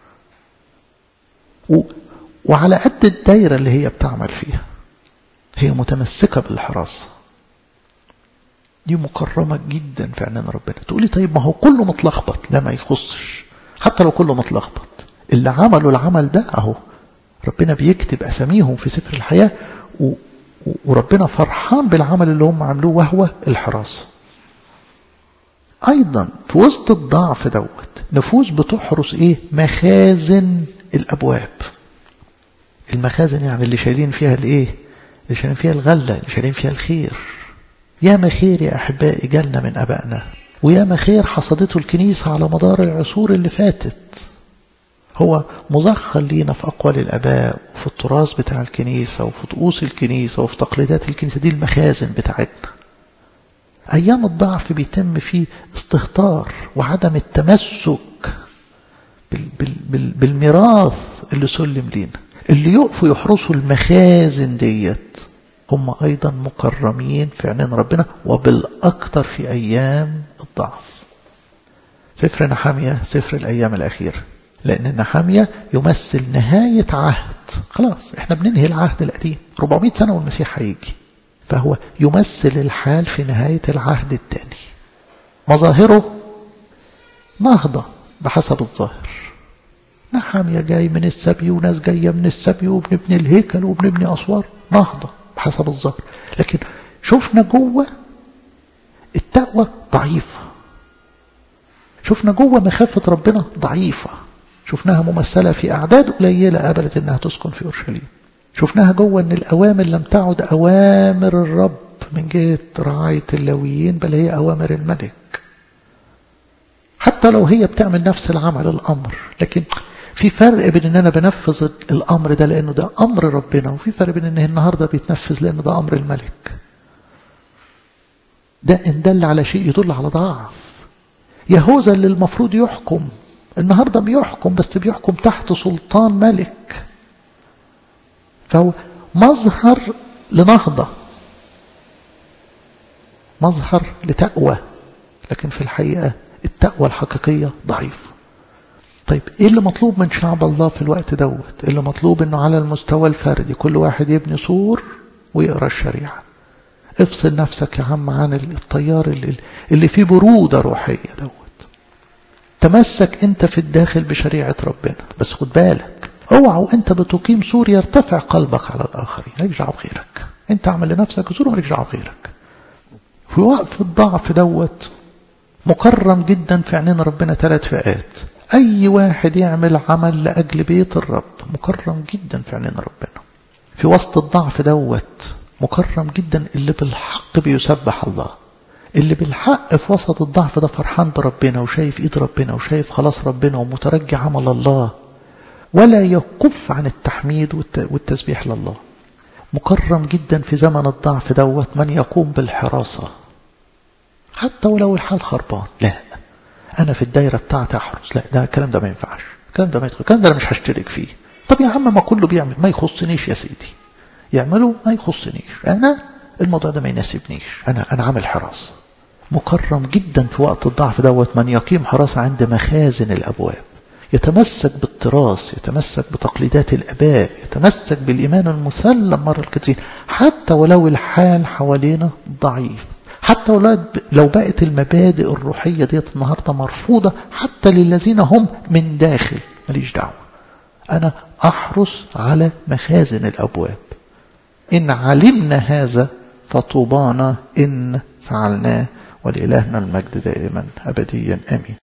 و... وعلى قد الدايرة اللي هي بتعمل فيها هي متمسكة بالحراسة دي مكرمة جدا في عينين ربنا تقولي طيب ما هو كله متلخبط لا ما يخصش حتى لو كله متلخبط اللي عملوا العمل ده اهو ربنا بيكتب اساميهم في سفر الحياة و... وربنا فرحان بالعمل اللي هم عملوه وهو الحراسة أيضا في وسط الضعف دوت نفوس بتحرس إيه مخازن الأبواب المخازن يعني اللي شايلين فيها الإيه اللي شايلين فيها الغلة اللي شايلين فيها الخير يا خير يا أحبائي جالنا من أبائنا ويا خير حصدته الكنيسة على مدار العصور اللي فاتت هو مزخل لينا في أقوال الأباء وفي التراث بتاع الكنيسة وفي طقوس الكنيسة وفي تقليدات الكنيسة دي المخازن بتاعتنا أيام الضعف بيتم فيه استهتار وعدم التمسك بال بال بال بالميراث اللي سلم لينا اللي يقفوا يحرسوا المخازن ديت هم أيضا مكرمين في عينين ربنا وبالأكثر في أيام الضعف سفر نحامية سفر الأيام الأخيرة لأن نحامية يمثل نهاية عهد خلاص احنا بننهي العهد القديم 400 سنة والمسيح هيجي فهو يمثل الحال في نهاية العهد الثاني مظاهره نهضة بحسب الظاهر نحامية جاي من السبي وناس جاية من السبي وبنبني الهيكل وبنبني أسوار نهضة بحسب الظاهر لكن شفنا جوه التقوى ضعيفة شفنا جوه مخافة ربنا ضعيفة شفناها ممثلة في أعداد قليلة قبلت أنها تسكن في أورشليم شفناها جوه أن الأوامر لم تعد أوامر الرب من جهة رعاية اللاويين بل هي أوامر الملك حتى لو هي بتعمل نفس العمل الأمر لكن في فرق بين ان انا بنفذ الامر ده لانه ده امر ربنا وفي فرق بين ان النهارده بيتنفذ لانه ده امر الملك ده ان دل على شيء يدل على ضعف يهوذا اللي المفروض يحكم النهارده بيحكم بس بيحكم تحت سلطان ملك فهو مظهر لنهضة مظهر لتقوى لكن في الحقيقة التقوى الحقيقية ضعيف طيب ايه اللي مطلوب من شعب الله في الوقت دوت اللي مطلوب انه على المستوى الفردي كل واحد يبني سور ويقرا الشريعة افصل نفسك يا عم عن التيار اللي, اللي فيه برودة روحية دوت تمسك انت في الداخل بشريعة ربنا بس خد بالك اوعى وانت بتقيم سور يرتفع قلبك على الاخرين مالكش دعوه بغيرك انت اعمل لنفسك سور مالكش دعوه بغيرك في وقف الضعف دوت مكرم جدا في عينين ربنا ثلاث فئات اي واحد يعمل عمل لاجل بيت الرب مكرم جدا في عينين ربنا في وسط الضعف دوت مكرم جدا اللي بالحق بيسبح الله اللي بالحق في وسط الضعف ده فرحان بربنا وشايف ايد ربنا وشايف خلاص ربنا ومترجي عمل الله ولا يكف عن التحميد والتسبيح لله مكرم جدا في زمن الضعف دوت من يقوم بالحراسة حتى ولو الحال خربان لا أنا في الدايرة بتاعتي أحرس لا ده الكلام ده ما ينفعش الكلام ده ما يدخل الكلام ده أنا مش هشترك فيه طب يا عم ما كله بيعمل ما يخصنيش يا سيدي يعملوا ما يخصنيش أنا الموضوع ده ما يناسبنيش أنا أنا عامل حراسة مكرم جدا في وقت الضعف دوت من يقيم حراسة عند مخازن الأبواب يتمسك بالتراث يتمسك بتقليدات الأباء يتمسك بالإيمان المسلم مرة الكثير حتى ولو الحال حوالينا ضعيف حتى ولو لو بقت المبادئ الروحية ديت النهاردة مرفوضة حتى للذين هم من داخل ماليش دعوة أنا أحرص على مخازن الأبواب إن علمنا هذا فطوبانا إن فعلناه ولإلهنا المجد دائما أبديا آمين